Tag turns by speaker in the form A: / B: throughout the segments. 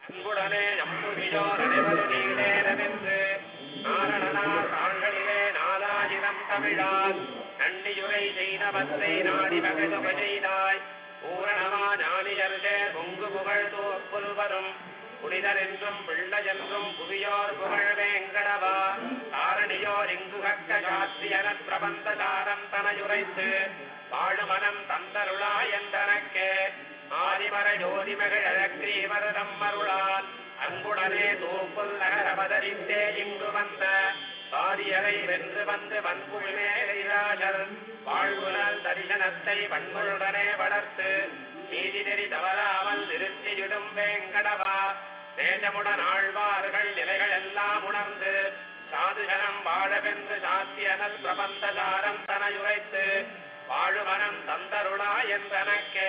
A: அன்புடனே நம்புதியோர் அனைவரு நீண்டேனவென்று நாரணனார் தாள்களிலே நாலாயிரம் தமிழால் நன்னியுரை செய்தவத்தை நாடி மகிழ்வ செய்தாய் பூரணமா ஞானியர்கே பொங்கு புகழ் தோப்புல்வரும் புனிதர் என்றும் பிள்ளை என்றும் புவியோர் புகழ் வேங்கடவா தாரணியோர் இங்கு கக்க சாத்தியன பிரபந்த சாரம் தனையுரைத்து வாழுமனம் தந்தருளா என்றனக்கே ஆதிமர ஜோதிமகிழக்ரீவர் தம்மருளால் அன்புடனே தூப்புல் நகர் அவதரித்தே இங்கு வந்த சாதியரை வென்று வந்து வன்புழிமேலைராஜர் வாழ்வுணல் தரிசனத்தை வன்முழுடனே வளர்த்து நீதி நெறி தவறாமல் நிறுத்தியிடும் வேங்கடவா தேசமுடன் ஆழ்வார்கள் நிலைகள் எல்லாம் உணர்ந்து சாதுஜனம் வாழவென்று சாத்தியனல் பிரபந்தசாரம் தனையுரைத்து வாழுமனம் தந்தருளா என்றனக்கே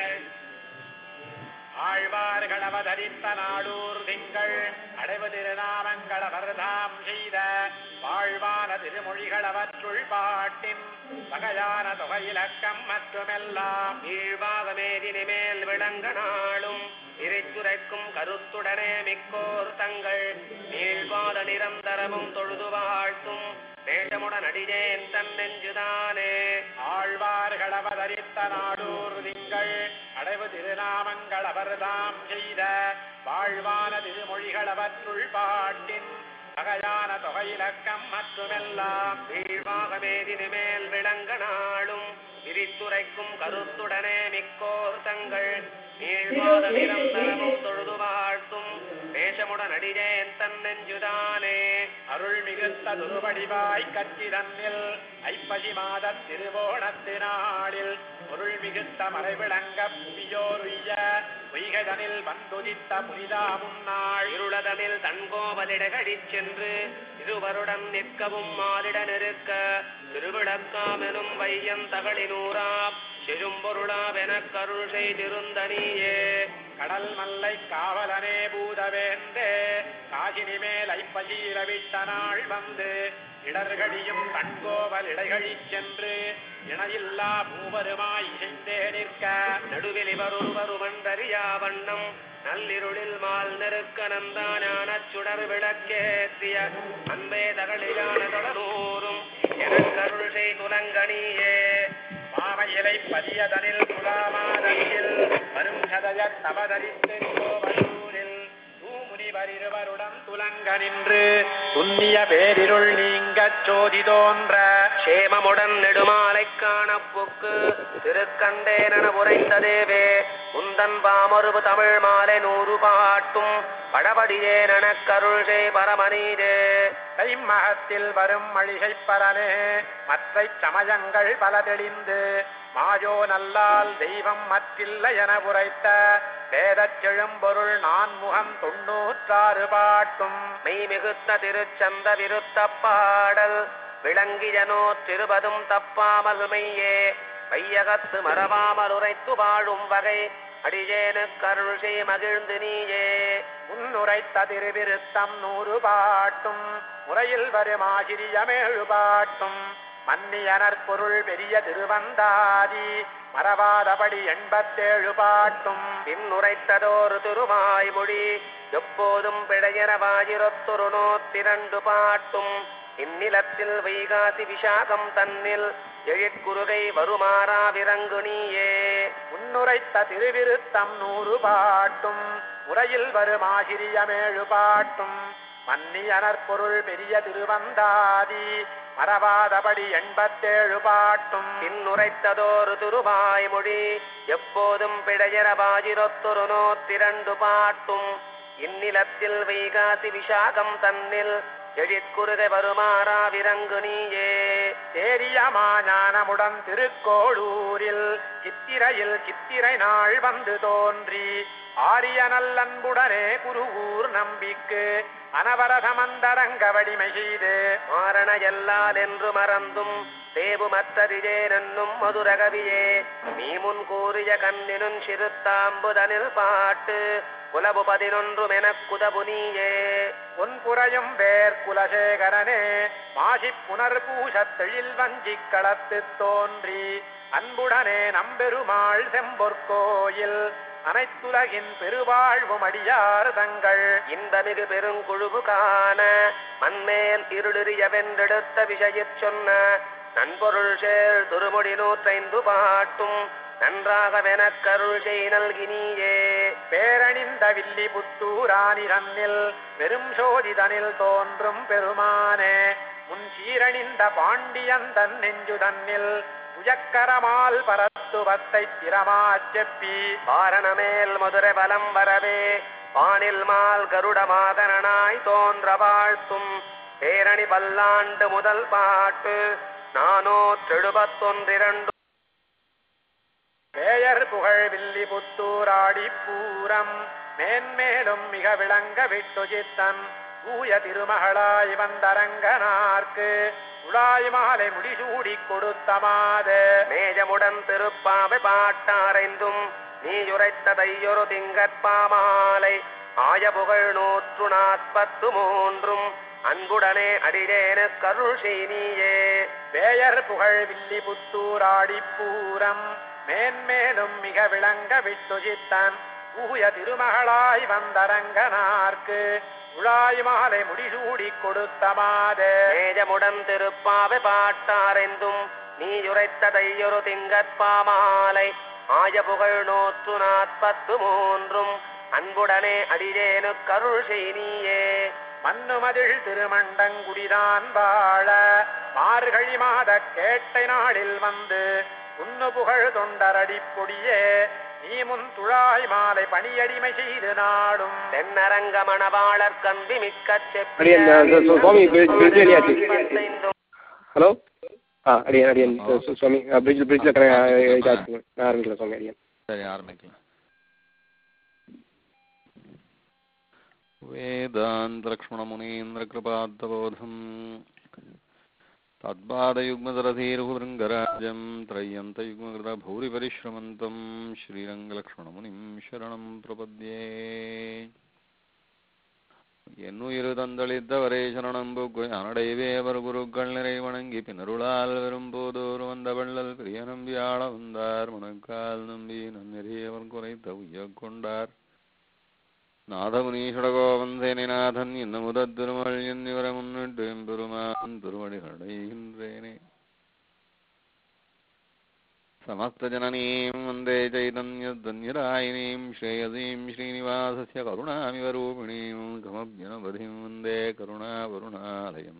A: ஆழ்வார்கள் அவதரித்த நாடூர் திங்கள் அடைவு திருநாமங்கள் அவர்தாம் செய்த வாழ்வான திருமொழிகள் அவற்றுள் பாட்டின் வகையான தொகையிலக்கம் மற்றுமெல்லாம் ஈழ்வாகமேதினி மேல் விளங்க நாளும் இறைத்துரைக்கும் கருத்துடனே மிக்கோர் தங்கள் நீழ்வாத நிரந்தரமும் தொழுது வாழ்த்தும் வேஷமுடன் அடியேன் தன் நெஞ்சுதானே ஆழ்வார்கள் அவதரித்த நாடூர் திங்கள் அடைவு திருநாமங்கள் அவர்தாம் செய்த வாழ்வான திருமொழிகள் அவற்றுள் பாட்டின் வகையான தொகையிலக்கம் மற்றுமெல்லாம் வீழ்வாகமேதினி மேல் விளங்க நாளும் விரித்துரைக்கும் கருத்துடனே மிக்கோர் தங்கள் நீழ்வாத நிரந்தரமும் தொழுது வாழ்த்தும் வேஷமுடன் அடியேன் தன் நெஞ்சுதானே அருள் மிகுத்த துருவடிவாய் கட்சி தன்னில் ஐப்பசி மாத திருவோணத்தினாளில் பொருள் மிகுத்த மறைவிளங்க புவியோருய்ய பொய்கதனில் வந்துதித்த புனிதா முன்னாள் இருளதனில் தன்கோவலிடகடிச் சென்று இருவருடன் நிற்கவும் மாறிட நெருக்க திருவிளக்காமெனும் வையம் தகளினூராம் செழும்பொருளாவெனக் கருள் செய்திருந்தனியே கடல் மல்லை காவலனே பூதவேந்தே காசினி மேல் ஐப்பசீரவிட்ட நாள் வந்து இடர்கடியும் கண்கோவல் இடைகழிச் சென்று இணையில்லா மூவருமாய் இசைந்தே நிற்க நடுவில் இவரொருவருவன்றறியா வண்ணம் நள்ளிருளில் மால் நெருக்க நந்தாஞான சுடர் விளக்கேற்றிய அன்பே தகளிலான தொடரூரும் எனக்கருள் செய் துலங்கனியே பாவையிலை பதியதனில் துலாமாதனில் வரும் சதய தவதரித்து கோவலூரில் தூமுனிவர் இருவருடன் துலங்க நின்று துன்னிய பேரிருள் நீங்கச் சோதி தோன்ற சேமமுடன் நெடுமாலை காணப்புக்கு திருக்கண்டேனென உரைத்ததேவே உந்தன் பாமொருவு தமிழ் மாலை நூறு பாட்டும் படபடியே நனக்கருள் செய் பரமனீதே கைமகத்தில் வரும் மழிகை பரனே மற்றை சமயங்கள் பல தெளிந்து மாயோ நல்லால் தெய்வம் மற்றில்லை என உரைத்த வேதச் செழும்பொருள் நான்முகம் தொண்ணூற்றாறு பாட்டும் மெய் மிகுத்த திருச்சந்த விருத்த பாடல் விளங்கியனோ திருபதும் தப்பாமல் மெய்யே வையகத்து மறவாமல் உரைத்து வாழும் வகை அடியேனு கருள் செய் மகிழ்ந்து நீயே உன்னுரைத்த திருவிருத்தம் நூறு பாட்டும் முறையில் வரும் ஆசிரியமேழு பாட்டும் மன்னியனர் பொருள் பெரிய திருவந்தாதி மறவாதபடி எண்பத்தேழு பாட்டும் பின்னுரைத்ததோர் திருவாய்மொழி எப்போதும் பிழையரவாயிரத்தொரு நூத்திரண்டு பாட்டும் இந்நிலத்தில் வைகாசி விசாகம் தன்னில் எழிற்குருகை வருமாறா விரங்கு நீயே உன்னுரைத்த திருவிருத்தம் நூறு பாட்டும் முறையில் வரும் ஆசிரியமேழு பாட்டும் மன்னியனர் பொருள் பெரிய திருவந்தாதி மறவாதபடி எண்பத்தேழு பாட்டும் பின்னுரைத்ததோர் திருவாய்மொழி எப்போதும் பிழையரவாயிரத்தொரு நூத்திரண்டு பாட்டும் இந்நிலத்தில் வைகாசி விசாகம் தன்னில் எழிற்குருகை வருமாறா விரங்கு நீயே தேரியமாஞானமுடன் திருக்கோளூரில் சித்திரையில் சித்திரை நாள் வந்து தோன்றி ஆரிய நல்லன்புடனே குருவூர் நம்பிக்கு அனவரதமந்தரங்க வடிமை செய்து மாரண எல்லால் என்று மறந்தும் தேவுமற்றறியே நன்னும் மதுரகவியே நீ முன் கூறிய கண்ணினும் சிறுத்தாம்புதனில் பாட்டு குலபு பதினொன்றும் எனக் குதபு நீயே உன் புறையும் வேர் குலசேகரனே மாசி புனர் பூசத்தெழில் வஞ்சிக் களத்து தோன்றி அன்புடனே நம்பெருமாள் செம்பொற்கோயில் அனைத்துலகின் பெருவாழ்வும் அடியார் தங்கள்
B: இன்பமிகு பெருங்குழுவு காண மண்மேல் இருளிரிய வென்றெடுத்த விஷயச் சொன்ன நன்பொருள் சேர் திருமொழி நூற்றைந்து பாட்டும் நன்றாகவெனக் கருள் செய் நல்கினியே
A: பேரணிந்த வில்லி புத்தூரானிரன்னில் பெரும் சோதிதனில் தோன்றும் பெருமானே முன் சீரணிந்த பாண்டியன் தன் நெஞ்சு தன்னில் உயக்கரமால் பரத்துவத்தை திறமாச் செப்பி
B: பாரணமேல் மதுரை வலம் வரவே வானில் மால் கருட மாதரனாய் தோன்ற வாழ்த்தும் பேரணி பல்லாண்டு முதல் பாட்டு நானூற்றெழுபத்தொன்றிரண்டு
A: பேயர் புகழ் வில்லி புத்தூராடி பூரம் மேன்மேலும் மிக விளங்க விட்டுஜித்தன் தூய திருமகளாய் வந்தரங்கனார்க்கு உலாய் மாலை முடிசூடிக் கொடுத்த மாதே
B: மேஜமுடன் திருப்பாவை பாட்டாரைந்தும் நீயுரைத்ததையொரு திங்கற்பாமாலை ஆய புகழ் நூற்று நாற்பத்து மூன்றும் அன்புடனே அடிரேனு கருள் செய்னியே
A: பேயர் புகழ் வில்லி புத்தூராடி பூரம் மேன்மேலும் மிக விளங்க விட்டுஜித்தன் தூய திருமகளாய் வந்தரங்கனார்க்கு உலாய் மாலை முடிசூடிக் கொடுத்த மாதே
B: மேஜமுடன் திருப்பாவை பாட்டாரைந்தும் நீயுரைத்ததையொரு திங்கற்பாமாலை ஆய புகழ் நூற்று நாற்பத்து மூன்றும் அன்புடனே அடிரேனு கருள் செய்னியே
A: மன்னுமதில் திருமண்டங்குடிதான் வாழ மார்கழி மாத கேட்டை நாளில் வந்து உன்னு புகழ் தொண்டரடி பொடியே நீ முன் துழாய் மாலை பணியடிமை செய்து நாடும்
B: தென்னரங்க மணவாளர் கம்பி மிக்க
C: அடியன், இந்த சு- சுவாமி பிரிட்ஜ் பிரிட்ஜ் ஏரியாச்சு
B: செப்பியும்
C: ஹலோ ஆ அடியன் அடியன் சு- சு- சுவாமி பிரிட்ஜ் பிரிட்ஜில் இதாச்சு நான் ஆரம்பிக்கல சுவாமி அடியன்
D: சரி ஆரம்பிக்கலாம் वेदान्तलक्ष्मणमुनीन्द्रकृपात्तबोधम् तद्पादयुग्मदरधीरुभृङ्गराजं त्रय्यन्तयुग्मकृतभूरिपरिश्रमन्तं श्रीरङ्गलक्ष्मणमुनिं शरणं प्रपद्ये என்னுயிரு தந்தளித்தவரே சரணம் புக்கு அனடைவே அவர் குருக்கள் நிறை வணங்கி பின்னருளால் வரும்போதோர் வந்த வள்ளல் பிரிய நம்பி ஆள வந்தார் மணக்கால் நம்பி நன்னெறியவர் குறைத்த உய்ய கொண்டார் நாதமுனீஷடகோவந்தேனிநாதன் என்ன முதற் திருமல் என்னிவரை முன்னிட்டு எம்பெருமான் திருவடிகளைகின்றேனே समस्तजननीं वन्दे चैतन्यधन्यदायिनीं श्रेयसीं श्रीनिवासस्य करुणामिव रूपिणीं कमभ्यनवधिं वन्दे करुणावरुणालयम्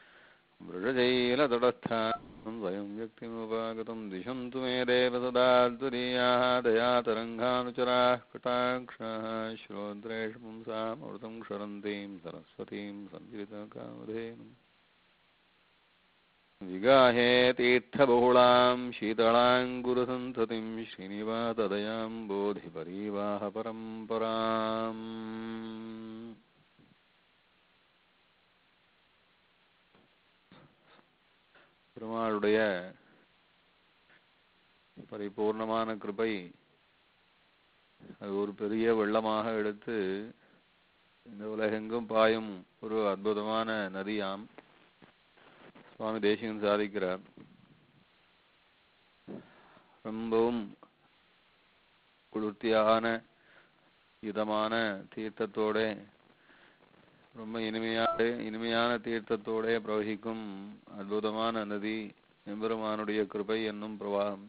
D: मृषजैलतटस्थानं स्वयं व्यक्तिमुपागतं दिशन्तु मे देव सदा तुरीयाः दयातरङ्गानुचराः कटाक्षाः श्रोत्रेषु पुंसामृतं क्षरन्तीं सरस्वतीं सञ्चितकामधेनुम् विगाहे तीर्थबहुलां शीतलाङ्कुरसन्ततिं श्रीनिवातदयां बोधिपरीवाह परम्पराम् பெருமாளுடைய பரிபூர்ணமான கிருபை அது ஒரு பெரிய வெள்ளமாக எடுத்து இந்த உலகெங்கும் பாயும் ஒரு அற்புதமான நதியாம் சுவாமி தேசிகன் சாதிக்கிறார் ரொம்பவும் குளிர்த்தியான இதமான தீர்த்தத்தோட ரொம்ப இனிமையான இனிமையான தீர்த்தத்தோட பிரவகிக்கும் அற்புதமான நதி எம்பெருமானுடைய கிருபை என்னும் பிரவாகம்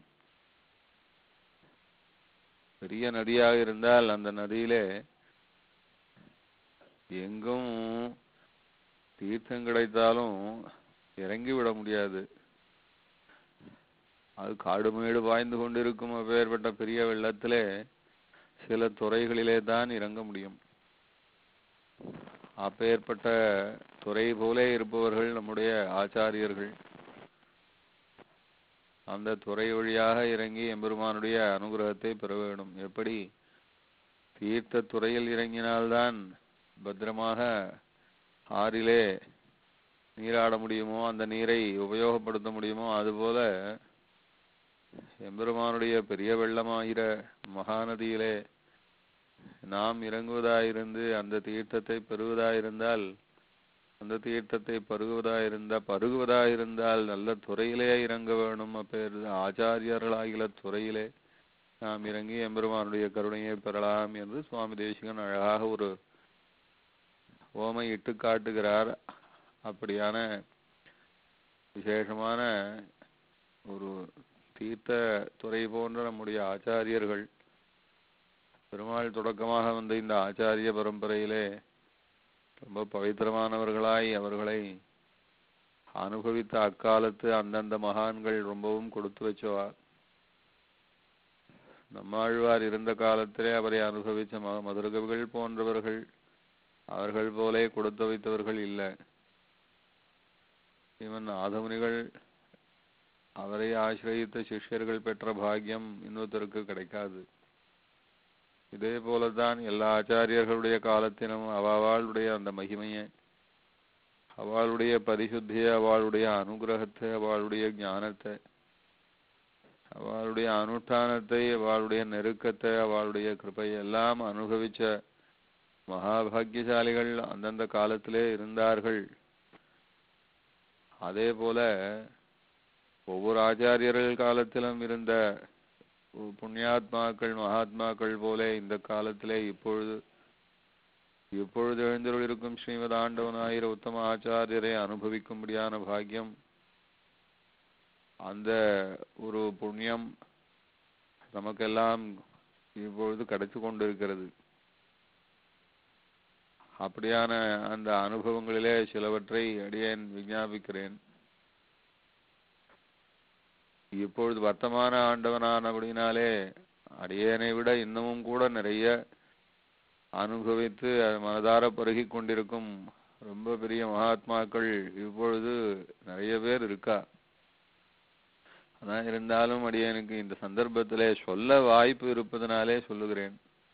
D: பெரிய நதியாக இருந்தால் அந்த நதியிலே எங்கும் தீர்த்தம் கிடைத்தாலும் இறங்கி விட முடியாது அது காடு மேடு பாய்ந்து கொண்டிருக்கும் அப்பேற்பட்ட பெரிய வெள்ளத்திலே சில துறைகளிலே தான் இறங்க முடியும் அப்பேற்பட்ட துறை போலே இருப்பவர்கள் நம்முடைய ஆச்சாரியர்கள் அந்த துறை வழியாக இறங்கி எம்பெருமானுடைய அனுகிரகத்தை பெற வேண்டும் எப்படி தீர்த்த துறையில் இறங்கினால்தான் பத்திரமாக ஆறிலே நீராட முடியுமோ அந்த நீரை உபயோகப்படுத்த முடியுமோ அதுபோல எம்பெருமானுடைய பெரிய வெள்ளமாகிற மகாநதியிலே நாம் இறங்குவதாயிருந்து அந்த தீர்த்தத்தை பெறுவதாயிருந்தால் அந்த தீர்த்தத்தை பருகுவதாயிருந்தா பருகுவதாயிருந்தால் நல்ல துறையிலே இறங்க வேணும் அப்பேர் ஆச்சாரியர்களாகிற துறையிலே நாம் இறங்கி எம்பெருமானுடைய கருணையை பெறலாம் என்று சுவாமி தேசிகன் அழகாக ஒரு ஓமை இட்டு காட்டுகிறார் அப்படியான விசேஷமான ஒரு தீர்த்த துறை போன்ற நம்முடைய ஆச்சாரியர்கள் பெருமாள் தொடக்கமாக வந்த இந்த ஆச்சாரிய பரம்பரையிலே ரொம்ப பவித்திரமானவர்களாய் அவர்களை அனுபவித்த அக்காலத்து அந்தந்த மகான்கள் ரொம்பவும் கொடுத்து வச்சவா நம்மாழ்வார் இருந்த காலத்திலே அவரை அனுபவிச்ச ம மதுரகவிகள் போன்றவர்கள் அவர்கள் போலே கொடுத்து வைத்தவர்கள் இல்லை இவன் ஆதமுனிகள் அவரை ஆசிரயித்த சிஷ்யர்கள் பெற்ற பாக்கியம் இன்னொருத்தருக்கு கிடைக்காது இதே போலதான் எல்லா ஆச்சாரியர்களுடைய காலத்திலும் அவாளுடைய அந்த மகிமையை அவளுடைய பரிசுத்தியை அவளுடைய அனுகிரகத்தை அவளுடைய ஞானத்தை அவளுடைய அனுஷ்டானத்தை அவளுடைய நெருக்கத்தை அவளுடைய கிருபை எல்லாம் அனுபவிச்ச மகாபாகியசாலிகள் அந்தந்த காலத்திலே இருந்தார்கள் அதே போல ஒவ்வொரு ஆச்சாரியர்கள் காலத்திலும் இருந்த புண்ணியாத்மாக்கள் மகாத்மாக்கள் போல இந்த காலத்திலே இப்பொழுது இப்பொழுது எழுந்தருளிருக்கும் ஸ்ரீமத் ஆண்டவனாயிர உத்தம ஆச்சாரியரை அனுபவிக்கும்படியான பாக்கியம் அந்த ஒரு புண்ணியம் நமக்கெல்லாம் இப்பொழுது கிடைத்து கொண்டிருக்கிறது அப்படியான அந்த அனுபவங்களிலே சிலவற்றை அடியேன் விஞ்ஞாபிக்கிறேன் இப்பொழுது வர்த்தமான ஆண்டவனானபடினாலே அடியேனை விட இன்னமும் கூட நிறைய அனுபவித்து மனதார பருகி கொண்டிருக்கும் ரொம்ப பெரிய மகாத்மாக்கள் இப்பொழுது நிறைய பேர் இருக்கா அதான் இருந்தாலும் அடியேனுக்கு இந்த சந்தர்ப்பத்திலே சொல்ல வாய்ப்பு இருப்பதனாலே சொல்லுகிறேன்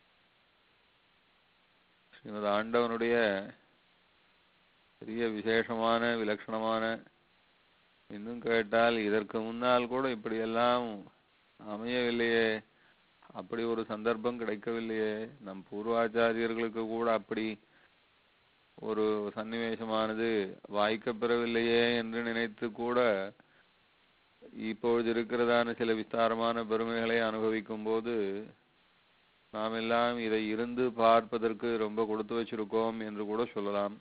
D: ஸ்ரீமத் ஆண்டவனுடைய பெரிய விசேஷமான விலட்சணமான இன்னும் கேட்டால் இதற்கு முன்னால் கூட இப்படியெல்லாம் அமையவில்லையே அப்படி ஒரு சந்தர்ப்பம் கிடைக்கவில்லையே நம் பூர்வாச்சாரியர்களுக்கு கூட அப்படி ஒரு சன்னிவேசமானது வாய்க்கப் பெறவில்லையே என்று நினைத்து கூட இப்பொழுது இருக்கிறதான சில விஸ்தாரமான பெருமைகளை அனுபவிக்கும் போது நாம் எல்லாம் இதை இருந்து பார்ப்பதற்கு ரொம்ப கொடுத்து வச்சிருக்கோம் என்று கூட சொல்லலாம்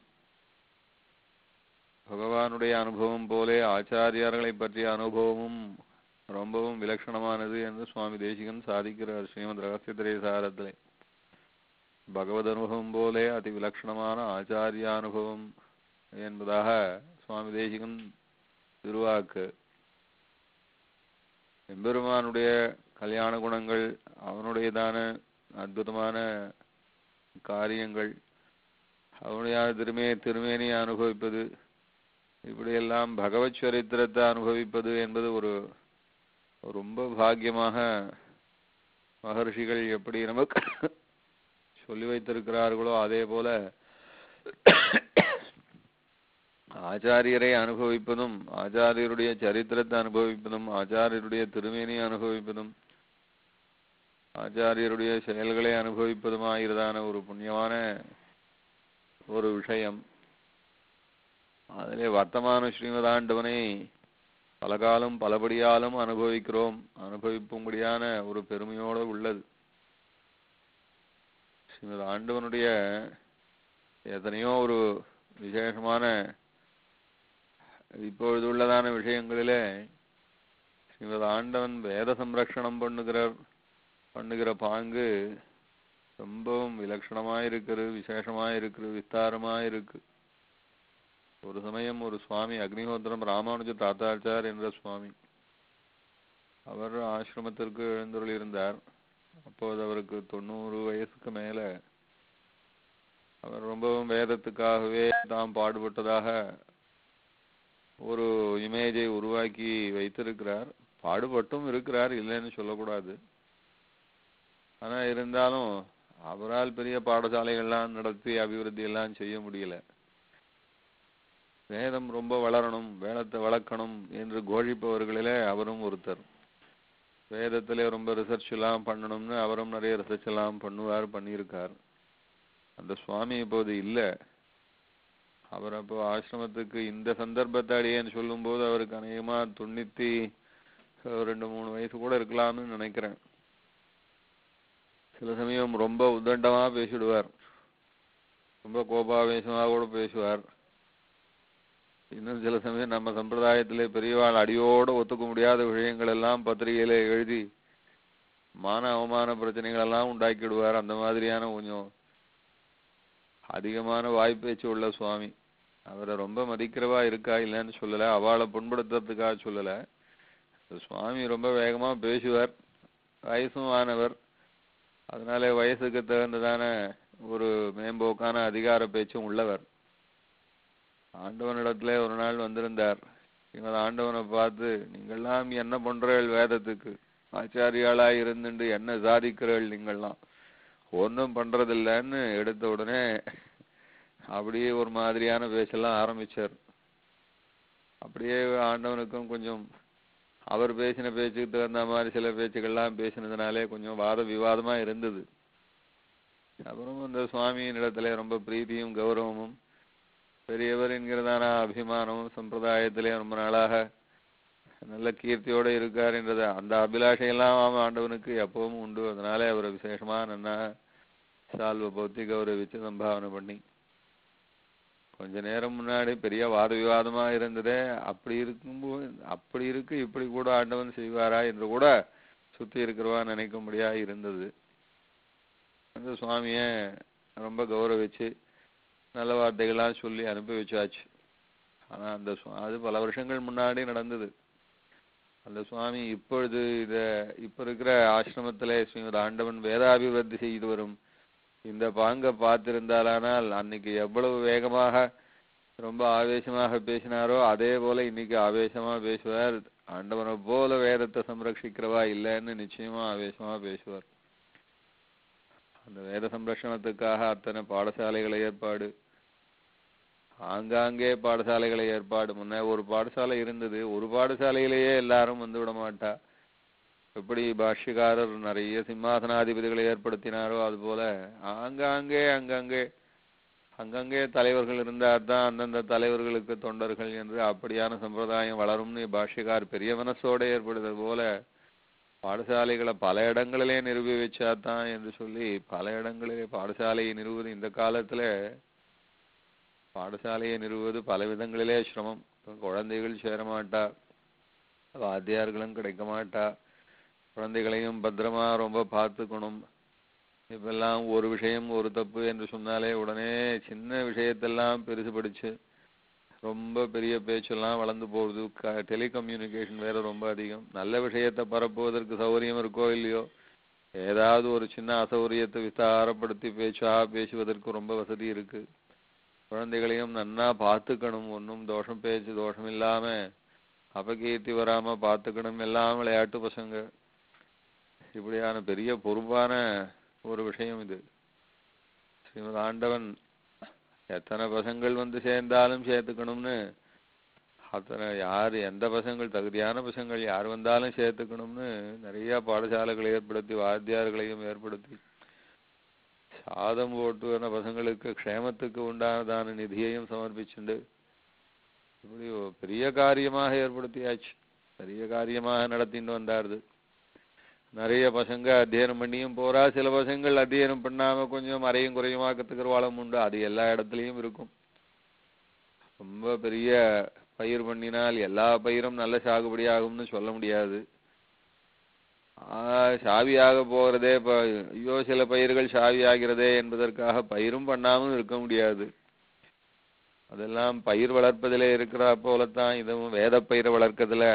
D: பகவானுடைய அனுபவம் போலே ஆச்சாரியார்களை பற்றிய அனுபவமும் ரொம்பவும் விலட்சணமானது என்று சுவாமி தேசிகன் சாதிக்கிறார் ஸ்ரீமத் ரகசிய சாரத்திலே பகவத் அனுபவம் போலே அதி விலட்சணமான ஆச்சாரிய அனுபவம் என்பதாக சுவாமி தேசிகன் திருவாக்கு எம்பெருமானுடைய கல்யாண குணங்கள் அவனுடையதான அற்புதமான காரியங்கள் அவனுடைய திருமே திருமேனியை அனுபவிப்பது இப்படியெல்லாம் பகவத் சரித்திரத்தை அனுபவிப்பது என்பது ஒரு ரொம்ப பாக்கியமாக மகர்ஷிகள் எப்படி நமக்கு சொல்லி வைத்திருக்கிறார்களோ அதே போல ஆச்சாரியரை அனுபவிப்பதும் ஆச்சாரியருடைய சரித்திரத்தை அனுபவிப்பதும் ஆச்சாரியருடைய திருமேனியை அனுபவிப்பதும் ஆச்சாரியருடைய செயல்களை அனுபவிப்பதுமாகிறதான ஒரு புண்ணியமான ஒரு விஷயம் அதிலே வர்த்தமான ஸ்ரீமதாண்டவனை பல காலம் பலபடியாலும் அனுபவிக்கிறோம் அனுபவிப்பும்படியான ஒரு பெருமையோடு உள்ளது ஸ்ரீமத் ஆண்டவனுடைய எத்தனையோ ஒரு விசேஷமான இப்பொழுது உள்ளதான விஷயங்களிலே ஸ்ரீமத் ஆண்டவன் வேத சம்ரக்ஷணம் பண்ணுகிறார் பண்ணுகிற பாங்கு ரொம்பவும் விலட்சணமாயிருக்கு விசேஷமாயிருக்கு விஸ்தாரமாயிருக்கு ஒரு சமயம் ஒரு சுவாமி அக்னிஹோத்திரம் ராமானுஜ தாத்தாச்சார் என்ற சுவாமி அவர் ஆசிரமத்திற்கு எழுந்தருள் இருந்தார் அப்போது அவருக்கு தொண்ணூறு வயசுக்கு மேல அவர் ரொம்பவும் வேதத்துக்காகவே தாம் பாடுபட்டதாக ஒரு இமேஜை உருவாக்கி வைத்திருக்கிறார் பாடுபட்டும் இருக்கிறார் இல்லைன்னு சொல்லக்கூடாது ஆனா இருந்தாலும் அவரால் பெரிய பாடசாலைகள்லாம் நடத்தி அபிவிருத்தி எல்லாம் செய்ய முடியல வேதம் ரொம்ப வளரணும் வேதத்தை வளர்க்கணும் என்று கோழிப்பவர்களிலே அவரும் ஒருத்தர் வேதத்திலே ரொம்ப ரிசர்ச் எல்லாம் பண்ணணும்னு அவரும் நிறைய ரிசர்ச் எல்லாம் பண்ணுவார் பண்ணியிருக்கார் அந்த சுவாமி இப்போது இல்லை அவர் அப்போ ஆசிரமத்துக்கு இந்த சந்தர்ப்பத்தை அடியேன்னு சொல்லும்போது அவருக்கு அநேகமா தொண்ணூத்தி ரெண்டு மூணு வயசு கூட இருக்கலாம்னு நினைக்கிறேன் சில சமயம் ரொம்ப உத்தண்டமா பேசிடுவார் ரொம்ப கோபாவேசமா கூட பேசுவார் இன்னும் சில சமயம் நம்ம சம்பிரதாயத்திலே பெரியவாள் அடியோட ஒத்துக்க முடியாத விஷயங்கள் எல்லாம் பத்திரிகையில எழுதி மான அவமான பிரச்சனைகள் எல்லாம் உண்டாக்கிடுவார் அந்த மாதிரியான கொஞ்சம் அதிகமான வாய்ப்பேச்சு உள்ள சுவாமி அவரை ரொம்ப மதிக்கிறவா இருக்கா இல்லைன்னு சொல்லல அவளை புண்படுத்துறதுக்காக சொல்லல இந்த சுவாமி ரொம்ப வேகமா பேசுவார் வயசும் ஆனவர் அதனால வயசுக்கு தகுந்ததான ஒரு மேம்போக்கான அதிகார பேச்சும் உள்ளவர் ஆண்டவனிடத்துல ஒரு நாள் வந்திருந்தார் நீங்கள் ஆண்டவனை பார்த்து நீங்கள்லாம் என்ன பண்றீர்கள் வேதத்துக்கு ஆச்சாரியாளா இருந்துட்டு என்ன சாதிக்கிறீர்கள் நீங்கள்லாம் ஒன்றும் பண்றதில்லைன்னு எடுத்த உடனே அப்படியே ஒரு மாதிரியான பேச்செல்லாம் ஆரம்பிச்சார் அப்படியே ஆண்டவனுக்கும் கொஞ்சம் அவர் பேசின பேச்சுக்கு தகுந்த மாதிரி சில பேச்சுக்கள்லாம் பேசினதுனாலே கொஞ்சம் வாத விவாதமா இருந்தது அப்புறம் அந்த சுவாமியின் இடத்துல ரொம்ப பிரீத்தியும் கௌரவமும் பெரியவர் என்கிறதான அபிமானமும் சம்பிரதாயத்திலே ரொம்ப நாளாக நல்ல கீர்த்தியோட இருக்கார் என்றது அந்த அபிலாஷையெல்லாம் ஆமா ஆண்டவனுக்கு எப்பவும் உண்டு அதனாலே அவரை விசேஷமா நன்னா சால்வ பௌத்தி கௌரவிச்சு சம்பாவனை பண்ணி கொஞ்ச நேரம் முன்னாடி பெரிய வாத விவாதமா இருந்ததே அப்படி இருக்கும்போது அப்படி இருக்கு இப்படி கூட ஆண்டவன் செய்வாரா என்று கூட சுத்தி இருக்கிறவா நினைக்கும்படியா இருந்தது அந்த சுவாமிய ரொம்ப கௌரவிச்சு நல்ல வார்த்தைகள்லாம் சொல்லி அனுப்பி வச்சாச்சு ஆனா அந்த சு- அது பல வருஷங்கள் முன்னாடி நடந்தது அந்த சுவாமி இப்பொழுது இத இப்ப இருக்கிற ஆசிரமத்திலே ஸ்ரீமத் ஆண்டவன் வேதாபிவிருத்தி செய்து வரும் இந்த பாங்க பார்த்திருந்தாலானால் அன்னைக்கு எவ்வளவு வேகமாக ரொம்ப ஆவேசமாக பேசினாரோ அதே போல இன்னைக்கு ஆவேசமா பேசுவார் ஆண்டவனை போல வேதத்தை சம்ரட்சிக்கிறவா இல்லைன்னு நிச்சயமா ஆவேசமா பேசுவார் அந்த வேத சம்ரட்சணத்துக்காக அத்தனை பாடசாலைகளை ஏற்பாடு ஆங்காங்கே பாடசாலைகளை ஏற்பாடு முன்ன ஒரு பாடசாலை இருந்தது ஒரு பாடசாலையிலேயே எல்லாரும் வந்து விட மாட்டா எப்படி பாஷ்யக்காரர் நிறைய சிம்மாசனாதிபதிகளை ஏற்படுத்தினாரோ அதுபோல ஆங்காங்கே அங்கங்கே அங்கங்கே தலைவர்கள் இருந்தால் தான் அந்தந்த தலைவர்களுக்கு தொண்டர்கள் என்று அப்படியான சம்பிரதாயம் வளரும்னு பாஷ்யக்கார் பெரிய மனசோட ஏற்படுறது போல பாடசாலைகளை பல இடங்களிலே நிறுவி வச்சாதான் என்று சொல்லி பல இடங்களிலே பாடசாலையை நிறுவுவது இந்த காலத்துல பாடசாலையை நிறுவுவது பல விதங்களிலே சிரமம் இப்ப குழந்தைகள் சேர மாட்டா வாத்தியார்களும் கிடைக்க மாட்டா குழந்தைகளையும் பத்திரமா ரொம்ப பார்த்துக்கணும் இப்பெல்லாம் ஒரு விஷயம் ஒரு தப்பு என்று சொன்னாலே உடனே சின்ன விஷயத்தெல்லாம் பெருசு படிச்சு ரொம்ப பெரிய பேச்செல்லாம் வளர்ந்து போகுது டெலிகம்யூனிகேஷன் வேற ரொம்ப அதிகம் நல்ல விஷயத்தை பரப்புவதற்கு சௌகரியம் இருக்கோ இல்லையோ ஏதாவது ஒரு சின்ன அசௌகரியத்தை விஸ்தாரப்படுத்தி பேச்சா பேசுவதற்கு ரொம்ப வசதி இருக்கு குழந்தைகளையும் நன்னா பார்த்துக்கணும் ஒன்றும் தோஷம் பேச்சு தோஷம் இல்லாம அபகீர்த்தி வராம பார்த்துக்கணும் எல்லாம் விளையாட்டு பசங்க இப்படியான பெரிய பொறுப்பான ஒரு விஷயம் இது ஸ்ரீமத் ஆண்டவன் எத்தனை பசங்கள் வந்து சேர்ந்தாலும் சேர்த்துக்கணும்னு அத்தனை யார் எந்த பசங்கள் தகுதியான பசங்கள் யார் வந்தாலும் சேர்த்துக்கணும்னு நிறைய பாடசாலைகளை ஏற்படுத்தி வாத்தியார்களையும் ஏற்படுத்தி சாதம் போட்டு வந்த பசங்களுக்கு க்ஷேமத்துக்கு உண்டானதான நிதியையும் சமர்ப்பிச்சுண்டு இப்படி ஒரு பெரிய காரியமாக ஏற்படுத்தியாச்சு பெரிய காரியமாக நடத்திட்டு வந்தாருது நிறைய பசங்க அத்தியனம் பண்ணியும் போறா சில பசங்கள் அத்தியனம் பண்ணாம கொஞ்சம் அறையும் குறையுமா கத்துக்கிறவாளும் உண்டு அது எல்லா இடத்துலயும் இருக்கும் ரொம்ப பெரிய பயிர் பண்ணினால் எல்லா பயிரும் நல்ல சாகுபடி ஆகும்னு சொல்ல முடியாது ஆஹ் சாவியாக போகிறதே இப்ப ஐயோ சில பயிர்கள் சாவி ஆகிறதே என்பதற்காக பயிரும் பண்ணாமல் இருக்க முடியாது அதெல்லாம் பயிர் வளர்ப்பதிலே இருக்கிற போலத்தான் இதுவும் வேத பயிரை வளர்க்கறதுல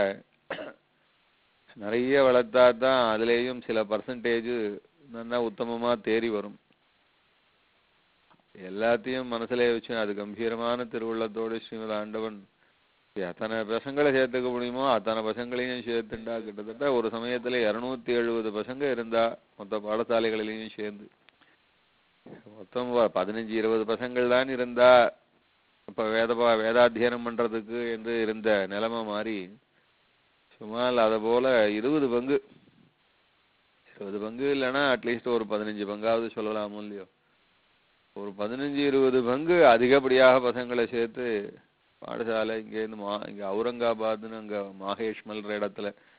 D: நிறைய வளர்த்தா தான் அதுலேயும் சில பர்சன்டேஜ் நல்லா உத்தமமா தேறி வரும் எல்லாத்தையும் மனசுல வச்சு அது கம்பீரமான திருவுள்ளத்தோடு ஸ்ரீமத் ஆண்டவன் எத்தனை பசங்களை சேர்த்துக்க முடியுமோ அத்தனை பசங்களையும் சேர்த்துண்டா கிட்டத்தட்ட ஒரு சமயத்துல இருநூத்தி எழுபது பசங்க இருந்தா மொத்த பாடசாலைகளிலையும் சேர்ந்து மொத்தம் வ- பதினஞ்சு இருபது பசங்கள் தான் இருந்தா இப்ப வேத பா- வேதாத்தியனம் பண்றதுக்கு என்று இருந்த நிலைமை மாறி சுமார் அதை போல இருபது பங்கு இருபது பங்கு இல்லைன்னா அட்லீஸ்ட் ஒரு பதினஞ்சு பங்காவது சொல்லலாமோ இல்லையோ ஒரு பதினஞ்சு இருபது பங்கு அதிகப்படியாக பசங்களை சேர்த்து பாடசாலை இங்கேருந்து மா இங்கே அவுரங்காபாத்னு அங்கே மாகேஷ்மல்ன்ற இடத்துல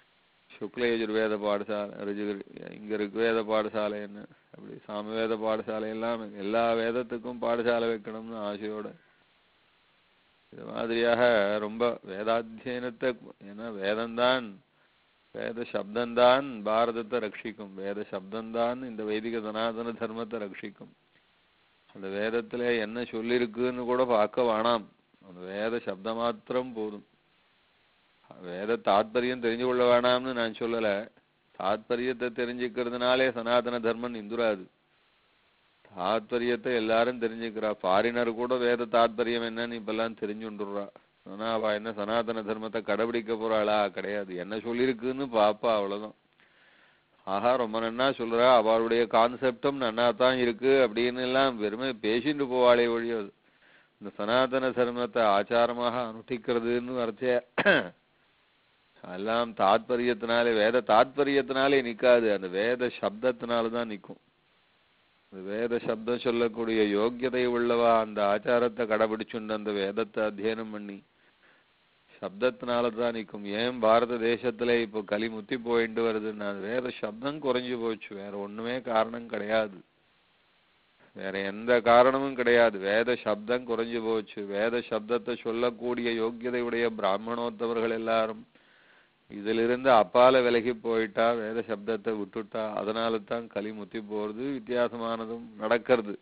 D: சுக்ல யஜுர்வேத பாடசாலை ரிஜு இங்க ரிக்வேத பாடசாலை என்ன அப்படி சாமவேத பாடசாலை எல்லாம் எல்லா வேதத்துக்கும் பாடசாலை வைக்கணும்னு ஆசையோட இது மாதிரியாக ரொம்ப வேதாத்தியனத்தை ஏன்னா வேதம்தான் வேத சப்தம்தான் பாரதத்தை ரட்சிக்கும் வேத சப்தம்தான் இந்த வைதிக சனாதன தர்மத்தை ரட்சிக்கும் அந்த வேதத்துல என்ன சொல்லியிருக்குன்னு கூட பார்க்க வேணாம் அந்த வேத சப்தம் மாத்திரம் போதும் வேத தாத்பரியம் தெரிஞ்சு கொள்ள வேணாம்னு நான் சொல்லல தாத்பரியத்தை தெரிஞ்சுக்கிறதுனாலே சனாதன தர்மம் இந்துராது தாத்பரியத்தை எல்லாரும் தெரிஞ்சுக்கிறா ஃபாரினர் கூட வேத தாத்பரியம் என்னன்னு இப்பெல்லாம் தெரிஞ்சுண்டுறா ஆனா அவ என்ன சனாதன தர்மத்தை கடைபிடிக்க போறாளா கிடையாது என்ன சொல்லியிருக்குன்னு பாப்பா அவ்வளவுதான் ஆஹா ரொம்ப நன்னா சொல்றா அவளுடைய கான்செப்டும் நன்னா தான் இருக்கு அப்படின்னு எல்லாம் வெறுமை பேசிட்டு போவாளே ஒழிய இந்த சனாதன தர்மத்தை ஆச்சாரமாக அனுஷ்டிக்கிறதுன்னு வரைச்சே எல்லாம் தாத்பரியத்தினாலே வேத தாத்பரியத்தினாலே நிக்காது அந்த வேத சப்தத்தினால தான் நிக்கும் அந்த வேத சப்தம் சொல்லக்கூடிய யோக்கியதை உள்ளவா அந்த ஆச்சாரத்தை கடைபிடிச்சுண்டு அந்த வேதத்தை அத்தியனம் பண்ணி சப்தத்தினால தான் நிக்கும் ஏன் பாரத தேசத்துல இப்போ களி முத்தி போயிட்டு வருதுன்னா அது வேத சப்தம் குறைஞ்சு போச்சு வேற ஒண்ணுமே காரணம் கிடையாது வேற எந்த காரணமும் கிடையாது வேத சப்தம் குறைஞ்சு போச்சு வேத சப்தத்தை சொல்லக்கூடிய யோக்கியதையுடைய பிராமணோத்தவர்கள் எல்லாரும் இதிலிருந்து அப்பால விலகி போயிட்டா வேத சப்தத்தை விட்டுட்டா அதனால தான் களி முத்தி போறது வித்தியாசமானதும் நடக்கிறது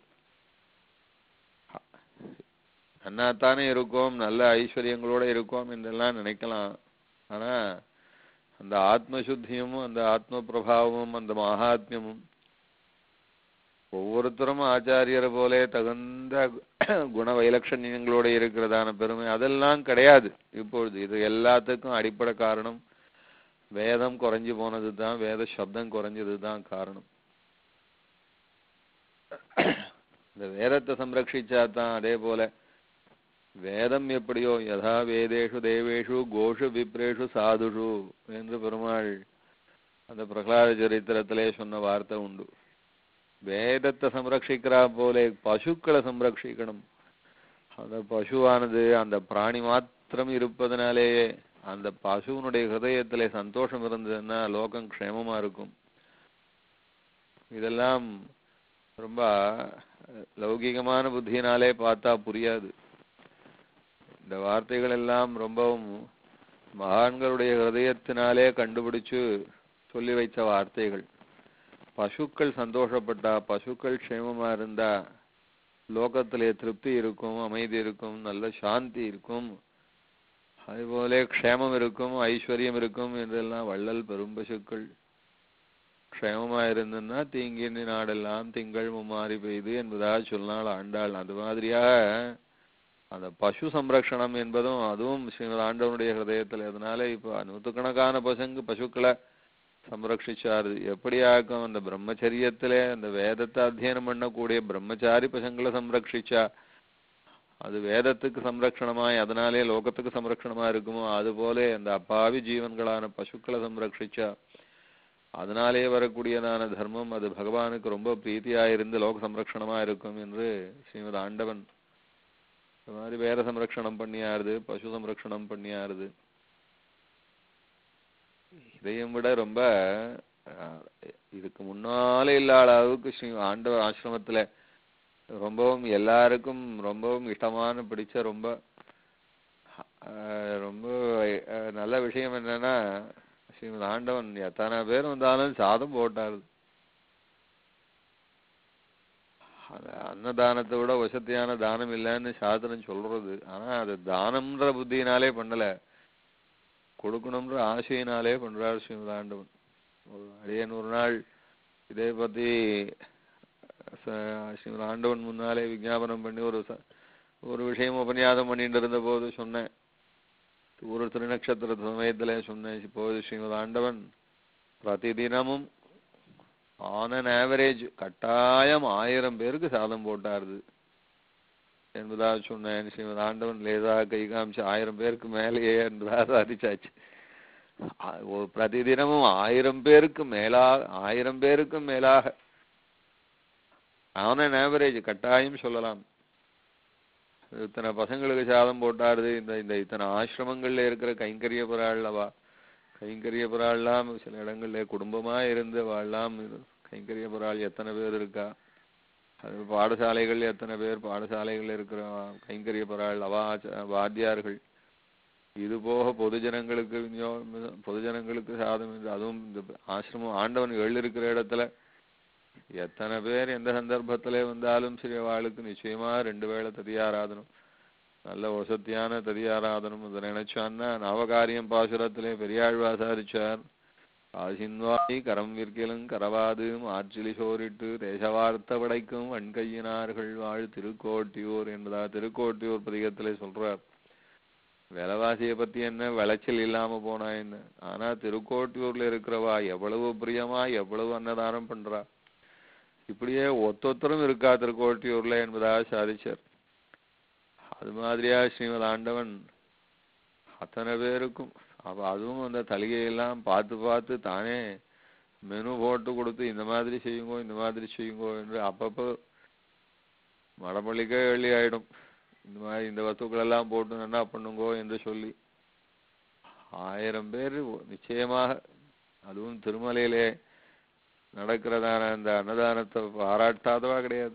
D: நன்னாத்தானே இருக்கோம் நல்ல ஐஸ்வர்யங்களோட இருக்கோம் என்றெல்லாம் நினைக்கலாம் ஆனா அந்த ஆத்ம சுத்தியும் அந்த ஆத்ம பிரபாவமும் அந்த மகாத்மியமும் ஒவ்வொருத்தரும் ஆச்சாரியரை போலே தகுந்த குண வைலட்சண்யங்களோட இருக்கிறதான பெருமை அதெல்லாம் கிடையாது இப்பொழுது இது எல்லாத்துக்கும் அடிப்படை காரணம் வேதம் குறைஞ்சு போனது தான் வேத சப்தம் குறைஞ்சது தான் காரணம் இந்த வேதத்தை சம்ரட்சிச்சா தான் அதே போல வேதம் எப்படியோ யதா வேதேஷு தேவேஷு கோஷு விப்ரேஷு சாதுஷு என்று பெருமாள் அந்த பிரகலாத சரித்திரத்திலே சொன்ன வார்த்தை உண்டு வேதத்தை சம்ரட்சிக்கிறா போலே பசுக்களை சம்ரட்சிக்கணும் அந்த பசுவானது அந்த பிராணி மாத்திரம் இருப்பதனாலேயே அந்த பசுவனுடைய ஹிருதயத்திலே சந்தோஷம் இருந்ததுன்னா லோகம் க்ஷேமமா இருக்கும் இதெல்லாம் ரொம்ப லௌகிகமான புத்தியினாலே பார்த்தா புரியாது இந்த வார்த்தைகள் எல்லாம் ரொம்பவும் மகான்களுடைய ஹிருதயத்தினாலே கண்டுபிடிச்சு சொல்லி வைச்ச வார்த்தைகள் பசுக்கள் சந்தோஷப்பட்டா பசுக்கள் க்ஷேமமா இருந்தா லோகத்திலே திருப்தி இருக்கும் அமைதி இருக்கும் நல்ல சாந்தி இருக்கும் அதுபோல க்ஷேமம் இருக்கும் ஐஸ்வர்யம் இருக்கும் என்றெல்லாம் வள்ளல் பெரும் பசுக்கள் க்ஷேமமா இருந்ததுன்னா தீங்கின்றி நாடெல்லாம் திங்கள் மும்மாறி பெய்து என்பதாக சொன்னால் ஆண்டாள் அது மாதிரியாக அந்த பசு சம்ரக்ஷணம் என்பதும் அதுவும் ஸ்ரீமத் ஆண்டவனுடைய ஹிருதயத்தில் அதனால இப்போ நூற்றுக்கணக்கான பசங்க பசுக்களை சம்ரட்சிச்சாரு எப்படியாக்கும் அந்த பிரம்மச்சரியத்திலே அந்த வேதத்தை அத்தியனம் பண்ணக்கூடிய பிரம்மச்சாரி பசங்களை சம்ரட்சிச்சா அது வேதத்துக்கு சம்ரக்ஷணமாய் அதனாலே லோகத்துக்கு சம்ரக்ஷணமா இருக்குமோ அதுபோல அந்த அப்பாவி ஜீவன்களான பசுக்களை சம்ரட்சிச்சா அதனாலே வரக்கூடியதான தர்மம் அது பகவானுக்கு ரொம்ப பிரீத்தியா இருந்து லோக சம்ரக்ஷணமா இருக்கும் என்று ஸ்ரீமத் ஆண்டவன் இந்த மாதிரி வேத சம்ரக்ஷணம் பண்ணியாருது பசு சம்ரக்ஷணம் பண்ணியாருது இதையும் விட ரொம்ப அஹ், இதுக்கு முன்னாலே இல்லாத அளவுக்கு ஸ்ரீ ஆண்டவர் ஆசிரமத்துல ரொம்பவும் எல்லாருக்கும் ரொம்பவும் இஷ்டமான பிடிச்ச ரொம்ப அஹ், ரொம்ப அஹ், நல்ல விஷயம் என்னன்னா ஸ்ரீமத் ஆண்டவன் எத்தனை பேர் வந்தாலும் சாதம் போட்டாரு அது அன்னதானத்தை விட வசதியான தானம் இல்லைன்னு சாஸ்திரம் சொல்றது ஆனா அது தானம்ன்ற புத்தியினாலே பண்ணல கொடுக்கணும்ன்ற ஆசையினாலே பண்றார் ஸ்ரீமத் ஆண்டவன் ஒரு அடியன் ஒரு நாள் இதே பத்தி ச- ஸ்ரீமத் ஆண்டவன் முன்னாலே விஞ்ஞாபனம் பண்ணி ஒரு ச- ஒரு விஷயம் உபன்யாசம் பண்ணிட்டு இருந்த போது சொன்னேன் ஒரு திருநக்ஷத்திர சமயத்துல சொன்னேன் இப்போது ஸ்ரீமத் ஆண்டவன் பிரதிதினமும் ஆன் அன் ஆவரேஜ் கட்டாயம் ஆயிரம் பேருக்கு சாதம் போட்டாருது என்பதாக சொன்னேன் ஸ்ரீமத் ஆண்டவன் லேசா கை காமிச்சு ஆயிரம் பேருக்கு மேலேயே என்பதாக சாதிச்சாச்சு ஆ- ஒரு பிரதிதினமும் ஆயிரம் பேருக்கு மேலா ஆயிரம் பேருக்கு மேலாக ஆன் அன் ஆவரேஜ் கட்டாயம் சொல்லலாம் இத்தனை பசங்களுக்கு சாதம் போட்டாருது இந்த இந்த இத்தனை ஆசிரமங்கள்ல இருக்கிற கைங்கரிய பொருளவா கைங்கரிய புறாள்லாம் சில இடங்கள்ல குடும்பமா இருந்து வாழலாம் கைங்கரிய புறாள் எத்தனை பேர் இருக்கா அது பாடசாலைகள் எத்தனை பேர் பாடசாலைகள் இருக்கிற கைங்கரிய புறாள் அவாச்ச வாத்தியார்கள் இது போக பொதுஜனங்களுக்கு விநியோகம் பொதுஜனங்களுக்கு சாதம் இது அதுவும் இந்த ஆசிரமம் ஆண்டவன் எழு இருக்கிற இடத்துல எத்தனை பேர் எந்த சந்தர்ப்பத்திலே வந்தாலும் சரி அவளுக்கு நிச்சயமா ரெண்டு வேளை ததியாராதனம் நல்ல வசத்தியான ததியாராதனம் அதை நினைச்சான்னா நவகாரியம் பாசுரத்திலே பெரியாழ்வா சாதிச்சார் ஆசின்வாய் கரம் விற்கிலும் கரவாது ஆற்றிலி சோரிட்டு தேசவார்த்த படைக்கும் வன்கையினார்கள் வாழ் திருக்கோட்டியூர் என்பதா திருக்கோட்டியூர் பதிகத்திலே சொல்றார் விலைவாசியை பத்தி என்ன விளைச்சல் இல்லாம போனா என்ன ஆனா திருக்கோட்டியூர்ல இருக்கிறவா எவ்வளவு பிரியமா எவ்வளவு அன்னதானம் பண்றா இப்படியே ஒத்தொத்தரும் இருக்கா திருக்கோட்டியூர்ல என்பதாக சாதிச்சார் அது மாதிரியா ஸ்ரீமத் ஆண்டவன் அத்தனை பேருக்கும் அப்ப அதுவும் அந்த தலிகையெல்லாம் பார்த்து பார்த்து தானே மெனு போட்டு கொடுத்து இந்த மாதிரி செய்யுங்கோ இந்த மாதிரி செய்யுங்கோ என்று அப்பப்போ மடமொழிக்கே வெள்ளி ஆயிடும் இந்த மாதிரி இந்த வஸ்துக்கள் எல்லாம் போட்டு என்ன பண்ணுங்கோ என்று சொல்லி ஆயிரம் பேர் நிச்சயமாக அதுவும் திருமலையிலே நடக்கிறதான அந்த அன்னதானத்தை பாராட்டாதவா கிடையாது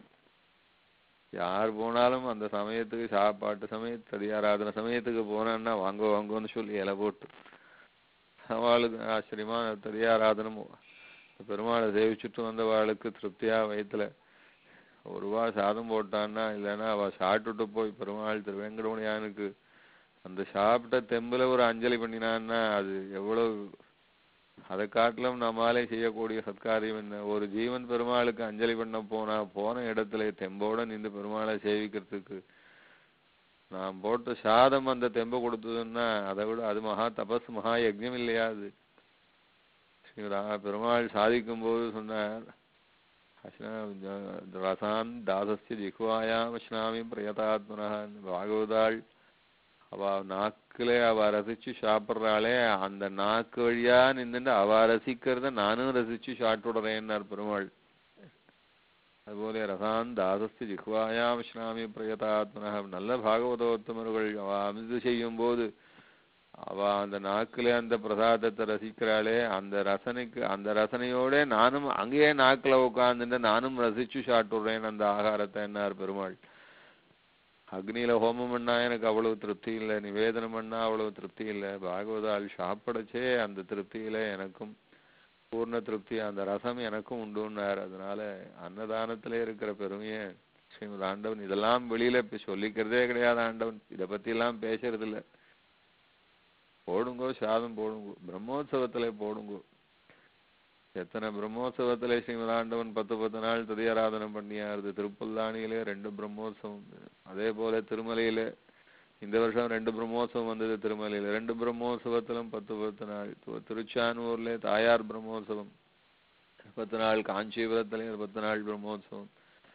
D: யார் போனாலும் அந்த சமயத்துக்கு சாப்பாட்டு சமயத்து ததியாராதன சமயத்துக்கு போனான்னா வாங்கோ வாங்கோன்னு சொல்லி இலை போட்டு அவளுக்கு ஆச்சரியமான ததியாராதனம் பெருமாளை சேவிச்சுட்டு வந்தவாளுக்கு திருப்தியா வயித்துல ஒரு ரூபா சாதம் போட்டான்னா இல்லைன்னா அவ சாப்பிட்டுட்டு போய் பெருமாள் திரு வெங்கடமணியானுக்கு அந்த சாப்பிட்ட தெம்புல ஒரு அஞ்சலி பண்ணினான்னா அது எவ்வளவு அதை காட்டிலும் நம்மாலே செய்யக்கூடிய சத்காரியம் என்ன ஒரு ஜீவன் பெருமாளுக்கு அஞ்சலி பண்ண போனா போன இடத்துல தெம்போட நின்று பெருமாளை சேவிக்கிறதுக்கு நான் போட்ட சாதம் அந்த தெம்ப கொடுத்ததுன்னா அதை விட அது மகா தபஸ் மகா யஜ்ஞம் இல்லையா அது ஸ்ரீரா பெருமாள் சாதிக்கும் போது சொன்னார் அஸ்னா- ரசான் தாசஸ்ய ஜிஹ்வாயாம் அஸ்னாமி பிரயதாத்மனா பாகவதாள் அவ நாக்குல அவ ரசிச்சு சாப்பிடுறாளே அந்த நாக்கு வழியா நின்னுட்டு அவ ரசிக்கிறத நானும் ரசிச்சு சாப்பிட்டுடுறேன்னார் பெருமாள் அதுபோல ரசான் தாசஸ்ய ஜிஹ்வாயாம் அஸ்னாமி பிரயதாத்மனா நல்ல பாகவதோத்தமர்கள் அவ அமிர்து செய்யும் போது அவ அந்த நாக்குல அந்த பிரசாதத்தை ரசிக்கிறாளே அந்த ரசனைக்கு அந்த ரசனையோட நானும் அங்கேயே நாக்குல உட்கார்ந்துட்டு நானும் ரசிச்சு சாப்பிட்டுடுறேன் அந்த ஆகாரத்தை என்னார் பெருமாள் அக்னியில ஹோமம் பண்ணா எனக்கு அவ்வளவு திருப்தி இல்லை நிவேதனம் பண்ணா அவ்வளவு திருப்தி இல்லை பாகவதால் சாப்பிடச்சே அந்த திருப்தியில எனக்கும் பூர்ண திருப்தி அந்த ரசம் எனக்கும் உண்டுன்னார் அதனால அன்னதானத்திலே இருக்கிற பெருமையை ஸ்ரீமத் ஆண்டவன் இதெல்லாம் வெளியில இப்ப சொல்லிக்கிறதே கிடையாது ஆண்டவன் இதை பத்தி எல்லாம் பேசுறது இல்ல போடுங்கோ சாதம் போடுங்கோ பிரம்மோத்சவத்திலே போடுங்கோ எத்தனை பிரம்மோத்சவத்திலே ஸ்ரீமத் ஆண்டவன் பத்து பத்து நாள் ததியாராதனம் பண்ணியாருது திருப்புல்லானியிலே ரெண்டு பிரம்மோத்சவம் அதே போல திருமலையிலே இந்த வருஷம் ரெண்டு பிரம்மோத்சவம் வந்தது திருமலையில ரெண்டு பிரம்மோத்சவத்திலும் பத்து பத்து நாள் து- திருச்சானூர்ல தாயார் பிரம்மோத்சவம் பத்து நாள் காஞ்சிபுரத்திலே பத்து நாள் பிரம்மோத்சவம்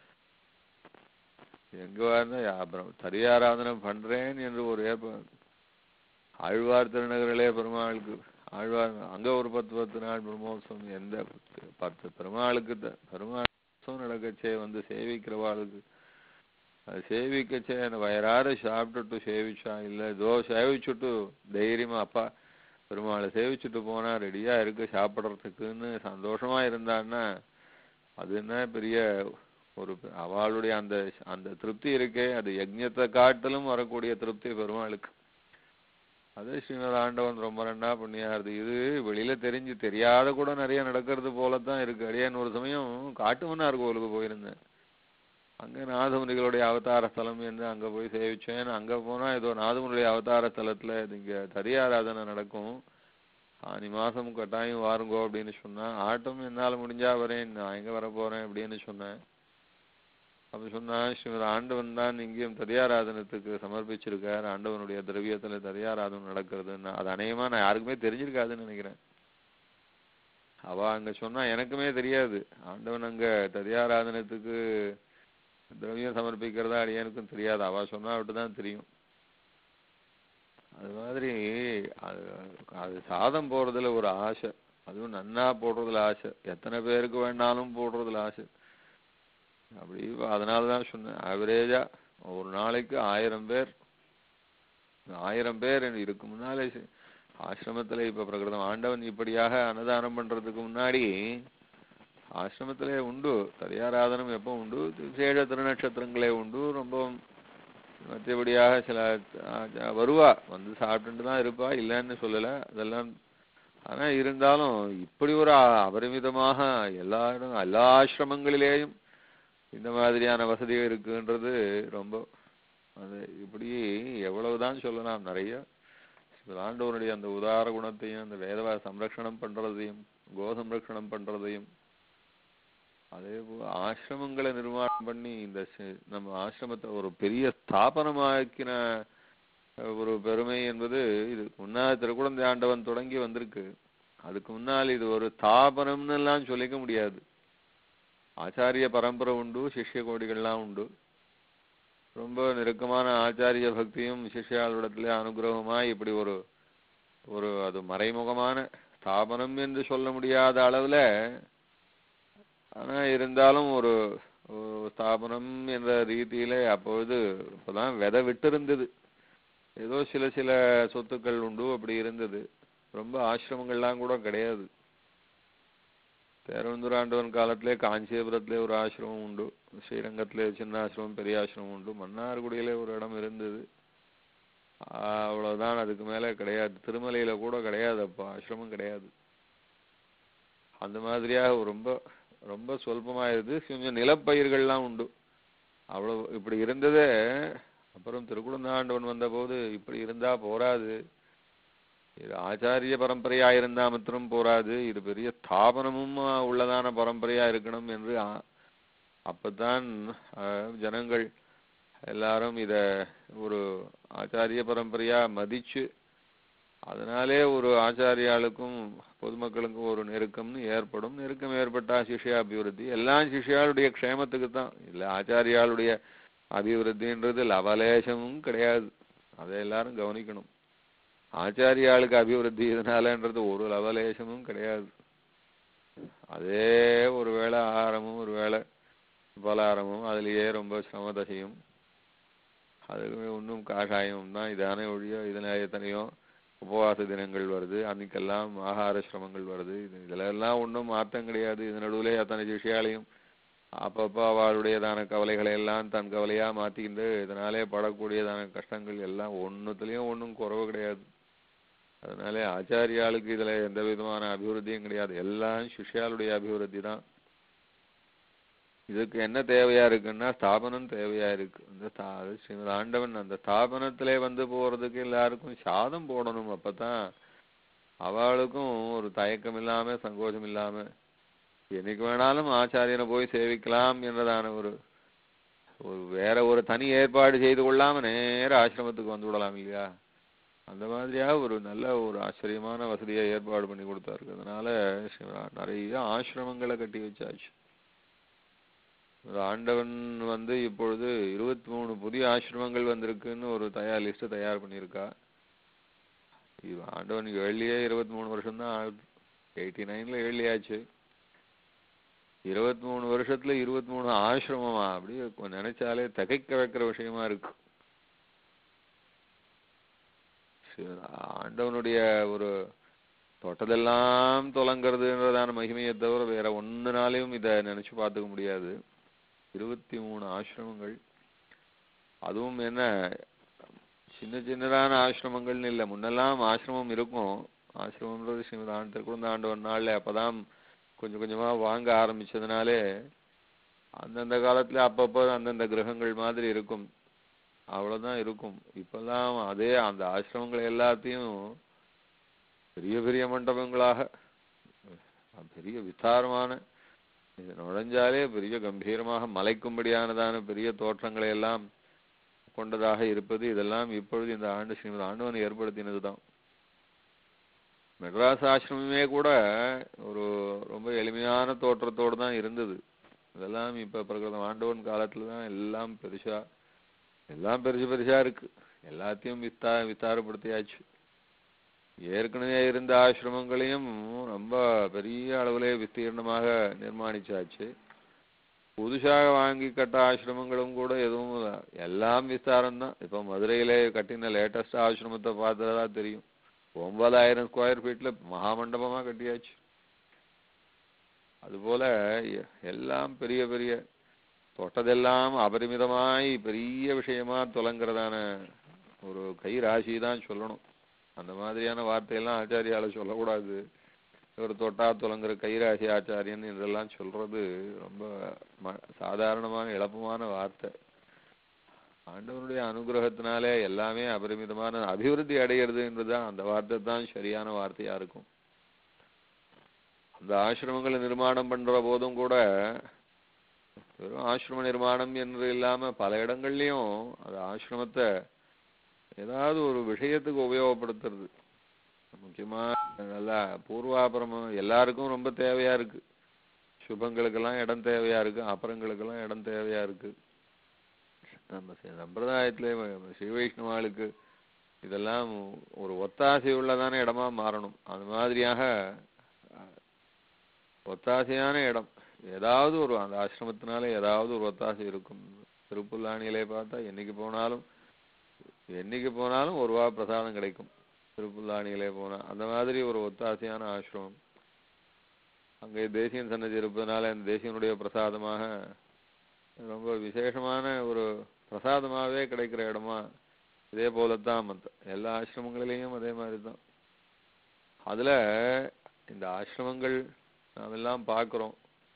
D: எங்க வரணும் தரியாராதனம் பண்றேன் என்று ஒரு ஏற்பாடு ஆழ்வார் திருநகரிலே பெருமாளுக்கு ஆழ்வார் அங்க ஒரு பத்து பத்து நாள் பிரம்மோத்சவம் எந்த பத்து- பத்து பெருமாளுக்கு த- பெருமாள் உற்சவம் நடக்கச்சே வந்து சேவிக்கிறவாளுக்கு அது சேவிக்கச்சே அந்த வயறார சாப்பிட்டுட்டு சேவிச்சா இல்ல இதோ சேவிச்சுட்டு தைரியமா அப்பா பெருமாளை சேவிச்சுட்டு போனா ரெடியா இருக்கு சாப்பிடுறதுக்குன்னு சந்தோஷமா இருந்தான்னா அது என்ன பெரிய ஒரு பெ- அவளுடைய அந்த அந்த திருப்தி இருக்கே அது யஜ்ஞத்தை காட்டிலும் வரக்கூடிய திருப்தி பெருமாளுக்கு அது ஸ்ரீமத் ஆண்டவன் ரொம்ப நன்னா பண்ணியாருது இது வெளியில தெரிஞ்சு தெரியாத கூட நிறைய நடக்கிறது போலத்தான் இருக்கு அடியான் ஒரு சமயம் காட்டுமன்னார் கோவிலுக்கு போயிருந்தேன் அங்க நாதமுனிகளுடைய அவதார ஸ்தலம் என்று அங்க போய் சேவிச்சேன் அங்க போனா ஏதோ நாதமுனியுடைய அவதார ஸ்தலத்துல இது இங்க தரியாராதனை நடக்கும் ஆனி மாசம் கட்டாயம் வாருங்கோ அப்படின்னு சொன்னா ஆட்டம் என்னால முடிஞ்சா வரேன் நான் எங்க வர போறேன் அப்படின்னு சொன்னேன் அப்ப சொன்னா ஸ்ரீமத் ஆண்டவன் தான் இங்கேயும் தரியாராதனத்துக்கு சமர்ப்பிச்சிருக்கார் ஆண்டவனுடைய திரவியத்துல தரியாராதனம் நடக்கிறதுன்னு அது அநேகமா நான் யாருக்குமே தெரிஞ்சிருக்காதுன்னு நினைக்கிறேன் அவ அங்க சொன்னா எனக்குமே தெரியாது ஆண்டவன் அங்க தரியாராதனத்துக்கு திரவியம் சமர்ப்பிக்கிறதா அடியனுக்கும் தெரியாது அவ சொன்னா தான் தெரியும் அது மாதிரி அது அது சாதம் போடுறதுல ஒரு ஆசை அதுவும் நன்னா போடுறதுல ஆசை எத்தனை பேருக்கு வேணாலும் போடுறதுல ஆசை அப்படி அதனால தான் சொன்னேன் ஆவரேஜா ஒரு நாளைக்கு ஆயிரம் பேர் ஆயிரம் பேர் இதுக்கு முன்னாலே செ- ஆசிரமத்துல இப்ப பிரகிருதம் ஆண்டவன் இப்படியாக அன்னதானம் பண்றதுக்கு முன்னாடி ஆசிரமத்திலே உண்டு தரியாராதனம் எப்போ உண்டு விசேஷ திருநட்சத்திரங்களே உண்டு ரொம்ப மற்றபடியாக சில ஆ, வருவா வந்து சாப்பிட்டுட்டு தான் இருப்பா இல்லைன்னு சொல்லல அதெல்லாம் ஆனா இருந்தாலும் இப்படி ஒரு அ- அபரிமிதமாக எல்லா இடம் எல்லா ஆசிரமங்களிலேயும் இந்த மாதிரியான வசதிகள் இருக்குன்றது ரொம்ப அது இப்படி எவ்வளவுதான் சொல்லலாம் நிறைய ஆண்டவனுடைய அந்த உதார குணத்தையும் அந்த வேதவ சம்ரக்ஷணம் பண்றதையும் கோ சம்ரக்ஷணம் பண்றதையும் அதே போல ஆசிரமங்களை நிர்மாணம் பண்ணி இந்த சி- நம்ம ஆசிரமத்தை ஒரு பெரிய ஸ்தாபனமாக்கின அஹ், ஒரு பெருமை என்பது இது முன்னால் திருக்குழந்தை ஆண்டவன் தொடங்கி வந்திருக்கு அதுக்கு முன்னால் இது ஒரு ஸ்தாபனம்னு எல்லாம் சொல்லிக்க முடியாது ஆச்சாரிய பரம்பரை உண்டு சிஷ்ய கோடிகள்லாம் உண்டு ரொம்ப நெருக்கமான ஆச்சாரிய பக்தியும் சிஷ்யாளிடத்திலே அனுகிரகமாய் இப்படி ஒரு ஒரு அது மறைமுகமான ஸ்தாபனம் என்று சொல்ல முடியாத அளவுல ஆனா இருந்தாலும் ஒரு ஒரு ஸ்தாபனம் என்ற ரீதியில அப்பொழுது இப்பதான் விதை விட்டு இருந்தது ஏதோ சில சில சொத்துக்கள் உண்டு அப்படி இருந்தது ரொம்ப ஆசிரமங்கள்லாம் கூட கிடையாது பேரவந்தூராண்டவன் காலத்திலே காஞ்சிபுரத்திலே ஒரு ஆசிரமம் உண்டு ஸ்ரீரங்கத்திலே சின்ன ஆசிரமம் பெரிய ஆசிரமம் உண்டு மன்னார்குடியிலே ஒரு இடம் இருந்தது ஆஹ் அவ்வளவுதான் அதுக்கு மேல கிடையாது திருமலையில கூட கிடையாது அப்போ ஆசிரமம் கிடையாது அந்த மாதிரியாக ரொம்ப ரொம்ப சொல்பமா இருந்து கொஞ்சம் நிலப்பயிர்கள்லாம் உண்டு அவ்வளவு இப்படி இருந்ததே அப்புறம் திருக்குழந்தாண்டவன் வந்தபோது இப்படி இருந்தா போராது இது ஆச்சாரிய பரம்பரையா இருந்தா மாத்திரம் போராது இது பெரிய ஸ்தாபனமும் ஆஹ், உள்ளதான பரம்பரையா இருக்கணும் என்று ஆ- அப்பதான் ஆஹ், ஜனங்கள் எல்லாரும் இத ஒரு ஆச்சாரிய பரம்பரையா மதிச்சு அதனாலே ஒரு ஆச்சாரியாளுக்கும் பொதுமக்களுக்கும் ஒரு நெருக்கம்னு ஏற்படும் நெருக்கம் ஏற்பட்டா சிஷ்ய அபிவிருத்தி எல்லாம் சிஷ்யாளுடைய க்ஷேமத்துக்கு தான் இல்ல ஆச்சாரியாளுடைய அபிவிருத்தின்றது லவலேசமும் கிடையாது அதை எல்லாரும் கவனிக்கணும் ஆச்சாரியாளுக்கு அபிவிருத்தி இதனாலன்றது ஒரு லவலேசமும் கிடையாது அதே ஒரு வேளை ஆகாரமும் ஒரு வேளை பலகாரமும் அதுலயே ரொம்ப சிரமதசையும் அதுக்கு இன்னும் காஷாயம் தான் இதானே ஒழிய இதுல எத்தனையோ உபவாச தினங்கள் வருது அன்னைக்கெல்லாம் ஆகார சிரமங்கள் வருது இது இதுல எல்லாம் ஒன்றும் மாற்றம் கிடையாது இது நடுவுல அத்தனை விஷயாலையும் அப்பப்போ அவளுடையதான கவலைகளை எல்லாம் தன் கவலையா மாத்திக்கிண்டு இதனாலே படக்கூடியதான கஷ்டங்கள் எல்லாம் ஒண்ணுத்துலயும் ஒண்ணும் குறவு கிடையாது அதனாலே ஆச்சாரியாளுக்கு இதுல எந்த விதமான அபிவிருத்தியும் கிடையாது எல்லாம் சிஷ்யாளுடைய அபிவிருத்தி தான் இதுக்கு என்ன தேவையா இருக்குன்னா ஸ்தாபனம் தேவையா இருக்கு அந்த ஸ்தா- அது ஸ்ரீமத் ஆண்டவன் அந்த ஸ்தாபனத்திலே வந்து போறதுக்கு எல்லாருக்கும் சாதம் போடணும் அப்பதான் அவளுக்கும் ஒரு தயக்கம் இல்லாம சங்கோஷம் இல்லாம என்னைக்கு வேணாலும் ஆச்சாரியனை போய் சேவிக்கலாம் என்றதான ஒரு ஒரு வேற ஒரு தனி ஏற்பாடு செய்து கொள்ளாம நேர ஆசிரமத்துக்கு வந்து விடலாம் இல்லையா அந்த மாதிரியா ஒரு நல்ல ஒரு ஆச்சரியமான வசதியை ஏற்பாடு பண்ணி கொடுத்தாரு அதனால ஸ்ரீமத் நிறைய ஆசிரமங்களை கட்டி வச்சாச்சு ஒரு ஆண்டவன் வந்து இப்பொழுது இருபத்தி மூணு புதிய ஆசிரமங்கள் வந்திருக்குன்னு ஒரு தயார் லிஸ்ட் தயார் பண்ணியிருக்கா இது ஆண்டவன் ஏழியே இருபத்தி மூணு வருஷம் தான் ஆகுது எயிட்டி நைன்ல ஏழியாச்சு இருபத்தி மூணு வருஷத்துல இருபத்தி மூணு ஆசிரமமா அப்படியே கொ- நினைச்சாலே திகைக்க வைக்கிற விஷயமா இருக்கு சரி, ஆண்டவனுடைய ஒரு தொட்டதெல்லாம் தொலங்கிறதுன்றதான மகிமையை தவிர வேற ஒன்னுனாலையும் இதை நினைச்சு பார்த்துக்க முடியாது இருபத்தி மூணு ஆசிரமங்கள் அதுவும் என்ன சின்ன சின்னதான ஆசிரமங்கள்னு இல்லை முன்னெல்லாம் ஆசிரமம் இருக்கும் ஆசிரமம்ன்றது ஸ்ரீமத் ஆண்டு குழந்த ஆண்டவன் நாள்ல அப்பதான் கொஞ்சம் கொஞ்சமா வாங்க ஆரம்பிச்சதுனாலே அந்தந்த காலத்துல அப்பப்போ அந்தந்த கிரகங்கள் மாதிரி இருக்கும் அவ்வளவுதான் இருக்கும் இப்பெல்லாம் அதே அந்த ஆசிரமங்கள் எல்லாத்தையும் பெரிய பெரிய மண்டபங்களாக அஹ் பெரிய விஸ்தாரமான இது நுழைஞ்சாலே பெரிய கம்பீரமாக மலைக்கும்படியானதான பெரிய தோற்றங்களை எல்லாம் கொண்டதாக இருப்பது இதெல்லாம் இப்பொழுது இந்த ஆண்டு ஸ்ரீமத் ஆண்டவன் ஏற்படுத்தினதுதான் மெட்ராஸ் ஆசிரமமே கூட ஒரு ரொம்ப எளிமையான தோற்றத்தோடு தான் இருந்தது இதெல்லாம் இப்ப பிரகிருதம் ஆண்டவன் காலத்துல தான் எல்லாம் பெருசா எல்லாம் பெருசு பெருசா இருக்கு எல்லாத்தையும் விஸ்தா விஸ்தாரப்படுத்தியாச்சு ஏற்கனவே இருந்த ஆசிரமங்களையும் ரொம்ப பெரிய அளவிலே விஸ்தீர்ணமாக நிர்மாணிச்சாச்சு புதுசாக வாங்கி கட்ட ஆசிரமங்களும் கூட எதுவும் இல்ல. எல்லாம் விஸ்தாரம் தான் இப்போ மதுரையிலே கட்டின லேட்டஸ்ட் ஆசிரமத்தை பார்த்ததா தெரியும் ஒன்பதாயிரம் ஸ்கொயர் ஃபீட்ல மகாமண்டபமா கட்டியாச்சு அதுபோல எ- எல்லாம் பெரிய பெரிய தொட்டதெல்லாம் அபரிமிதமாய் பெரிய விஷயமா துலங்குறதான ஒரு கை ராசி தான் சொல்லணும் அந்த மாதிரியான வார்த்தையெல்லாம் ஆச்சாரியால சொல்லக்கூடாது ஒரு தொட்டா துலங்குற கைராசி ஆச்சாரியன் இதெல்லாம் சொல்றது ரொம்ப ம- சாதாரணமான இழப்பமான வார்த்தை ஆண்டவனுடைய அனுகிரகத்தினாலே எல்லாமே அபரிமிதமான அபிவிருத்தி அடைகிறதுன்றதுதான் அந்த வார்த்தை தான் சரியான வார்த்தையா இருக்கும் அந்த ஆசிரமங்களை நிர்மாணம் பண்ற போதும் கூட வெறும் ஆசிரம நிர்மாணம் என்று இல்லாம பல இடங்கள்லயும் அது ஆசிரமத்தை ஏதாவது ஒரு விஷயத்துக்கு உபயோகப்படுத்துறது முக்கியமா நல்லா பூர்வாபரமம் எல்லாருக்கும் ரொம்ப தேவையா இருக்கு சுபங்களுக்கெல்லாம் இடம் தேவையா இருக்கு அப்புறங்களுக்கெல்லாம் இடம் தேவையா இருக்கு நம்ம சி- சம்பிரதாயத்திலே வ- ஸ்ரீ வைஷ்ணவாளுக்கு இதெல்லாம் ஒரு ஒத்தாசை உள்ளதான இடமா மாறணும் அது மாதிரியாக அஹ், ஒத்தாசையான இடம் ஏதாவது ஒரு அந்த ஆசிரமத்தினால ஏதாவது ஒரு ஒத்தாசை இருக்கும் திருப்புல்லானியிலே பார்த்தா என்னைக்கு போனாலும் என்னைக்கு போனாலும் ஒரு ரூபா பிரசாதம் கிடைக்கும் திருப்புல்லானியிலே போனா அந்த மாதிரி ஒரு ஒத்தாசையான ஆசிரமம் அங்கே தேசியன் சன்னதி இருப்பதனால அந்த தேசியனுடைய பிரசாதமாக ரொம்ப விசேஷமான ஒரு பிரசாதமாகவே கிடைக்கிற இடமா இதே போலத்தான் மத்த எல்லா ஆசிரமங்களிலேயும் அதே மாதிரி தான் அதுல இந்த ஆசிரமங்கள் நாம் எல்லாம் பார்க்கிறோம்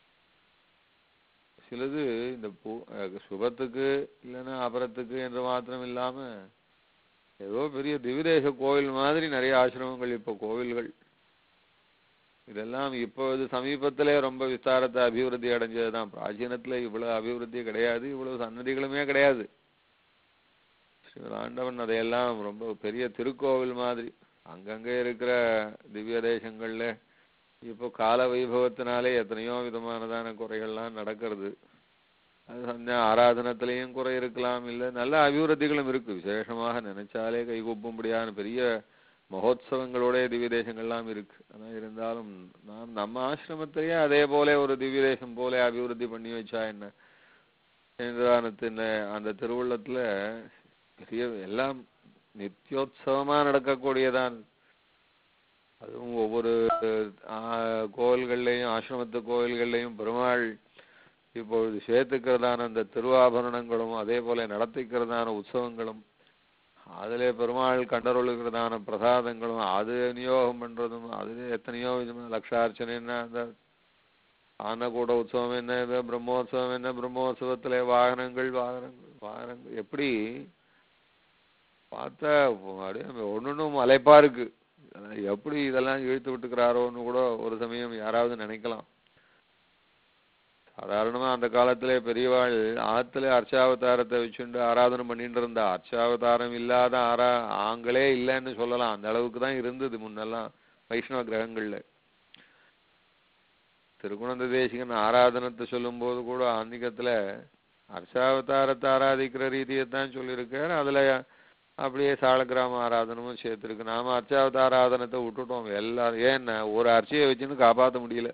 D: சிலது இந்த பூ அஹ் சுபத்துக்கு இல்லைன்னா அபரத்துக்கு என்று மாத்திரம் இல்லாம ஏதோ பெரிய திவிதேச கோவில் மாதிரி நிறைய ஆசிரமங்கள் இப்போ கோவில்கள் இதெல்லாம் இப்போ இது சமீபத்திலே ரொம்ப விஸ்தாரத்தை அபிவிருத்தி அடைஞ்சதுதான் பிராச்சீனத்துல இவ்வளவு அபிவிருத்தி கிடையாது இவ்வளவு சன்னதிகளுமே கிடையாது ஸ்ரீமத் ஆண்டவன் அதையெல்லாம் ரொம்ப பெரிய திருக்கோவில் மாதிரி அங்கங்க இருக்கிற திவ்ய தேசங்கள்ல இப்போ கால வைபவத்தினாலே எத்தனையோ விதமானதான குறைகள்லாம் நடக்கிறது அது சந்தியா ஆராதனத்திலையும் குறை இருக்கலாம் இல்லை நல்ல அபிவிருத்திகளும் இருக்கு விசேஷமாக நினைச்சாலே கைகூப்பும்படியான பெரிய மகோத்சவங்களோட திவ்ய தேசங்கள்லாம் இருக்கு ஆனா இருந்தாலும் நாம் நம்ம ஆசிரமத்திலேயே அதே போல ஒரு திவ்ய தேசம் போல அபிவிருத்தி பண்ணி வச்சா என்ன என்றானத்தின் அந்த திருவுள்ளத்துல பெரிய எல்லாம் நித்தியோத்சவமா நடக்கக்கூடியதான் அதுவும் ஒவ்வொரு ஆ, கோவில்கள்லையும் ஆசிரமத்து கோவில்கள்லையும் பெருமாள் இப்பொழுது சேர்த்துக்கிறதான அந்த திருவாபரணங்களும் அதே போல நடத்திக்கிறதான உற்சவங்களும் அதிலே பெருமாள் கண்டருளுகிறதான பிரசாதங்களும் அது விநியோகம் பண்றதும் அதுல எத்தனையோ விதமான லட்சார்ச்சனைன்னா அந்த ஆனக்கூட உற்சவம் என்ன இது பிரம்மோற்சவம் என்ன பிரம்மோற்சவத்திலே வாகனங்கள் வாகனங்கள் வாகனங்கள் எப்படி பார்த்தா அப்படியே ஒன்னொன்னும் அலைப்பா இருக்கு இதெல்லாம் எப்படி இதெல்லாம் இழுத்து விட்டுக்கிறாரோன்னு கூட ஒரு சமயம் யாராவது நினைக்கலாம் சாதாரணமா அந்த காலத்திலே பெரியவாள் ஆத்துல அர்ச்சாவதாரத்தை வச்சுண்டு ஆராதனை பண்ணிட்டு இருந்தா அர்ச்சாவதாரம் இல்லாத ஆரா ஆங்களே இல்லைன்னு சொல்லலாம் அந்த அளவுக்கு தான் இருந்தது முன்னெல்லாம் வைஷ்ணவ கிரகங்கள்ல திருக்குணந்த தேசிகன் ஆராதனத்தை சொல்லும்போது கூட ஆன்மீகத்துல அர்ச்சாவதாரத்தை ஆராதிக்கிற ரீதியைத்தான் சொல்லியிருக்கார் அதுல அப்படியே சாலக்கிராம ஆராதனமும் சேர்த்துருக்கு நாம அர்ச்சாவதார ஆராதனத்தை விட்டுட்டோம் எல்லாரும் ஏன்னா ஒரு அர்ச்சையை வச்சுன்னு காப்பாத்த முடியல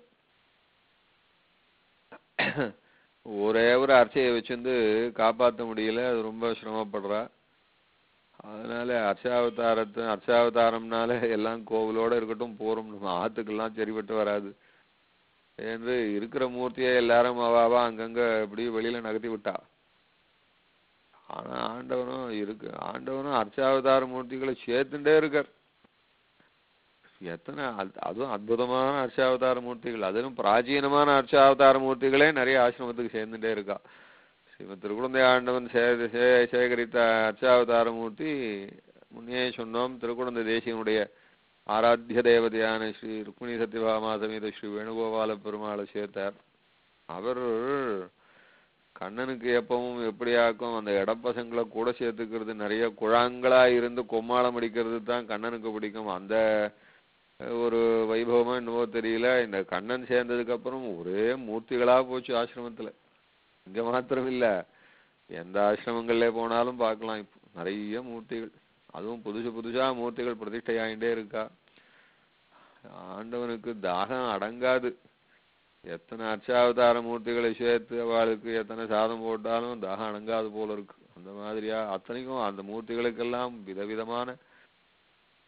D: ஒரே ஒரு அர்ச்சையை வச்சிருந்து காப்பாத்த முடியல அது ரொம்ப சிரமப்படுறா அதனால அர்ச்சாவதாரத்தை அர்ச்சாவதாரம்னால எல்லாம் கோவிலோட இருக்கட்டும் போறோம் நம்ம ஆத்துக்கெல்லாம் சரிப்பட்டு வராது என்று இருக்கிற மூர்த்தியை எல்லாரும் அவாவா அங்கங்க இப்படி வெளியில நகர்த்தி விட்டா ஆனா ஆண்டவனும் இருக்கு ஆண்டவனும் அர்ச்சாவதார மூர்த்திகளை சேர்த்துட்டே இருக்கார் எத்தனை அத்- அதுவும் அற்புதமான அர்ச்சாவதார மூர்த்திகள் அதிலும் பிராச்சீனமான அர்ச்சாவதார மூர்த்திகளே நிறைய ஆசிரமத்துக்கு சேர்ந்துட்டே இருக்கா ஸ்ரீமத் திருக்குழந்தை ஆண்டவன் சே- சே- சேகரித்த அர்ச்சாவதார மூர்த்தி முன்னே சொன்னோம் திருக்குழந்தை தேசியனுடைய ஆராத்திய தேவதையான ஸ்ரீ ருக்மிணி சத்யபாமா சமேத ஸ்ரீ வேணுகோபால பெருமாளை சேர்த்தார் அவர் கண்ணனுக்கு எப்பவும் எப்படியாக்கும் அந்த இடப்பசங்களை கூட சேர்த்துக்கிறது நிறைய குழாங்களா இருந்து கொம்மாளம் அடிக்கிறது தான் கண்ணனுக்கு பிடிக்கும் அந்த அஹ், ஒரு வைபவமா என்னவோ தெரியல இந்த கண்ணன் சேர்ந்ததுக்கு அப்புறம் ஒரே மூர்த்திகளா போச்சு ஆசிரமத்துல இங்க மாத்திரம் இல்ல எந்த ஆசிரமங்கள்ல போனாலும் பார்க்கலாம் இப்போ நிறைய மூர்த்திகள் அதுவும் புதுசு புதுசா மூர்த்திகள் பிரதிஷ்டை ஆயிட்டே இருக்கா ஆண்டவனுக்கு தாகம் அடங்காது எத்தனை அர்ச்சாவதார மூர்த்திகளை சேர்த்து அவளுக்கு எத்தனை சாதம் போட்டாலும் தாகம் அடங்காது போல இருக்கு அந்த மாதிரியா அத்தனைக்கும் அந்த மூர்த்திகளுக்கெல்லாம் விதவிதமான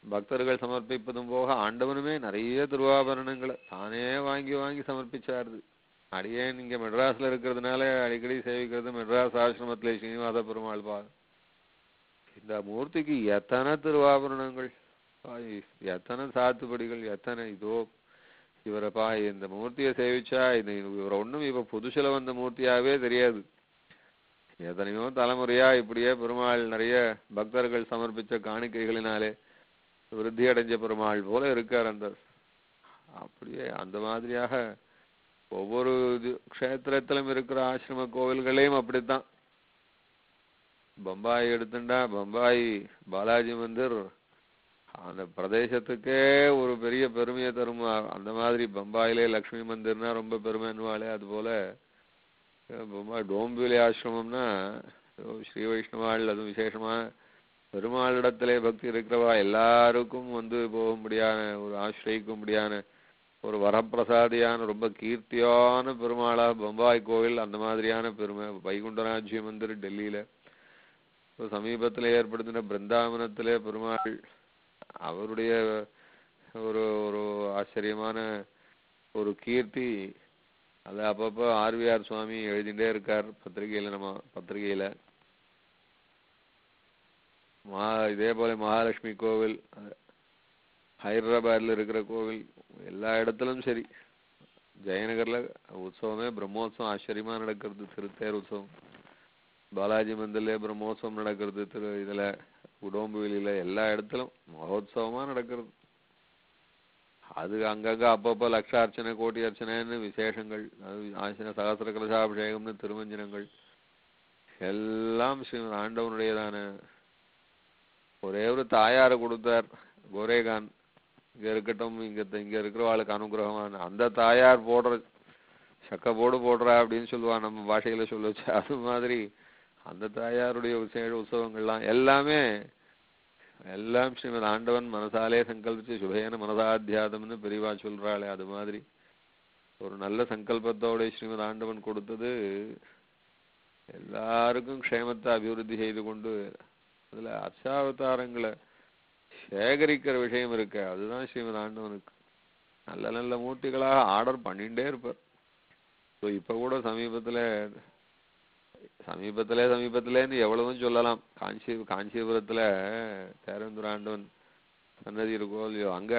D: பக்தர்கள் சமர்ப்பிப்பதும் போக ஆண்டவனுமே நிறைய திருவாபரணங்களை தானே வாங்கி வாங்கி சமர்ப்பிச்சாருது அடியேன் இங்க மெட்ராஸ்ல இருக்கிறதுனால அடிக்கடி சேவிக்கிறது மெட்ராஸ் ஆசிரமத்திலே ஸ்ரீனிவாச பெருமாள் பா இந்த மூர்த்திக்கு எத்தனை திருவாபரணங்கள் ஆய், எத்தனை சாத்துப்படிகள் எத்தனை இதோ இவரை பா இந்த மூர்த்தியை சேவிச்சா இந்த இவர் ஒண்ணும் இப்ப புதுசுல வந்த மூர்த்தியாவே தெரியாது எத்தனையோ தலைமுறையா இப்படியே பெருமாள் நிறைய பக்தர்கள் சமர்ப்பிச்ச காணிக்கைகளினாலே விருத்தி அடைஞ்ச பெருமாள் போல இருக்கார் அந்த அப்படியே அந்த மாதிரியாக ஒவ்வொரு இது க்ஷேத்திரத்திலும் இருக்கிற ஆசிரம கோவில்களையும் அப்படித்தான் பம்பாய் எடுத்துட்டா பம்பாய் பாலாஜி மந்திர் அந்த பிரதேசத்துக்கே ஒரு பெரிய பெருமையை தரும் அ- அந்த மாதிரி பம்பாயிலே லக்ஷ்மி மந்திர்னா ரொம்ப பெருமைன்னுவாளே அது போல அஹ் பம்பாய் டோம்பிவிலி ஆசிரமம்னா ஏதோ ஸ்ரீ வைஷ்ணவாள் அதுவும் விசேஷமா பெருமாளிடத்திலே பக்தி இருக்கிறவா எல்லாருக்கும் வந்து போகும்படியான ஒரு ஆசிரியிக்கும்படியான ஒரு வரப்பிரசாதியான ரொம்ப கீர்த்தியான பெருமாளா பம்பாய் கோவில் அந்த மாதிரியான பெருமை வைகுண்டராஜ்ய மந்திர் டெல்லியில இப்போ சமீபத்துல ஏற்படுத்தின பிருந்தாவனத்திலே பெருமாள் அவருடைய ஒரு ஒரு ஆச்சரியமான ஒரு கீர்த்தி அது அப்பப்போ ஆர்விஆர் சுவாமி எழுதிட்டே இருக்கார் பத்திரிகையில நம்ம பத்திரிகையில மா இதே போல மகாலட்சுமி கோவில் அஹ், ஹைதராபாத்ல இருக்கிற கோவில் எல்லா இடத்திலும் சரி ஜெயநகர்ல உற்சவமே பிரம்மோத்சவம் ஆச்சரியமா நடக்கிறது திருத்தேர் உற்சவம் பாலாஜி மந்திரிலே பிரம்மோத்சவம் நடக்கிறது திரு இதுல உடோம்புவிலில எல்லா இடத்திலும் மகோத்சவமா நடக்கிறது அது அங்கங்க அப்பப்போ லட்சார்ச்சனை கோட்டி அர்ச்சனைன்னு விசேஷங்கள் அது ஆசன சகசிர கலசாபிஷேகம்னு திருமஞ்சனங்கள் எல்லாம் ஸ்ரீ ஆண்டவனுடையதான ஒரே ஒரு தாயாரை கொடுத்தார் கோரேகான் இங்க இருக்கட்டும் இங்க இங்க இருக்கிறவாளுக்கு அனுகிரகமான அந்த தாயார் போடுற சக்க போடு போடுறா அப்படின்னு சொல்லுவா நம்ம பாஷையில சொல்ல வச்சு அது மாதிரி அந்த தாயாருடைய விசேஷ உற்சவங்கள்லாம் எல்லாமே எல்லாம் ஸ்ரீமத் ஆண்டவன் மனசாலே சங்கல்பிச்சு சுபேன மனதாத்தியாதம்னு பெரியவா சொல்றாளே அது மாதிரி ஒரு நல்ல சங்கல்பத்தோட ஸ்ரீமத் ஆண்டவன் கொடுத்தது எல்லாருக்கும் க்ஷேமத்தை அபிவிருத்தி செய்து கொண்டு அதுல அர்ச்சாவதாரங்களை சேகரிக்கிற விஷயம் இருக்கு அதுதான் ஸ்ரீமத் ஆண்டவனுக்கு நல்ல நல்ல மூர்த்திகளாக ஆர்டர் பண்ணிட்டே இருப்பார் ஸோ இப்போ கூட சமீபத்துல சமீபத்திலே சமீபத்திலேன்னு எவ்வளவும் சொல்லலாம் காஞ்சி காஞ்சிபுரத்துல தேரந்துர ஆண்டவன் சன்னதி இருக்கோ இல்லையோ அங்க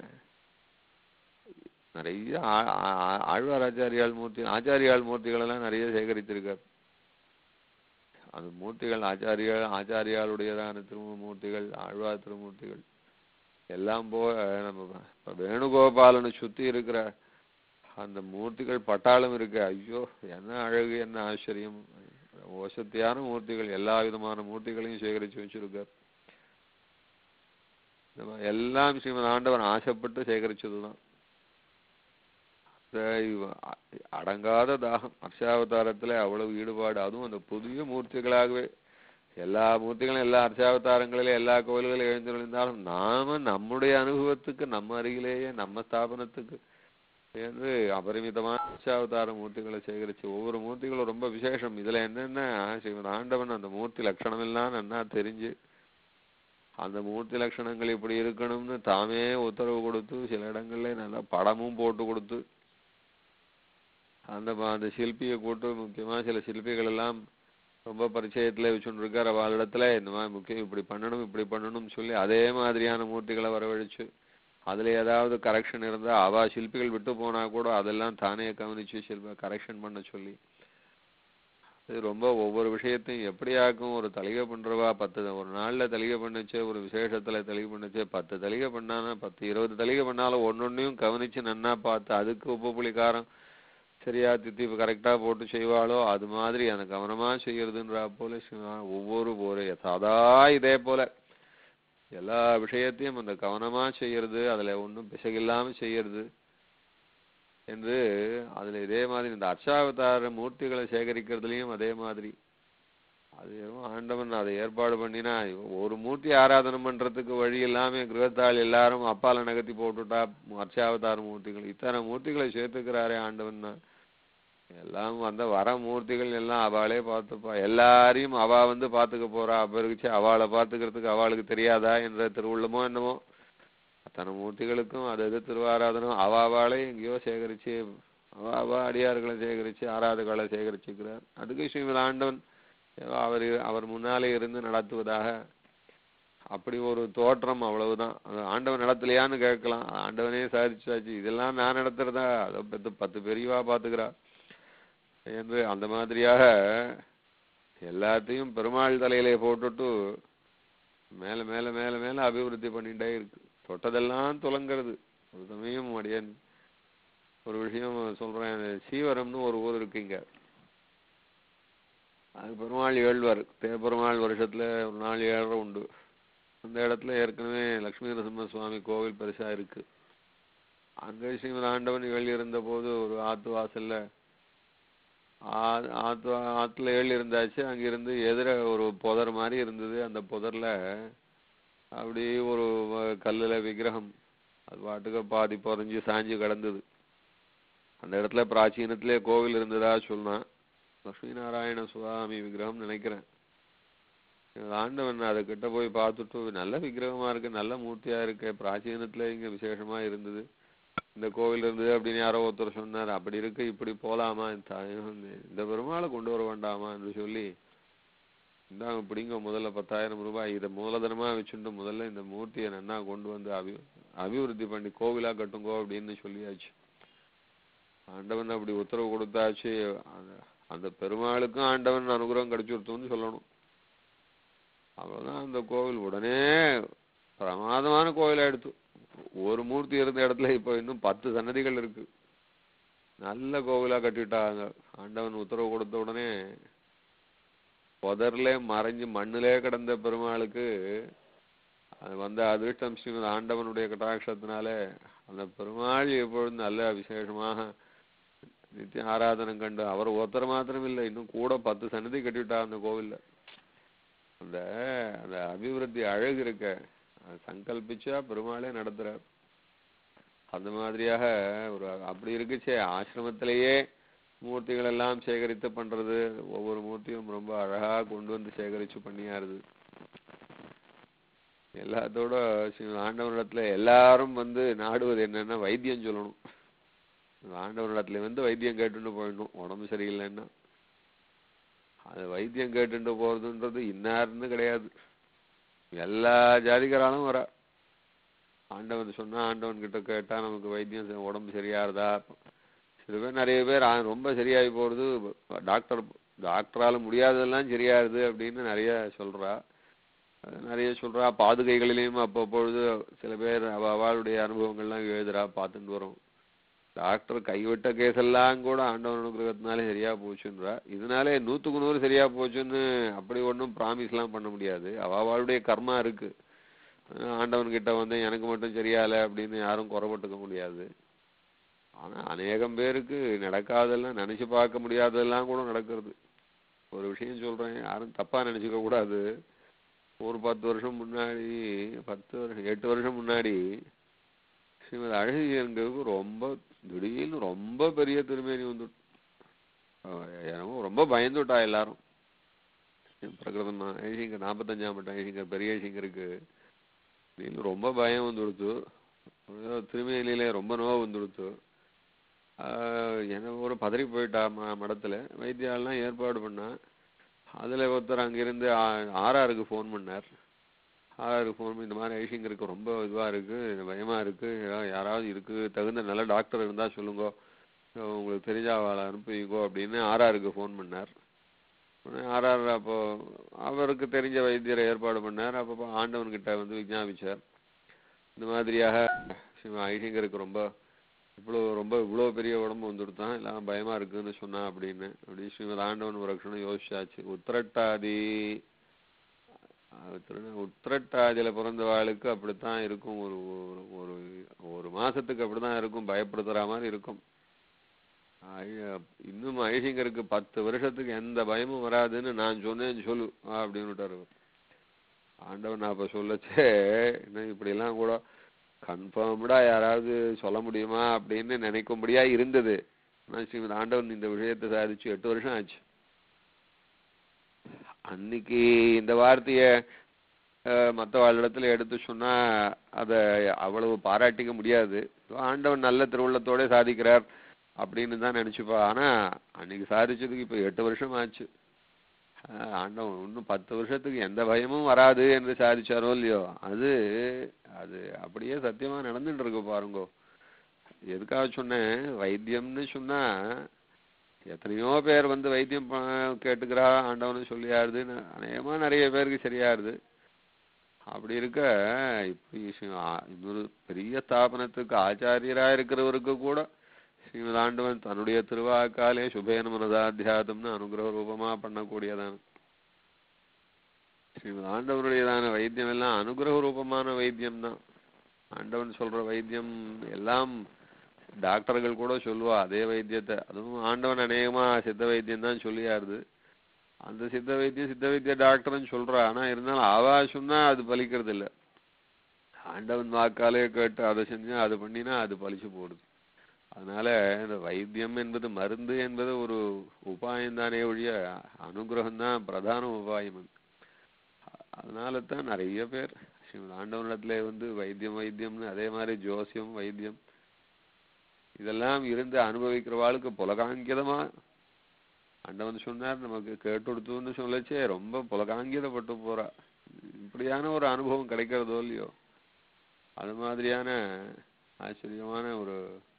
D: நிறைய ஆ- ஆ- ஆழ்வார் ஆச்சாரியால் மூர்த்தி ஆச்சாரியால் மூர்த்திகள் எல்லாம் நிறைய சேகரித்திருக்கார் அந்த மூர்த்திகள் ஆச்சாரியா ஆச்சாரியாளுடையதான திருமூர்த்திகள் ஆழ்வார் திருமூர்த்திகள் எல்லாம் போக நம்ம இப்ப வேணுகோபாலனை சுத்தி இருக்கிற அந்த மூர்த்திகள் பட்டாளம் இருக்கு ஐயோ என்ன அழகு என்ன ஆச்சரியம் வசத்தியான மூர்த்திகள் எல்லா விதமான மூர்த்திகளையும் சேகரிச்சு வச்சிருக்கார் இந்த மாதிரி எல்லாம் ஸ்ரீமத் ஆண்டவன் ஆசைப்பட்டு சேகரிச்சதுதான் இந்த இவ- அ- அடங்காத தாகம் அர்ச்சாவதாரத்துல அவ்வளவு ஈடுபாடு அதுவும் அந்த புதிய மூர்த்திகளாகவே எல்லா மூர்த்திகளும் எல்லா அர்ச்சாவதாரங்களிலும் எல்லா கோயில்களும் எழுந்திருந்தாலும் நாம நம்முடைய அனுபவத்துக்கு நம்ம அருகிலேயே நம்ம ஸ்தாபனத்துக்கு என்று அபரிமிதமான அர்ச்சாவதார மூர்த்திகளை சேகரிச்சு ஒவ்வொரு மூர்த்திகளும் ரொம்ப விசேஷம் இதுல என்னென்ன ஸ்ரீமத் ஆண்டவன் அந்த மூர்த்தி லட்சணம் எல்லாம் நன்னா தெரிஞ்சு அந்த மூர்த்தி லட்சணங்கள் இப்படி இருக்கணும்னு தாமே உத்தரவு கொடுத்து சில இடங்கள்ல நல்லா படமும் போட்டு கொடுத்து அந்த ப- அந்த சிற்பியை கூட்டு முக்கியமா சில சிற்பிகள் எல்லாம் ரொம்ப பரிச்சயத்துல வச்சுட்டு இருக்கார் அவளிடத்துல இந்த மாதிரி முக்கியம் இப்படி பண்ணணும் இப்படி பண்ணணும்னு சொல்லி அதே மாதிரியான மூர்த்திகளை வரவழைச்சு அதுல ஏதாவது கரெக்ஷன் இருந்தா அவ சிற்பிகள் விட்டு போனா கூட அதெல்லாம் தானே கவனிச்சு சிற்ப கரெக்ஷன் பண்ண சொல்லி இது ரொம்ப ஒவ்வொரு விஷயத்தையும் எப்படியாக்கும் ஒரு தலிகை பண்றவா பத்து ஒரு நாள்ல தலிகை பண்ணுச்சு ஒரு விசேஷத்துல தலிகை பண்ணுச்சு பத்து தலிகை பண்ணானா பத்து இருபது தலிகை பண்ணாலும் ஒன்னொன்னையும் கவனிச்சு நன்னா பார்த்து அதுக்கு உப்பு புளிக்காரம் சரியா தித்தி கரெக்டா போட்டு செய்வாளோ அது மாதிரி அந்த கவனமா செய்யறதுன்றா போல சிவா- ஒவ்வொரு ஒரு சதா இதே போல எல்லா விஷயத்தையும் அந்த கவனமா செய்யறது அதுல ஒண்ணும் பிசகில்லாம செய்யறது என்று அதுல இதே மாதிரி இந்த அர்ச்சாவதார மூர்த்திகளை சேகரிக்கிறதுலயும் அதே மாதிரி அது என்னமோ ஆண்டவன் அதை ஏற்பாடு பண்ணினா ஒரு மூர்த்தி ஆராதனை பண்றதுக்கு வழி இல்லாம கிரகத்தாள் எல்லாரும் அப்பால நகர்த்தி போட்டுட்டா அர்ச்சாவதார மூர்த்திகள் இத்தனை மூர்த்திகளை சேர்த்துக்கிறாரே ஆண்டவன் தான் எல்லாம் வந்த வர மூர்த்திகள் எல்லாம் அவளே பார்த்துப்பா எல்லாரையும் அவ வந்து பார்த்துக்க போறா அப்ப இருந்துச்சு அவளை பார்த்துக்கிறதுக்கு அவளுக்கு தெரியாதா என்ற திருவுள்ளமோ என்னமோ அத்தனை மூர்த்திகளுக்கும் அது அது திருவாராதனம் அவாவாளே எங்கேயோ சேகரிச்சு அவ அவ அடியார்களை சேகரிச்சு ஆராதகளை சேகரிச்சுக்கிறார் அதுக்கு ஸ்ரீமத் ஆண்டவன் ஏதோ அவர் அவர் முன்னாலே இருந்து நடத்துவதாக அப்படி ஒரு தோற்றம் அவ்வளவுதான் அது ஆண்டவன் நடத்தலையான்னு கேட்கலாம் ஆண்டவனே சாதிச்சாச்சு இதெல்லாம் நான் நடத்துறதா அதை பத்து பத்து பெரியவா பாத்துக்கிறா என்று அந்த மாதிரியாக எல்லாத்தையும் பெருமாள் தலையிலே போட்டுட்டு மேல மேல மேல மேல அபிவிருத்தி பண்ணிட்டே இருக்கு தொட்டதெல்லாம் துலங்கிறது ஒரு சமயம் அடியன் ஒரு விஷயம் சொல்றேன் சீவரம்னு ஒரு ஊர் இருக்குங்க அது பெருமாள் ஏழ்வார் தேப்பெருமாள் வருஷத்துல ஒரு நாலு ஏழரை உண்டு அந்த இடத்துல ஏற்கனவே லக்ஷ்மி நரசிம்ம சுவாமி கோவில் பெருசா இருக்கு அங்க ஸ்ரீமத் ஆண்டவன் ஏழி இருந்த போது ஒரு ஆத்து வாசல்ல ஆ- ஆத்து ஆத்துல ஏழி இருந்தாச்சு அங்கிருந்து எதிர ஒரு புதர் மாதிரி இருந்தது அந்த புதர்ல அப்படியே ஒரு வ- கல்லுல விக்கிரகம் அது பாட்டுக்கு பாதி புதஞ்சு சாஞ்சு கிடந்தது அந்த இடத்துல பிராச்சீனத்திலே கோவில் இருந்ததா சொன்னான் லக்ஷ்மி நாராயண சுவாமி விக்கிரகம் நினைக்கிறேன் இது ஆண்டவன் அதை கிட்ட போய் பார்த்துட்டு நல்ல விக்கிரகமா இருக்கு நல்ல மூர்த்தியா இருக்கு பிராச்சீனத்துல இங்க விசேஷமா இருந்தது இந்த கோவில் இருந்தது அப்படின்னு யாரோ ஒருத்தர் சொன்னார் அப்படி இருக்கு இப்படி போலாமா இந்த இந்த பெருமாளை கொண்டு வர வேண்டாமா என்று சொல்லி இந்தாங்க பிடிங்க முதல்ல பத்தாயிரம் ரூபாய் இதை மூலதனமா வச்சுட்டு முதல்ல இந்த மூர்த்தியை நன்னா கொண்டு வந்து அபி அபிவிருத்தி பண்ணி கோவிலா கட்டுங்கோ அப்படின்னு சொல்லியாச்சு ஆண்டவன் அப்படி உத்தரவு கொடுத்தாச்சு அந்த அந்த பெருமாளுக்கும் ஆண்டவன் அனுகிரகம் கிடைச்சுடுத்துன்னு சொல்லணும் அவ்வளவுதான் அந்த கோவில் உடனே பிரமாதமான கோவில் எடுத்து ஒரு மூர்த்தி இருந்த இடத்துல இப்போ இன்னும் பத்து சன்னதிகள் இருக்கு நல்ல கோவிலா கட்டிட்டாங்க ஆண்டவன் உத்தரவு கொடுத்த உடனே புதர்ல மறைஞ்சு மண்ணிலே கிடந்த பெருமாளுக்கு அது வந்த அதிர்ஷ்டம் ஸ்ரீமத் ஆண்டவனுடைய கட்டாட்சத்தினால அந்த பெருமாள் எப்பொழுதும் நல்ல விசேஷமாக நித்திய ஆராதனம் கண்டு அவர் ஒருத்தர் மாத்திரம் இல்லை இன்னும் கூட பத்து சன்னதி கட்டிவிட்டா அந்த கோவில்ல அந்த அந்த அபிவிருத்தி அழகு இருக்க அது சங்கல்பிச்சா பெருமாளே நடத்துறார் அந்த மாதிரியாக ஒரு அப்படி இருக்குச்சே ஆசிரமத்திலேயே மூர்த்திகள் எல்லாம் சேகரித்து பண்றது ஒவ்வொரு மூர்த்தியும் ரொம்ப அழகா கொண்டு வந்து சேகரிச்சு பண்ணியாருது எல்லாத்தோட ஸ்ரீ ஆண்டவனிடத்துல எல்லாரும் வந்து நாடுவது என்னன்னா வைத்தியம் சொல்லணும் ஆண்டவனிடத்துல வந்து வைத்தியம் கேட்டுட்டு போயிடணும் உடம்பு சரியில்லைன்னா அது வைத்தியம் கேட்டுட்டு போறதுன்றது இன்னாருன்னு கிடையாது எல்லா ஜாதிகாராலும் வரா ஆண்டவன் சொன்னா ஆண்டவன் கிட்ட கேட்டா நமக்கு வைத்தியம் செ- உடம்பு சரியாருதா சில பேர் நிறைய பேர் ஆ, ரொம்ப சரியாகி போறது டாக்டர் டாக்டரால முடியாததெல்லாம் சரியாருது அப்படின்னு நிறைய சொல்றா அது நிறைய சொல்றா பாதுகைகளிலையும் அப்பப்பொழுது சில பேர் அவ அவளுடைய அனுபவங்கள்லாம் எழுதுறா பார்த்துட்டு வரோம் டாக்டர் கைவிட்ட கேஸெல்லாம் கூட ஆண்டவன் அனுகிரகத்தினாலே சரியா போச்சுன்றா இதனாலே நூத்துக்கு நூறு சரியா போச்சுன்னு அப்படி ஒன்றும் ப்ராமிஸ்லாம் பண்ண முடியாது அவ அவளுடைய கர்மா இருக்கு அஹ் ஆண்டவன் கிட்ட வந்து எனக்கு மட்டும் சரியால அப்படின்னு யாரும் குறைபட்டுக்க முடியாது ஆனா அநேகம் பேருக்கு நடக்காதெல்லாம் நினைச்சு பார்க்க முடியாததெல்லாம் கூட நடக்கிறது ஒரு விஷயம் சொல்றேன் யாரும் தப்பா நினைச்சுக்க கூடாது ஒரு பத்து வருஷம் முன்னாடி பத்து வருஷம் எட்டு வருஷம் முன்னாடி ஸ்ரீமதி அழகியங்களுக்கு ரொம்ப திடீர்னு ரொம்ப பெரிய திருமேனி வந்து என்னமோ ரொம்ப பயந்துட்டா எல்லாரும் பிரகிருதம் ஐசிங்கர் நாற்பத்தஞ்சாம் பட்டம் ஐசிங்கர் பெரிய ஐசிங்கருக்கு திடீர்னு ரொம்ப பயம் வந்துடுத்து ஏதோ திருமேனியில ரொம்ப நோவு வந்துடுத்து ஆஹ் என்ன ஒரு பதறி போயிட்டா ம மடத்துல வைத்தியாலாம் ஏற்பாடு பண்ணா அதுல ஒருத்தர் அங்கிருந்து ஆ- ஆர்ஆருக்கு ஃபோன் பண்ணார் ஆர்ஆருக்கு ஃபோன் பண்ணி இந்த மாதிரி ஐசிங்கருக்கு ரொம்ப இதுவா இருக்கு பயமா இருக்கு ஏதாவது யாராவது இருக்கு தகுந்த நல்ல டாக்டர் இருந்தா சொல்லுங்க அஹ் உங்களுக்கு தெரிஞ்ச அவளை அனுப்புவீங்கோ அப்படின்னு ஆர்ஆருக்கு ஃபோன் பண்ணார் உடனே ஆர்ஆர் அப்போ அவருக்கு தெரிஞ்ச வைத்தியரை ஏற்பாடு பண்ணார் அப்போ ஆண்டவன் கிட்ட வந்து விஞ்ஞாபிச்சார் இந்த மாதிரியாக சிவ ஐசிங்கருக்கு ரொம்ப இவ்வளோ ரொம்ப இவ்வளோ பெரிய உடம்பு வந்துடுத்தான் எல்லாம் பயமா இருக்குன்னு சொன்னா அப்படின்னு அப்படி ஸ்ரீமத் ஆண்டவன் ஒரு க்ஷணம் யோசிச்சாச்சு உத்திரட்டாதி அஹ் திரு- உத்திரட்டாதியில பிறந்தவாளுக்கு அப்படித்தான் இருக்கும் ஒரு ஒரு- ஒரு ஒரு மாசத்துக்கு அப்படிதான் இருக்கும் பயப்படுத்துற மாதிரி இருக்கும் ஐய- இன்னும் ஐசிங்கருக்கு பத்து வருஷத்துக்கு எந்த பயமும் வராதுன்னு நான் சொன்னேன் சொல்லு அப்படின்னு விட்டாரு அவர். ஆண்டவன் நான் அப்ப சொல்லச்சே இன்னும் இப்படி எல்லாம் கூட கன்ஃபார்ம்டா யாராவது சொல்ல முடியுமா அப்படின்னு நினைக்கும்படியா இருந்தது ஆனா ஸ்ரீமத் ஆண்டவன் இந்த விஷயத்தை சாதிச்சு எட்டு வருஷம் ஆச்சு அன்னைக்கு இந்த வார்த்தைய மற்றவாளிடத்துல எடுத்து சொன்னா அதை அவ்வளவு பாராட்டிக்க முடியாது ஆண்டவன் நல்ல திருவுள்ளத்தோட சாதிக்கிறார் அப்படின்னு தான் நினைச்சுப்பா ஆனா அன்னைக்கு சாதிச்சதுக்கு இப்ப எட்டு வருஷம் ஆச்சு ஆஹ் ஆண்டவன் இன்னும் பத்து வருஷத்துக்கு எந்த பயமும் வராது என்று சாதிச்சாரோ இல்லையோ அது அது அப்படியே சத்தியமா நடந்துட்டு இருக்கு பாருங்கோ எதுக்காக சொன்னேன் வைத்தியம்னு சொன்னா எத்தனையோ பேர் வந்து வைத்தியம் ப- கேட்டுக்கிறா ஆண்டவனு சொல்லியாருது அநேகமா நிறைய பேருக்கு சரியாருது அப்படி இருக்க இப்படி சி- ஆ- இன்னொரு பெரிய ஸ்தாபனத்துக்கு ஆச்சாரியரா இருக்கிறவருக்கு கூட ஸ்ரீமத் ஆண்டவன் தன்னுடைய திருவாக்காலே சுபேன மனதாத்தியாதம்னு அனுகிரக ரூபமா பண்ணக்கூடியதான ஸ்ரீமத் ஆண்டவனுடையதான வைத்தியம் எல்லாம் அனுகிரக ரூபமான வைத்தியம் தான் ஆண்டவன் சொல்ற வைத்தியம் எல்லாம் டாக்டர்கள் கூட சொல்லுவா அதே வைத்தியத்தை அதுவும் ஆண்டவன் அநேகமா சித்த வைத்தியம் தான் சொல்லியாருது அந்த சித்த வைத்தியம் சித்த வைத்திய டாக்டர்னு சொல்றா ஆனா இருந்தாலும் அவா சொன்னா அது பலிக்கிறது இல்ல ஆண்டவன் வாக்காலே கேட்டு அதை செஞ்சா அது பண்ணினா அது பலிச்சு போடுது அதனால இந்த வைத்தியம் என்பது மருந்து என்பது ஒரு உபாயம் தானே ஒழிய அனுகிரகம் தான் பிரதான உபாயம் அது. அதனால தான் நிறைய பேர் ஸ்ரீமத் ஆண்டவனிடத்துல வந்து வைத்தியம் வைத்தியம்னு அதே மாதிரி ஜோசியம் வைத்தியம் இதெல்லாம் இருந்து அனுபவிக்கிறவாளுக்கு புலகாங்கிதமா ஆண்டவன் சொன்னார் நமக்கு கேட்டுடுத்துன்னு சொல்லச்சே ரொம்ப புலகாங்கிதப்பட்டு போறா இப்படியான ஒரு அனுபவம் கிடைக்கிறதோ இல்லையோ அது மாதிரியான ஆச்சரியமான ஒரு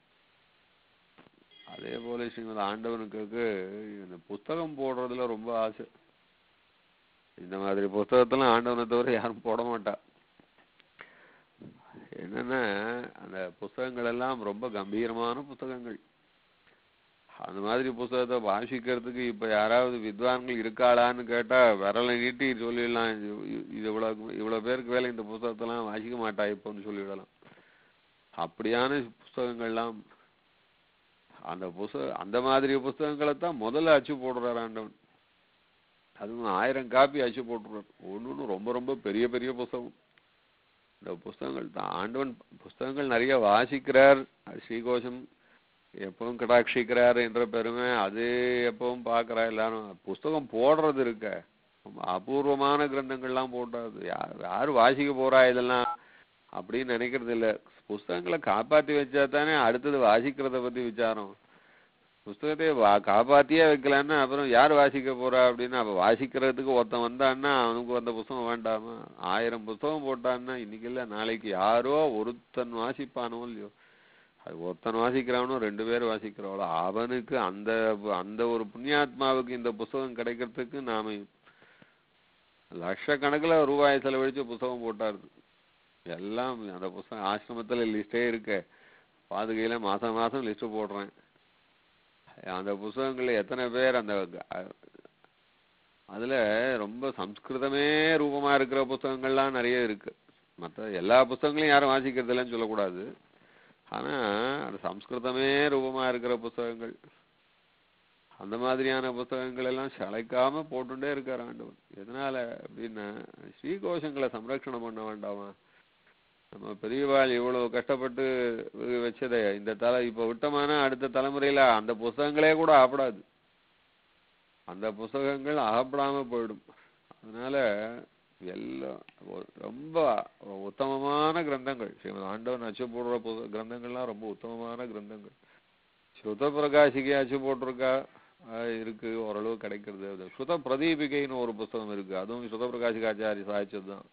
D: அதே போல ஸ்ரீமத் ஆண்டவனுக்கு இந்த புத்தகம் போடுறதுல ரொம்ப ஆசை இந்த மாதிரி புத்தகத்தெல்லாம் ஆண்டவனை தவிர யாரும் போட மாட்டா என்னன்னா அந்த புஸ்தகங்கள் எல்லாம் ரொம்ப கம்பீரமான புத்தகங்கள் அந்த மாதிரி புஸ்தகத்தை வாசிக்கிறதுக்கு இப்ப யாராவது வித்வான்கள் இருக்காளான்னு கேட்டா விரலை நீட்டி சொல்லிடலாம் இது இது இவ்வளவு இவ்வளவு பேருக்கு வேலை இந்த புஸ்தகத்தெல்லாம் வாசிக்க மாட்டா இப்போன்னு சொல்லிடலாம் அப்படியான புஸ்தகங்கள்லாம் அந்த புஸ்தக அந்த மாதிரி புஸ்தகங்களை தான் முதல்ல அச்சு போடுறார் ஆண்டவன் அதுவும் ஆயிரம் காப்பி அச்சு போட்டுறார் ஒன்று ரொம்ப ரொம்ப பெரிய பெரிய புஸ்தகம் இந்த புஸ்தகங்கள் தான் ஆண்டவன் புஸ்தகங்கள் நிறைய வாசிக்கிறார் அது ஸ்ரீகோஷம் எப்பவும் கடாட்சிக்கிறார் என்ற பெருமை அது எப்பவும் பார்க்கறா எல்லாரும் புஸ்தகம் போடுறது இருக்க ரொம்ப அபூர்வமான கிரந்தங்கள்லாம் போட்டாது யார் யார் வாசிக்க போறா இதெல்லாம் அப்படின்னு நினைக்கிறது இல்ல புஸ்தகங்களை காப்பாத்தி வச்சா தானே அடுத்தது வாசிக்கிறத பத்தி விசாரம் புஸ்தகத்தை வா காப்பாத்தியே வைக்கலன்னா அப்புறம் யார் வாசிக்க போறா அப்படின்னு அப்ப வாசிக்கிறதுக்கு ஒருத்தன் வந்தான்னா அவனுக்கு அந்த புஸ்தகம் வேண்டாமா ஆயிரம் புஸ்தகம் போட்டான்னா இன்னைக்கு இல்ல நாளைக்கு யாரோ ஒருத்தன் வாசிப்பானோ இல்லையோ அது ஒருத்தன் வாசிக்கிறானோ ரெண்டு பேர் வாசிக்கிறவளோ அவனுக்கு அந்த அந்த ஒரு புண்ணியாத்மாவுக்கு இந்த புஸ்தகம் கிடைக்கிறதுக்கு நாம லட்சக்கணக்குல ரூபாய் செலவழிச்சு புஸ்தகம் போட்டாரு எல்லாம் அந்த புஸ்தகம் ஆசிரமத்துல லிஸ்டே இருக்க பாதுகையில மாசம் மாசம் லிஸ்ட் போடுறேன் அந்த புஸ்தகங்கள்ல எத்தனை பேர் அந்த அஹ், அதுல ரொம்ப சம்ஸ்கிருதமே ரூபமா இருக்கிற புஸ்தகங்கள்லாம் நிறைய இருக்கு மற்ற எல்லா புஸ்தகங்களையும் யாரும் வாசிக்கிறது இல்லைன்னு சொல்லக்கூடாது ஆனா அது சம்ஸ்கிருதமே ரூபமா இருக்கிற புஸ்தகங்கள் அந்த மாதிரியான புஸ்தகங்கள் எல்லாம் சளைக்காம போட்டுட்டே இருக்கார் ஆண்டவன் எதனால அப்படின்னா ஸ்ரீகோஷங்களை சம்ரக்ஷணம் பண்ண வேண்டாமா நம்ம பெரியவாள் இவ்வளவு கஷ்டப்பட்டு வச்சதை இந்த தலை இப்ப விட்டோம்னா அடுத்த தலைமுறையில அந்த புஸ்தகங்களே கூட ஆப்படாது அந்த புஸ்தகங்கள் அகப்படாம போயிடும் அதனால எல்லாம் ஒ- ரொம்ப உத்தமமான கிரந்தங்கள் ஸ்ரீமத் ஆண்டவன் அச்சு போடுற புத கிரந்தங்கள்லாம் ரொம்ப உத்தமமான கிரந்தங்கள் ஸ்ருத பிரகாசிகை அச்சு போட்டிருக்கா அஹ் இருக்கு ஓரளவு கிடைக்கிறது அது ஸ்ருத பிரதீபிகைன்னு ஒரு புஸ்தகம் இருக்கு அதுவும் ஸ்ருத பிரகாசிகாச்சாரி சாதிச்சது தான்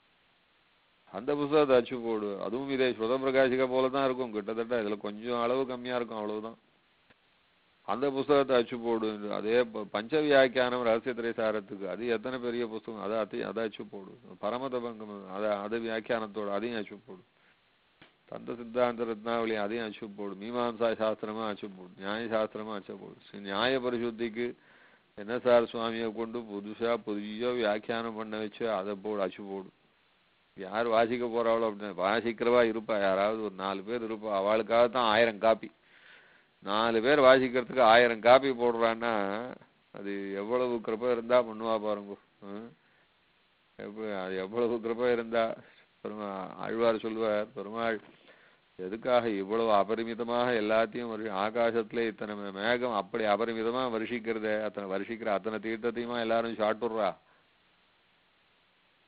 D: அந்த புஸ்தகத்தை அச்சு போடு அதுவும் இதே ஸ்ருத பிரகாசிகா போல தான் இருக்கும் கிட்டத்தட்ட இதுல கொஞ்சம் அளவு கம்மியா இருக்கும் அவ்வளவுதான் அந்த புஸ்தகத்தை அச்சு போடு அதே ப- பஞ்ச வியாக்கியானம் ரகசியத்திரை சாரத்துக்கு அது எத்தனை பெரிய புஸ்தகம் அதை அத்தி அதை அச்சு போடு பரமதபங்கம் அதை அது வியாக்கியானத்தோட அதையும் அச்சு போடு தந்த சித்தாந்த ரத்னாவளி அதையும் அச்சு போடு மீமாம்சா சாஸ்திரமா அச்சு போடு நியாய சாஸ்திரமா அச்சு போடு ஸ்ரீ நியாய பரிசுத்திக்கு என்ன சார் சுவாமியை கொண்டு புதுசா புதிய வியாக்கியானம் பண்ண வச்சு அதை போடு அச்சு போடு யார் வாசிக்க போறாளோ அப்படின்னு வாசிக்கிறவா இருப்பா யாராவது ஒரு நாலு பேர் இருப்பா அவளுக்காக தான் ஆயிரம் காப்பி நாலு பேர் வாசிக்கிறதுக்கு ஆயிரம் காப்பி போடுறான்னா அது எவ்வளவு கிருபை இருந்தா பண்ணுவா பாருங்க ம்? எப்ப- அது எவ்வளவு கிருபை இருந்தா பெருமா ஆழ்வார் சொல்லுவார் பெருமாள் எதுக்காக இவ்வளவு அபரிமிதமாக எல்லாத்தையும் வருஷ ஆகாசத்துல இத்தனை மே- மேகம் அப்படி அபரிமிதமா வருஷிக்கிறதே அத்தனை வருஷிக்கிற அத்தனை தீர்த்தத்தையுமா எல்லாரும் சாட்டுறா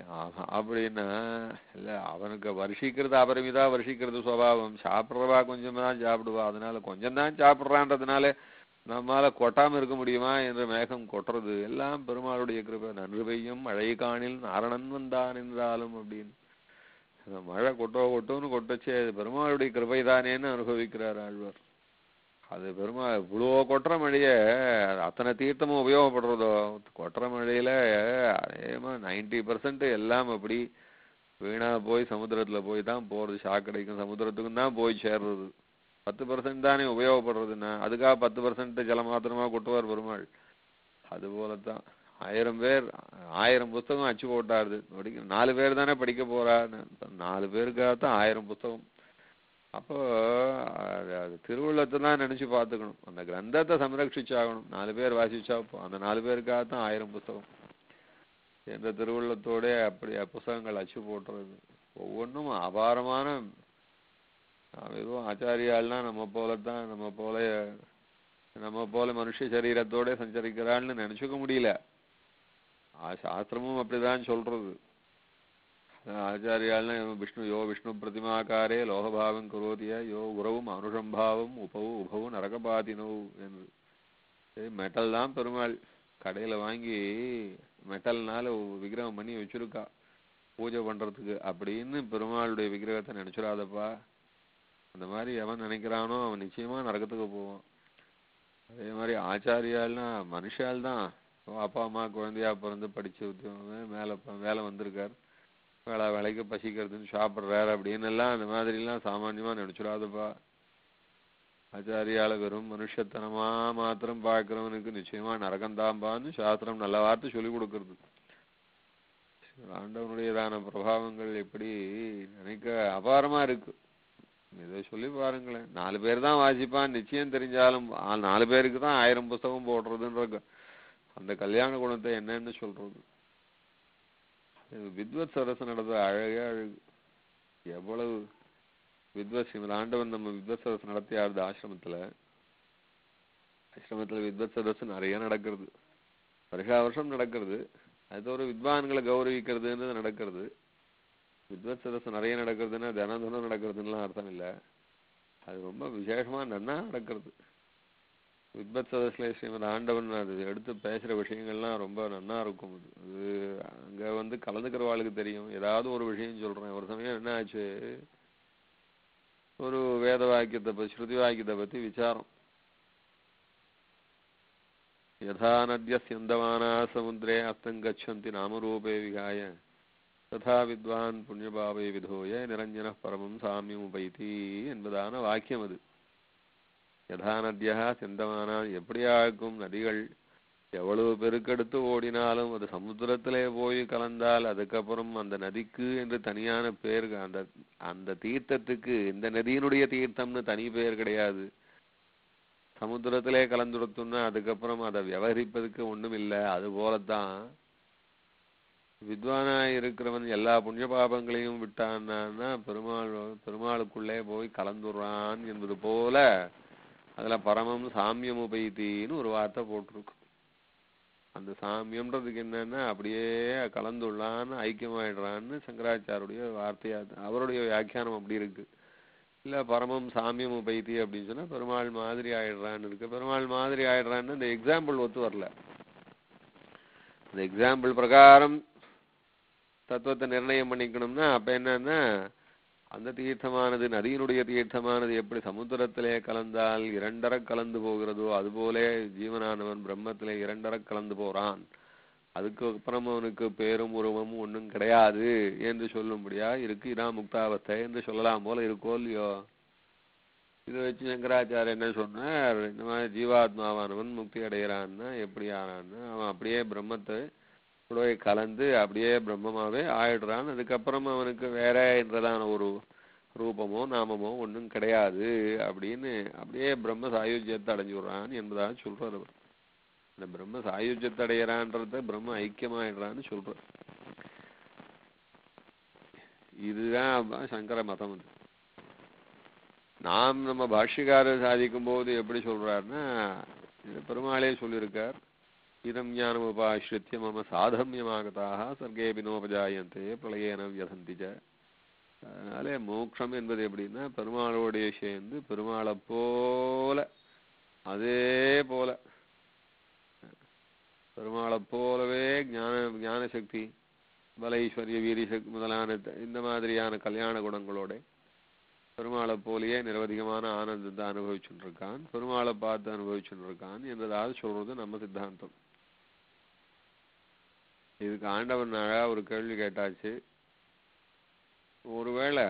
D: ஆஹா, அப்படின்னா இல்ல அவனுக்கு வருஷிக்கிறது அபரிமிதா வருஷிக்கிறது சுவாவம் சாப்பிட்றவா கொஞ்சம் தான் சாப்பிடுவா அதனால கொஞ்சம் தான் சாப்பிட்றான்றதுனால நம்மால கொட்டாம இருக்க முடியுமா என்ற மேகம் கொட்டுறது எல்லாம் பெருமாளுடைய கிருபை நன்று பெய்யும் மழை காணில் நாரணன் வந்தான் என்றாலும் அப்படின்னு அந்த மழை கொட்டோ கொட்டோன்னு கொட்டச்சே அது பெருமாளுடைய கிருபை தானேன்னு அனுபவிக்கிறார் ஆழ்வார் அது பெருமா இவ்வளோ கொட்டுற மழைய அத்தனை தீர்த்தமும் உபயோகப்படுறதோ கொட்டுற மழையில அதே மாதிரி நைன்டி பர்சன்ட் எல்லாம் அப்படி வீணா போய் சமுத்திரத்துல போய் தான் போறது சாக்கடைக்கும் சமுத்திரத்துக்கும் தான் போய் சேர்றது பத்து பர்சன்ட் தானே உபயோகப்படுறதுன்னா அதுக்காக பத்து பர்சன்ட் ஜலம் மாத்திரமா கொட்டுவார் பெருமாள் அது போலத்தான் ஆயிரம் பேர் ஆயிரம் புஸ்தகம் அச்சு போட்டாருது படிக்க நாலு பேர் தானே படிக்க போறா நாலு பேருக்காகத்தான் ஆயிரம் புஸ்தகம் அப்போ அது அது திருவுள்ளத்தை தான் நினைச்சு பார்த்துக்கணும் அந்த கிரந்தத்தை சம்ரட்சிச்சாகணும் நாலு பேர் வாசிச்சா போ- அந்த நாலு பேருக்காகத்தான் ஆயிரம் புஸ்தகம் என்ற திருவுள்ளத்தோட அப்படி புஸ்தகங்கள் அச்சு போட்டுறது ஒவ்வொன்றும் அபாரமான நாம் வெறும் ஆச்சாரியாள்னா நம்ம போலத்தான் நம்ம போல நம்ம போல மனுஷ சரீரத்தோட சஞ்சரிக்கிறாள்னு நினைச்சுக்க முடியல ஆ சாஸ்திரமும் அப்படிதான் சொல்றது ஆச்சாரியாள்னா இவன் விஷ்ணு யோ விஷ்ணு பிரதிமாக்காரே லோகபாவம் குரோதிய யோ உறவும் அனுஷம்பாவம் உபவு உபவு நரகபாதினோ என்று மெட்டல் தான் பெருமாள் கடையில வாங்கி மெட்டல்னால விக்கிரகம் பண்ணி வச்சிருக்கா பூஜை பண்றதுக்கு அப்படின்னு பெருமாளுடைய விக்கிரகத்தை நினைச்சிடாதப்பா அந்த மாதிரி எவன் நினைக்கிறானோ அவன் நிச்சயமா நரகத்துக்கு போவான் அதே மாதிரி ஆச்சாரியால்னா மனுஷால் தான் அப்பா அம்மா குழந்தையா பிறந்து படிச்சு உத்தியோகம் மேல ப- வேலை வந்திருக்கார் வேலை வேலைக்கு பசிக்கிறதுன்னு சாப்பிட்றாரு அப்படின்னு எல்லாம் அந்த மாதிரி எல்லாம் சாமான்யமா நினைச்சிடாதப்பா ஆச்சாரியால வெறும் மனுஷத்தனமா மாத்திரம் பார்க்கிறவனுக்கு நிச்சயமா நரகந்தாம்பான்னு சாஸ்திரம் நல்ல வார்த்தை சொல்லி கொடுக்கறது ஆண்டவனுடையதான பிரபாவங்கள் எப்படி நினைக்க அபாரமா இருக்கு இதை சொல்லி பாருங்களேன் நாலு பேர் தான் வாசிப்பான் நிச்சயம் தெரிஞ்சாலும் ஆ- நாலு பேருக்கு தான் ஆயிரம் புஸ்தகம் போடுறதுன்ற க- அந்த கல்யாண குணத்தை என்னன்னு சொல்றது இது வித்வத் சரசு நடந்த அழகே அழகு எவ்வளவு வித்வத் ஸ்ரீமத் ஆண்டவன் நம்ம வித்வத் சரசு நடத்தியாருது ஆசிரமத்துல ஆசிரமத்துல வித்வத் சரசு நிறைய நடக்கிறது வருஷா வருஷம் நடக்கிறது அது ஒரு வித்வான்களை கௌரவிக்கிறதுன்றது நடக்கிறது வித்வத் சதஸ் நிறைய நடக்கிறதுன்னா தினம் தினம் நடக்கிறதுலாம் அர்த்தம் இல்லை அது ரொம்ப விசேஷமா நன்னா நடக்கிறது வித்வத் சதஸ்ல ஸ்ரீமத் ஆண்டவன் அது எடுத்து பேசுற விஷயங்கள்லாம் ரொம்ப நன்னா இருக்கும் அது அது அங்க வந்து கலந்துக்கிறவாளுக்கு தெரியும் ஏதாவது ஒரு விஷயம் சொல்றேன் ஒரு சமயம் என்ன ஆச்சு ஒரு வேத வாக்கியத்தை பத்தி ஸ்ருதி வாக்கியத்தை பத்தி விசாரம் யதா நத்ய சிந்தமானா சமுத்திரே அஸ்தம் கச்சந்தி நாமரூபே விகாய ததா வித்வான் புண்ணியபாவை விதோய நிரஞ்சன பரமம் சாமியம் உபைத்தி என்பதான வாக்கியம் அது யதா நத்யா சிந்தமானா எப்படியாக்கும் நதிகள் எவ்வளவு பெருக்கெடுத்து ஓடினாலும் அது சமுத்திரத்திலே போய் கலந்தால் அதுக்கப்புறம் அந்த நதிக்கு என்று தனியான பேர் அந்த அந்த தீர்த்தத்துக்கு இந்த நதியினுடைய தீர்த்தம்னு தனி பேர் கிடையாது சமுத்திரத்திலே கலந்துடுத்துன்னா அதுக்கப்புறம் அதை விவகரிப்பதுக்கு ஒண்ணும் இல்லை அது போலத்தான் வித்வானா இருக்கிறவன் எல்லா புண்ணிய பாபங்களையும் விட்டான்னா பெருமாள் பெருமாளுக்குள்ளே போய் கலந்துடுறான் என்பது போல அதுல பரமம் சாமியம் உபைத்தின்னு ஒரு வார்த்தை போட்டிருக்கு அந்த சாமியம்ன்றதுக்கு என்னன்னா அப்படியே கலந்துள்ளான்னு ஐக்கியமாயிடுறான்னு சங்கராச்சாருடைய வார்த்தையா அவருடைய வியாக்கியானம் அப்படி இருக்கு இல்ல பரமம் சாமியம் உபைத்தி அப்படின்னு சொன்னா பெருமாள் மாதிரி ஆயிடுறான்னு இருக்கு பெருமாள் மாதிரி ஆயிடுறான்னு இந்த எக்ஸாம்பிள் ஒத்து வரல இந்த எக்ஸாம்பிள் பிரகாரம் தத்துவத்தை நிர்ணயம் பண்ணிக்கணும்னா அப்ப என்னன்னா அந்த தீர்த்தமானது நதியினுடைய தீர்த்தமானது எப்படி சமுத்திரத்திலே கலந்தால் இரண்டர கலந்து போகிறதோ அதுபோலே ஜீவனானவன் பிரம்மத்திலே இரண்டர கலந்து போறான் அதுக்கு அப்புறம் அவனுக்கு பேரும் உருவமும் ஒண்ணும் கிடையாது என்று சொல்லும்படியா இருக்கு இதான் முக்தாவஸ்தை என்று சொல்லலாம் போல இருக்கோ இல்லையோ இதை வச்சு சங்கராச்சாரியர் என்ன சொன்னார் இந்த மாதிரி ஜீவாத்மாவானவன் முக்தி அடைகிறான்னா எப்படி ஆறான்னா அவன் அப்படியே பிரம்மத்தை கூட கலந்து அப்படியே பிரம்மமாவே ஆயிடுறான் அதுக்கப்புறம் அவனுக்கு வேற என்றதான ஒரு ரூபமோ நாமமோ ஒண்ணும் கிடையாது அப்படின்னு அப்படியே பிரம்ம சாயுஜ்யத்தை அடைஞ்சுடுறான் என்பதாக சொல்றார் அவர் இந்த பிரம்ம சாயுஜ்யத்தை அடையிறான்றத பிரம்ம ஐக்கியமாயிடுறான்னு சொல்றார் இதுதான் அப்ப சங்கர மதம் அது நாம் நம்ம பாஷ்யக்காரர் சாதிக்கும் போது எப்படி சொல்றாருன்னா இது பெருமாளே சொல்லியிருக்கார் இதம் ஞானமுபாசிரித்ய மம சாதர்மியமாகதாக சர்க்கேபி நோபஜாயந்தே பிரளயேன வியதந்தி ச அதனால மோட்சம் என்பது எப்படின்னா பெருமாளோடைய சேர்ந்து பெருமாளை போல அதே போல பெருமாளை போலவே ஞான ஞான சக்தி பல ஐஸ்வர்ய வீரி சக்தி முதலான த- இந்த மாதிரியான கல்யாண குணங்களோட பெருமாளை போலயே நிரவதிகமான ஆனந்தத்தை அனுபவிச்சுட்டு இருக்கான் பெருமாளை பார்த்து அனுபவிச்சுட்டு இருக்கான் என்றதாவது சொல்றது நம்ம சித்தாந்தம் இதுக்கு ஆண்டவன் அழகா ஒரு கேள்வி கேட்டாச்சு ஒருவேளை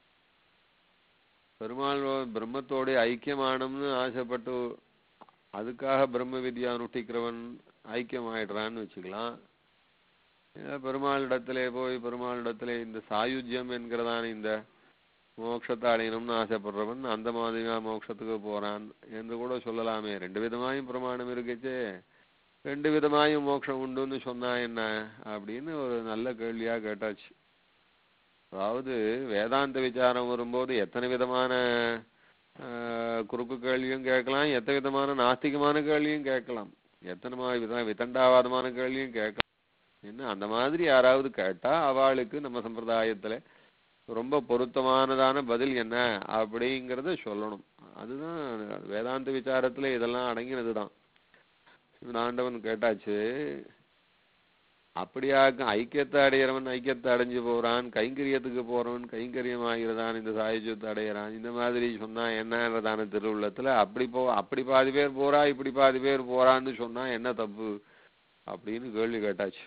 D: பெருமாள் பிரம்மத்தோட ஐக்கியமானம்னு ஆசைப்பட்டு அதுக்காக பிரம்ம வித்யா அனுஷ்டிக்கிறவன் ஐக்கியமாயிடுறான்னு வச்சுக்கலாம் இல்ல பெருமாளிடத்திலே போய் பெருமாளிடத்திலே இந்த சாயுஜ்யம் என்கிறதான இந்த மோட்சத்தை அடையணும்னு ஆசைப்படுறவன் அந்த மாதிரியா மோட்சத்துக்கு போறான் என்று கூட சொல்லலாமே ரெண்டு விதமாயும் பிரமாணம் இருக்குச்சே ரெண்டு விதமாயும் மோட்சம் உண்டுன்னு சொன்னா என்ன அப்படின்னு ஒரு நல்ல கேள்வியா கேட்டாச்சு அதாவது வேதாந்த விசாரம் வரும்போது எத்தனை விதமான ஆஹ், குறுக்கு கேள்வியும் கேட்கலாம் எத்தனை விதமான நாஸ்திகமான கேள்வியும் கேட்கலாம் எத்தனை மா- வித விதண்டாவாதமான கேள்வியும் கேட்கலாம் என்ன அந்த மாதிரி யாராவது கேட்டா அவளுக்கு நம்ம சம்பிரதாயத்துல ரொம்ப பொருத்தமானதான பதில் என்ன அப்படிங்கிறத சொல்லணும் அதுதான் வேதாந்த விசாரத்துல இதெல்லாம் அடங்கினதுதான் இவன் ஆண்டவன் கேட்டாச்சு அப்படியாக்க ஐக்கியத்தை அடையிறவன் ஐக்கியத்தை அடைஞ்சு போறான் கைங்கரியத்துக்கு போறவன் கைங்கரியம் ஆகிறதான் இந்த சாயுஜத்தை அடையிறான் இந்த மாதிரி சொன்னா என்னன்றதான திருவுள்ளத்துல அப்படி போ அப்படி பாதி பேர் போறா இப்படி பாதி பேர் போறான்னு சொன்னா என்ன தப்பு அப்படின்னு கேள்வி கேட்டாச்சு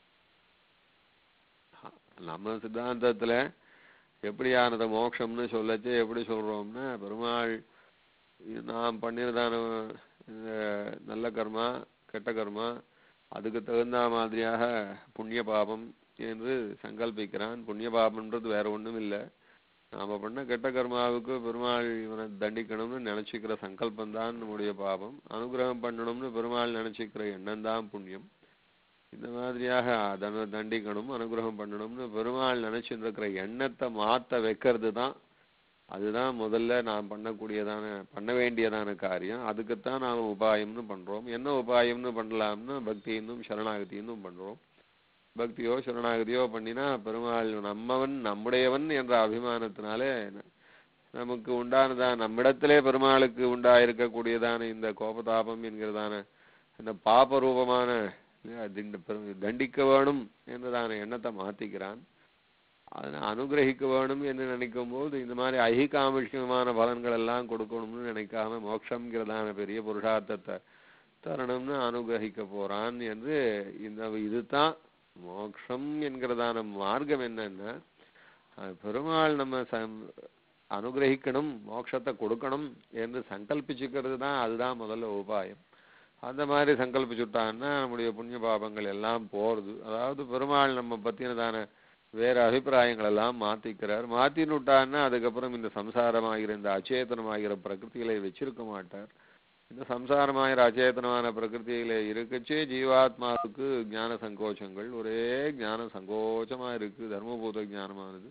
D: நம்ம சித்தாந்தத்துல எப்படியானது மோட்சம்னு சொல்லச்சு எப்படி சொல்றோம்னா பெருமாள் இது நாம் பண்ணினதான இந்த நல்ல கர்மா கெட்ட கர்மா அதுக்கு தகுந்த மாதிரியாக புண்ணிய பாபம் என்று சங்கல்பிக்கிறான் புண்ணிய பாபம்ன்றது வேற ஒண்ணும் இல்லை நாம பண்ண கெட்ட கர்மாவுக்கு பெருமாள் இவனை தண்டிக்கணும்னு நினைச்சுக்கிற சங்கல்பம் தான் நம்முடைய பாபம் அனுகிரகம் பண்ணணும்னு பெருமாள் நினைச்சுக்கிற எண்ணம் தான் புண்ணியம் இந்த மாதிரியாக அதனை தண்டிக்கணும் அனுகிரகம் பண்ணணும்னு பெருமாள் நினைச்சுட்டு இருக்கிற எண்ணத்தை மாத்த வைக்கிறது தான் அதுதான் முதல்ல நாம் பண்ணக்கூடியதான பண்ண வேண்டியதான காரியம் அதுக்குத்தான் நாம் உபாயம்னு பண்றோம் என்ன உபாயம்னு பண்ணலாம்னா பக்தியினும் சரணாகதியினும் பண்றோம் பக்தியோ சரணாகதியோ பண்ணினா பெருமாள் நம்மவன் நம்முடையவன் என்ற அபிமானத்தினாலே ந- நமக்கு உண்டானதான் நம்மிடத்திலே பெருமாளுக்கு உண்டாயிருக்கக்கூடியதான இந்த கோபதாபம் என்கிறதான இந்த பாப ரூபமான இல்லையா, திண்ட- பெரு- தண்டிக்க வேணும் என்றதான எண்ணத்தை மாத்திக்கிறான் அதனை அனுகிரகிக்க வேணும் என்று நினைக்கும் போது இந்த மாதிரி ஐகிகாமிஷமான பலன்கள் எல்லாம் கொடுக்கணும்னு நினைக்காம மோட்சம்ங்கிறதான பெரிய புருஷார்த்தத்தை தரணும்னு அனுகிரகிக்க போறான் என்று இந்த இதுதான் மோட்சம் என்கிறதான மார்க்கம் என்னன்னா அஹ் பெருமாள் நம்ம சம் அனுகிரகிக்கணும் மோட்சத்தை கொடுக்கணும் என்று சங்கல்பிச்சுக்கிறது தான் அதுதான் முதல்ல உபாயம் அந்த மாதிரி சங்கல்பிச்சுட்டான்னா நம்முடைய புண்ணிய பாபங்கள் எல்லாம் போறது அதாவது பெருமாள் நம்ம பத்தினதான வேற அபிப்பிராயங்கள் எல்லாம் மாத்திக்கிறார் மாத்தின்னு விட்டான்னா அதுக்கப்புறம் இந்த சம்சாரமாகிற இந்த அச்சேதனமாகிற பிரகிருதிகளை வச்சிருக்க மாட்டார் இந்த சம்சாரமாகிற அச்சேதனமான பிரகிருதியில இருக்கச்சே ஜீவாத்மாவுக்கு ஞான சங்கோச்சங்கள் ஒரே ஞான சங்கோச்சமா இருக்கு தர்மபூத ஞானமானது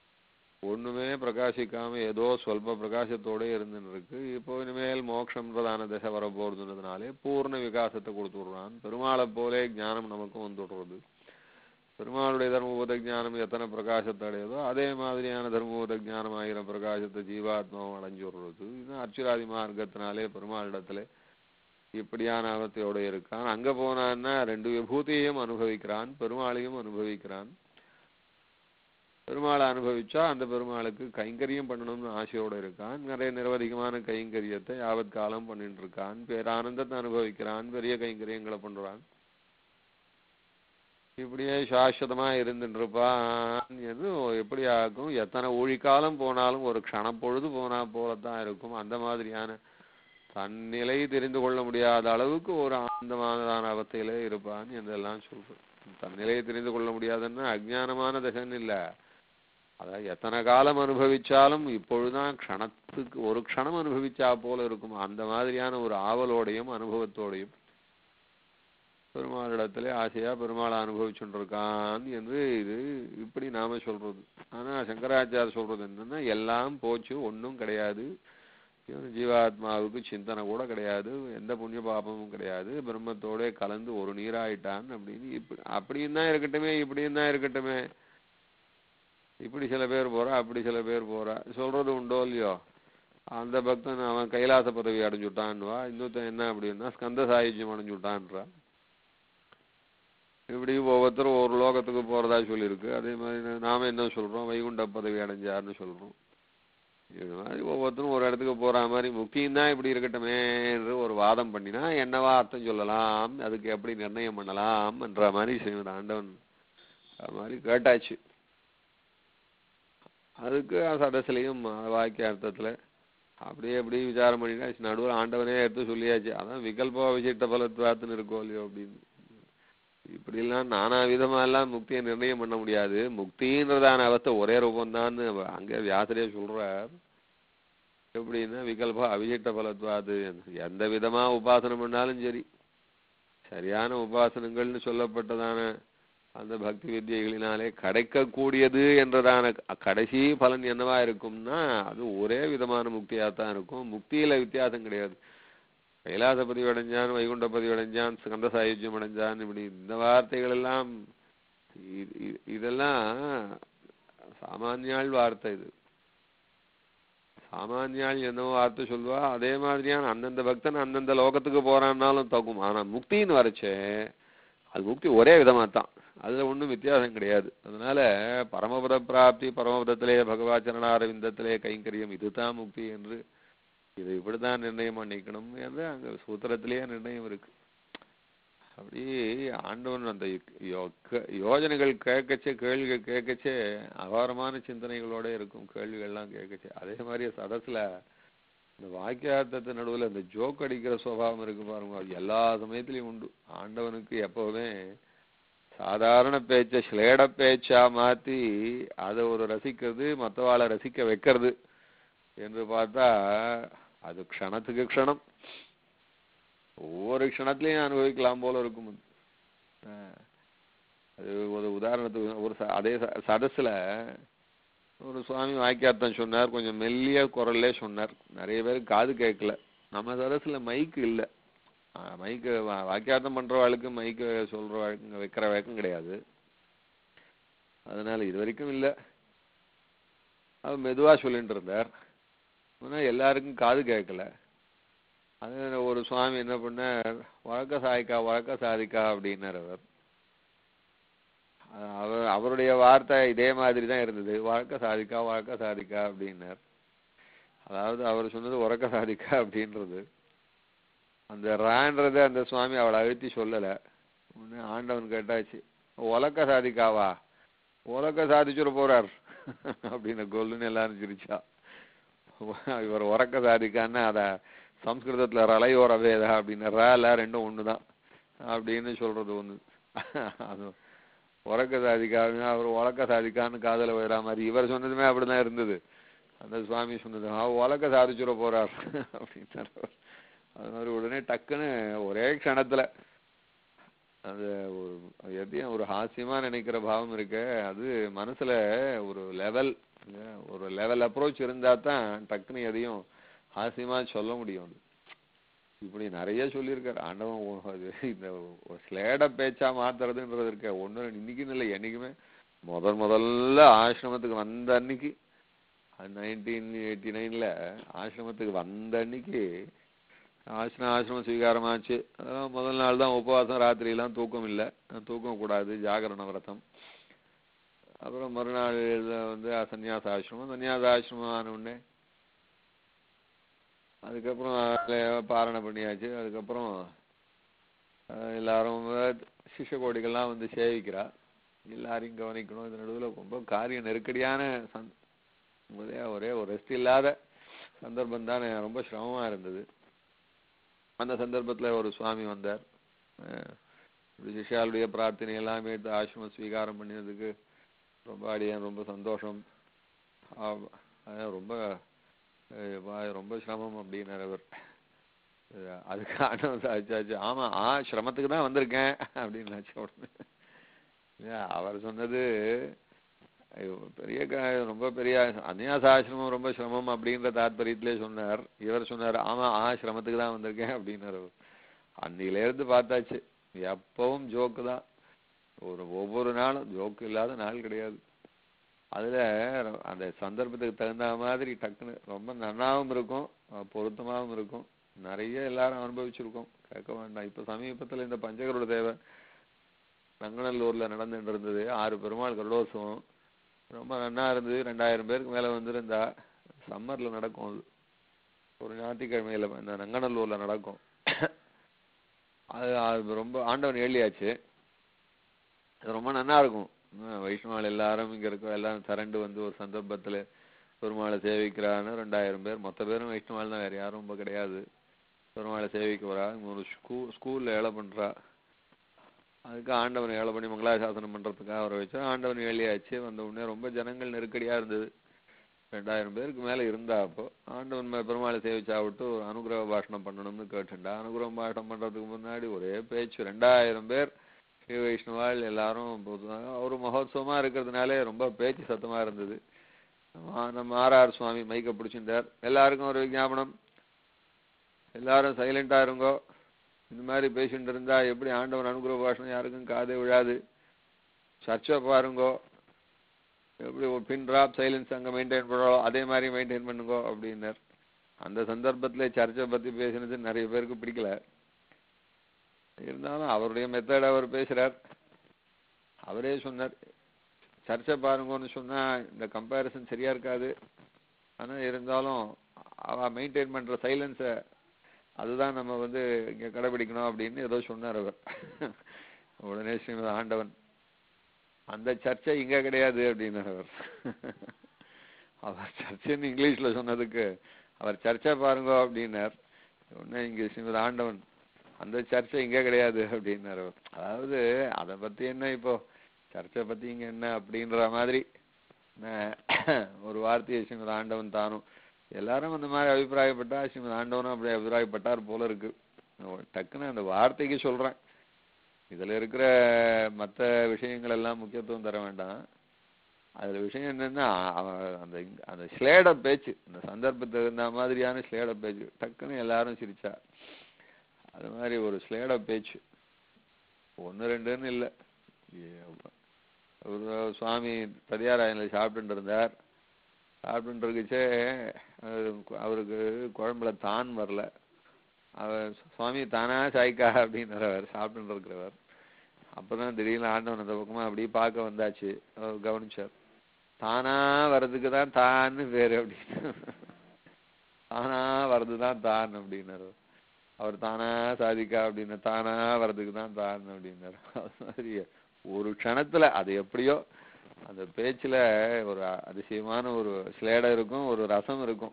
D: ஒண்ணுமே பிரகாசிக்காம ஏதோ சொல்ப பிரகாசத்தோட இருந்துன்னு இருக்கு இப்போ இனிமேல் மோட்சம்ன்றதான திசை வர போறதுன்றதுனாலே பூர்ண விகாசத்தை கொடுத்து விடுறான் பெருமாளை போலே ஞானம் நமக்கும் வந்துடுறது பெருமாளுடைய தர்மபூத ஞானம் எத்தனை பிரகாசத்தை அடையுதோ அதே மாதிரியான தர்மபூத ஞானம் ஆயிரம் பிரகாசத்தை ஜீவாத்மாவும் அடைஞ்சு விடுறது இது அச்சுராதி மார்க்கத்தினாலே பெருமாளிடத்துல இப்படியான அவத்தையோட இருக்கான் அங்க போனான்னா ரெண்டு விபூதியையும் அனுபவிக்கிறான் பெருமாளையும் அனுபவிக்கிறான் பெருமாளை அனுபவிச்சா அந்த பெருமாளுக்கு கைங்கரியம் பண்ணணும்னு ஆசையோட இருக்கான் நிறைய நிரவதிகமான கைங்கரியத்தை யாவத் காலம் பண்ணிட்டு இருக்கான் பேரானந்தத்தை அனுபவிக்கிறான் பெரிய கைங்கரியங்களை பண்றான் இப்படியே சாஸ்வதமா இருந்துட்டு இருப்பான் என்று எப்படி ஆகும் எத்தனை ஊழிக்காலம் போனாலும் ஒரு க்ஷணப்பொழுது போனா போலத்தான் இருக்கும் அந்த மாதிரியான தன்னிலை தெரிந்து கொள்ள முடியாத அளவுக்கு ஒரு ஆனந்தமானதான அவத்தையிலே இருப்பான் என்றெல்லாம் சொல்றேன் தன்னிலையை தெரிந்து கொள்ள முடியாதுன்னா அஜ்ஞானமான தசன் இல்ல அதாவது எத்தனை காலம் அனுபவிச்சாலும் இப்பொழுதுதான் க்ஷணத்துக்கு ஒரு க்ஷணம் அனுபவிச்சா போல இருக்கும் அந்த மாதிரியான ஒரு ஆவலோடையும் அனுபவத்தோடையும் பெருமாளிடத்திலே ஆசையா பெருமாளை அனுபவிச்சுட்டு இருக்கான் என்று இது இப்படி நாம சொல்றது ஆனா சங்கராச்சார் சொல்றது என்னன்னா எல்லாம் போச்சு ஒண்ணும் கிடையாது இவன் ஜீவாத்மாவுக்கு சிந்தனை கூட கிடையாது எந்த புண்ணிய பாபமும் கிடையாது பிரம்மத்தோட கலந்து ஒரு நீராயிட்டான் அப்படின்னு இப்படி அப்படியும் தான் இருக்கட்டுமே இப்படியும் தான் இருக்கட்டுமே இப்படி சில பேர் போறா அப்படி சில பேர் போறா சொல்றது உண்டோ இல்லையோ அந்த பக்தன் அவன் கைலாச பதவி அடைஞ்சுட்டான்வா இன்னொருத்தன் என்ன அப்படின்னா ஸ்கந்த சாயுஜ்யம் அடைஞ்சுட்டான்றா இப்படி ஒவ்வொருத்தரும் ஒரு லோகத்துக்கு போறதா சொல்லியிருக்கு அதே மாதிரி நாம என்ன சொல்றோம் வைகுண்ட பதவி அடைஞ்சார்னு சொல்றோம் இது மாதிரி ஒவ்வொருத்தரும் ஒரு இடத்துக்கு போற மாதிரி முக்கியம் தான் இப்படி இருக்கட்டுமே என்று ஒரு வாதம் பண்ணினா என்னவா அர்த்தம் சொல்லலாம் அதுக்கு எப்படி நிர்ணயம் பண்ணலாம் என்ற மாதிரி ஸ்ரீமத் ஆண்டவன் அது மாதிரி கேட்டாச்சு அதுக்கு சதசிலையும் வாக்கிய அர்த்தத்துல அப்படியே அப்படியே விசாரம் பண்ணினா நடுவில் ஆண்டவனே எடுத்து சொல்லியாச்சு அதான் விகல்ப விசிட்ட பலத்வாத்துன்னு இருக்கோ இல்லையோ அப்படின்னு இப்படிலாம் நானா விதமா எல்லாம் முக்தியை நிர்ணயம் பண்ண முடியாது முக்தின்றதான அவஸ்தை ஒரே ரூபம்தான்னு அங்க வியாசரே சொல்றார் எப்படின்னா விகல்பா அவிசிட்ட பலத்வாது எந்த விதமா உபாசனம் பண்ணாலும் சரி சரியான உபாசனங்கள்னு சொல்லப்பட்டதான அந்த பக்தி வித்தியைகளினாலே கிடைக்கக்கூடியது என்றதான கடைசி பலன் என்னவா இருக்கும்னா அது ஒரே விதமான முக்தியாத்தான் இருக்கும் முக்தியில வித்தியாசம் கிடையாது கைலாசபதி அடைஞ்சான் வைகுண்டபதி அடைஞ்சான் ஸ்கந்த சாயுஜ்யம் அடைஞ்சான் இப்படி இந்த வார்த்தைகள் எல்லாம் இ- இ- இதெல்லாம் சாமானியாள் வார்த்தை இது சாமானியாள் என்னவோ வார்த்தை சொல்லுவா அதே மாதிரியான அந்தந்த பக்தன் அந்தந்த லோகத்துக்கு போறான்னாலும் தகும் ஆனா முக்தின்னு வரச்சே அது முக்தி ஒரே விதமா தான் அதுல ஒண்ணும் வித்தியாசம் கிடையாது அதனால பரமபத பிராப்தி பரமபதத்திலே பகவாச்சரணாரவிந்தத்திலே கைங்கரியம் இதுதான் முக்தி என்று இதை இப்படிதான் நிர்ணயம் பண்ணிக்கணும் என்று அங்க சூத்திரத்திலேயே நிர்ணயம் இருக்கு அப்படி ஆண்டவன் அந்த யோ- க- யோஜனைகள் கேட்கச்சே கேள்விகள் கேட்கச்சே அபாரமான சிந்தனைகளோட இருக்கும் கேள்விகள்லாம் கேட்கச்சே அதே மாதிரி சதசுல இந்த வாக்கியார்த்தத்து நடுவுல இந்த ஜோக் அடிக்கிற சுபாவம் இருக்கு பாருங்க அது எல்லா சமயத்திலயும் உண்டு ஆண்டவனுக்கு எப்பவுமே சாதாரண பேச்ச ஸ்லேட பேச்சா மாத்தி அதை ஒரு ரசிக்கிறது மற்றவாளை ரசிக்க வைக்கிறது என்று பார்த்தா அது க்ஷணத்துக்கு க்ஷணம் ஒவ்வொரு க்ஷணத்திலையும் அனுபவிக்கலாம் போல இருக்கும் அது. ஆஹ் அது ஒரு உதாரணத்துக்கு ஒரு ச- அதே ச- சதசுல ஒரு சுவாமி வாக்கியார்த்தம் சொன்னார் கொஞ்சம் மெல்லிய குரல்லே சொன்னார் நிறைய பேருக்கு காது கேட்கல நம்ம சதசுல மைக்கு இல்ல ஆஹ் மைக்கு வா- வாக்கியார்த்தம் பண்றவாளுக்கு மைக்கு சொல்ற வழக்கம் வைக்கிற வழக்கம் கிடையாது அதனால இது வரைக்கும் இல்ல அவர் மெதுவா சொல்லிட்டு இருந்தார் ஆனா எல்லாருக்கும் காது கேட்கல அது ஒரு சுவாமி என்ன பண்ணார் வழக்க சாய்க்கா வழக்க சாதிக்கா அப்படின்னார் அவர் அஹ் அவர் அவருடைய வார்த்தை இதே மாதிரி தான் இருந்தது வழக்க சாதிக்கா வழக்க சாதிக்கா அப்படின்னார் அதாவது அவர் சொன்னது உறக்க சாதிக்கா அப்படின்றது அந்த ரான்றதை அந்த சுவாமி அவளை அழுத்தி சொல்லல உடனே ஆண்டவன் கேட்டாச்சு உலக்க சாதிக்காவா உலக்க சாதிச்சுட போறார் அப்படின்னு கொல்லுன்னு எல்லாரும் சிரிச்சா இவர் உறக்க சாதிக்கான்னு அத சம்ஸ்கிருதத்துல ரலையோர வேதா அப்படின்னு ரல ரெண்டும் ஒண்ணுதான் அப்படின்னு சொல்றது ஒண்ணு அது உறக்க சாதிக்கான்னு அவர் உலக்க சாதிக்கான்னு காதல விடுற மாதிரி இவர் சொன்னதுமே அப்படிதான் இருந்தது அந்த சுவாமி சொன்னது "ஆ, உலக்க சாதிச்சுட போறார் அப்படின்னாரு அவர். அது மாதிரி உடனே டக்குன்னு ஒரே க்ஷணத்துல அது ஒரு எதையும் ஒரு ஹாஸ்யமா நினைக்கிற பாவம் இருக்கு அது மனசுல ஒரு லெவல் ஒரு லெவல் அப்ரோச் இருந்தா தான் டக்குன்னு எதையும் ஹாஸ்யமா சொல்ல முடியும் அது. இப்படி நிறைய சொல்லியிருக்காரு ஆண்டவன் ஓ- அது இந்த ஸ்லேட பேச்சா மாத்துறதுன்றது இருக்க ஒண்ணு இன்னைக்குன்னு இல்லை என்னைக்குமே முதல் முதல்ல ஆசிரமத்துக்கு வந்த அன்னைக்கு நைன்டீன் எயிட்டி நைன்ல ஆசிரமத்துக்கு வந்த அன்னைக்கு ஆசிரமம் ஆசிரமம் ஸ்வீகாரமாச்சு அதான் முதல் நாள் தான் உபவாசம் ராத்திரியெல்லாம் தூக்கம் இல்லை தூக்கம் கூடாது ஜாகரண விரதம் அப்புறம் மறுநாள் வந்து சன்னியாச ஆசிரமம் சன்னியாச ஆசிரமம் ஆன உடனே அதுக்கப்புறம் அதுல பாரணை பண்ணியாச்சு அதுக்கப்புறம் அஹ், எல்லாரும் சிஷ்ய கோடிகள்லாம் வந்து சேவிக்கிறா எல்லாரையும் கவனிக்கணும் இது நடுவில் ரொம்ப காரிய நெருக்கடியான சந் ஒரே ஒரே ஒரு ரெஸ்ட் இல்லாத சந்தர்ப்பம் தானே ரொம்ப சிரமமா இருந்தது அந்த சந்தர்ப்பத்துல ஒரு சுவாமி வந்தார் அஹ், இப்படி சிஷ்யாளுடைய பிரார்த்தனை எல்லாமே எடுத்து ஆசிரமம் ஸ்வீகாரம் பண்ணினதுக்கு ரொம்ப அடியேன் ரொம்ப சந்தோஷம் ஆ- அஹ் ரொம்ப அஹ் வா- ரொம்ப சிரமம் அப்படின்னாரு அவர் அஹ் அதுக்கு ஆண்டவன் சாதிச்சாச்சு ஆமா ஆ சிரமத்துக்கு தான் வந்திருக்கேன் அப்படின்னாச்சு உடனே இல்ல, அவர் சொன்னது ஐயோ, பெரிய க- ரொம்ப பெரிய அந்நியாசாசிரமம் ரொம்ப சிரமம் அப்படின்ற தாத்பரியத்திலே சொன்னார் இவர் சொன்னார் ஆமா ஆசிரமத்துக்கு தான் வந்திருக்கேன் அப்படின்னாரு அன்னில இருந்து பார்த்தாச்சு எப்பவும் ஜோக்கு தான் ஒரு ஒவ்வொரு நாளும் ஜோக்கு இல்லாத நாள் கிடையாது அதுல ரொ- அந்த சந்தர்ப்பத்துக்கு தகுந்த மாதிரி டக்குன்னு ரொம்ப நன்னாவும் இருக்கும் அஹ் பொருத்தமாவும் இருக்கும் நிறைய எல்லாரும் அனுபவிச்சிருக்கோம் கேட்க வேண்டாம் இப்ப சமீபத்துல இந்த பஞ்சகருட தேவை நங்கநல்லூர்ல நடந்துட்டு இருந்தது ஆறு பெருமாள் கருடோத்சவம் ரொம்ப நன்னா இருந்தது ரெண்டாயிரம் பேருக்கு மேல வந்திருந்தா சம்மர்ல நடக்கும் அது ஒரு ஞாயிற்றுக்கிழமையில இந்த நங்கநல்லூர்ல நடக்கும் அது அது ரொம்ப ஆண்டவன் ஏழியாச்சு அது ரொம்ப நன்னா இருக்கும் உம் வைஷ்ணவாள் எல்லாரும் இங்க இருக்க எல்லாரும் திரண்டு வந்து ஒரு சந்தர்ப்பத்துல பெருமாளை சேவிக்கிறான்னு ரெண்டாயிரம் பேர் மொத்த பேரும் வைஷ்ணவாள் தான் வேற யாரும் ரொம்ப கிடையாது பெருமாளை சேவிக்க வரா ஒரு ஸ்கூ ஸ்கூல்ல ஏழை பண்றா அதுக்கு ஆண்டவன் ஏழை பண்ணி மங்களாசாசனம் பண்றதுக்காக அவரை வச்சா ஆண்டவன் ஏழியாச்சு வந்த உடனே ரொம்ப ஜனங்கள் நெருக்கடியா இருந்தது ரெண்டாயிரம் பேருக்கு மேல இருந்தா அப்போ ஆண்டவன் மே- பெருமாளை சேவிச்சா விட்டு ஒரு அனுகிரக பாஷணம் பண்ணணும்னு கேட்டுண்டா அனுகிரக பாஷணம் பண்றதுக்கு முன்னாடி ஒரே பேச்சு ரெண்டாயிரம் பேர் ஸ்ரீ வைஷ்ணவாள் எல்லாரும் பொதுவாக ஒரு மகோத்சவமா இருக்கிறதுனாலே ரொம்ப பேச்சு சத்தமா இருந்தது நம்ம- நம்ம ஆர்ஆர் சுவாமி மைக்க பிடிச்சிருந்தார் எல்லாருக்கும் ஒரு விஞ்ஞாபனம் எல்லாரும் சைலண்டா இருங்கோ இந்த மாதிரி பேசிட்டு இருந்தா எப்படி ஆண்டவன் அனுகிரக பாஷணம் யாருக்கும் காதே விழாது சர்ச்சை பாருங்கோ எப்படி ஒரு பின் ட்ராப் சைலன்ஸ் அங்க மெயின்டைன் பண்ணுறோம் அதே மாதிரி மெயின்டைன் பண்ணுங்கோ அப்படின்னார் அந்த சந்தர்ப்பத்துல சர்ச்சை பத்தி பேசினது நிறைய பேருக்கு பிடிக்கல இருந்தாலும் அவருடைய மெத்தட் அவர் பேசுறார் அவரே சொன்னார் சர்ச்சை பாருங்கன்னு சொன்னா இந்த கம்பேரிசன் சரியா இருக்காது ஆனா இருந்தாலும் அவ மெயின்டைன் பண்ற சைலன்ஸை அதுதான் நம்ம வந்து இங்க கடைபிடிக்கணும் அப்படின்னு ஏதோ சொன்னார் அவர் உடனே ஸ்ரீமத் ஆண்டவன் அந்த சர்ச்சை இங்க கிடையாது அப்படின்னார் அவர் அவர் சர்ச்சைன்னு இங்கிலீஷ்ல சொன்னதுக்கு அவர் சர்ச்சை பாருங்க அப்படின்னார் உடனே இங்க ஸ்ரீமத் ஆண்டவன் அந்த சர்ச்சை இங்க கிடையாது அப்படின்னாரு அவர். அதாவது அதை பத்தி என்ன இப்போ சர்ச்சை பத்தி இங்க என்ன அப்படின்ற மாதிரி என்ன, ஒரு வார்த்தையை ஸ்ரீமத் ஆண்டவன் தானும் எல்லாரும் அந்த மாதிரி அபிப்பிராயப்பட்டா ஸ்ரீமத் ஆண்டவனும் அப்படி அபிப்பிராயப்பட்டார் போல இருக்கு டக்குன்னு அந்த வார்த்தைக்கு சொல்றேன் இதுல இருக்கிற மத்த விஷயங்கள் எல்லாம் முக்கியத்துவம் தர வேண்டாம் அதுல விஷயம் என்னன்னா அவன் அந்த இங்க- அந்த ஸ்லேட பேச்சு அந்த சந்தர்ப்பத்துக்கு தகுந்த மாதிரியான ஸ்லேட பேச்சு டக்குன்னு எல்லாரும் சிரிச்சா அது மாதிரி ஒரு ஸ்லேட பேச்சு ஒண்ணு ரெண்டுன்னு இல்ல ஏ- ஒரு சுவாமி ததியாராயனில் சாப்பிட்டுட்டு இருந்தார் சாப்பிட்டுட்டு இருக்குச்சே அது அவருக்கு குழம்புல தான் வரல அவர் சுவாமி தானா சாய்க்கா அப்படின்னாரு அவர் சாப்பிட்டுட்டு இருக்கிறவர் அப்பதான் திடீர்னு ஆண்டவன் அந்த பக்கமா அப்படியே பார்க்க வந்தாச்சு அவர் கவனிச்சார் தானா வர்றதுக்கு தான் தான்னு பேரு அப்படின்னு தானா வர்றதுதான் தான் அப்படின்னாரு அவர் தானா சாதிக்கா அப்படின்னு தானா வர்றதுக்கு தான் தான் அப்படின்னாரு அது மாதிரி ஒரு க்ஷணத்துல அது எப்படியோ அந்த பேச்சுல ஒரு அதிசயமான ஒரு ஸ்லேடம் இருக்கும் ஒரு ரசம் இருக்கும்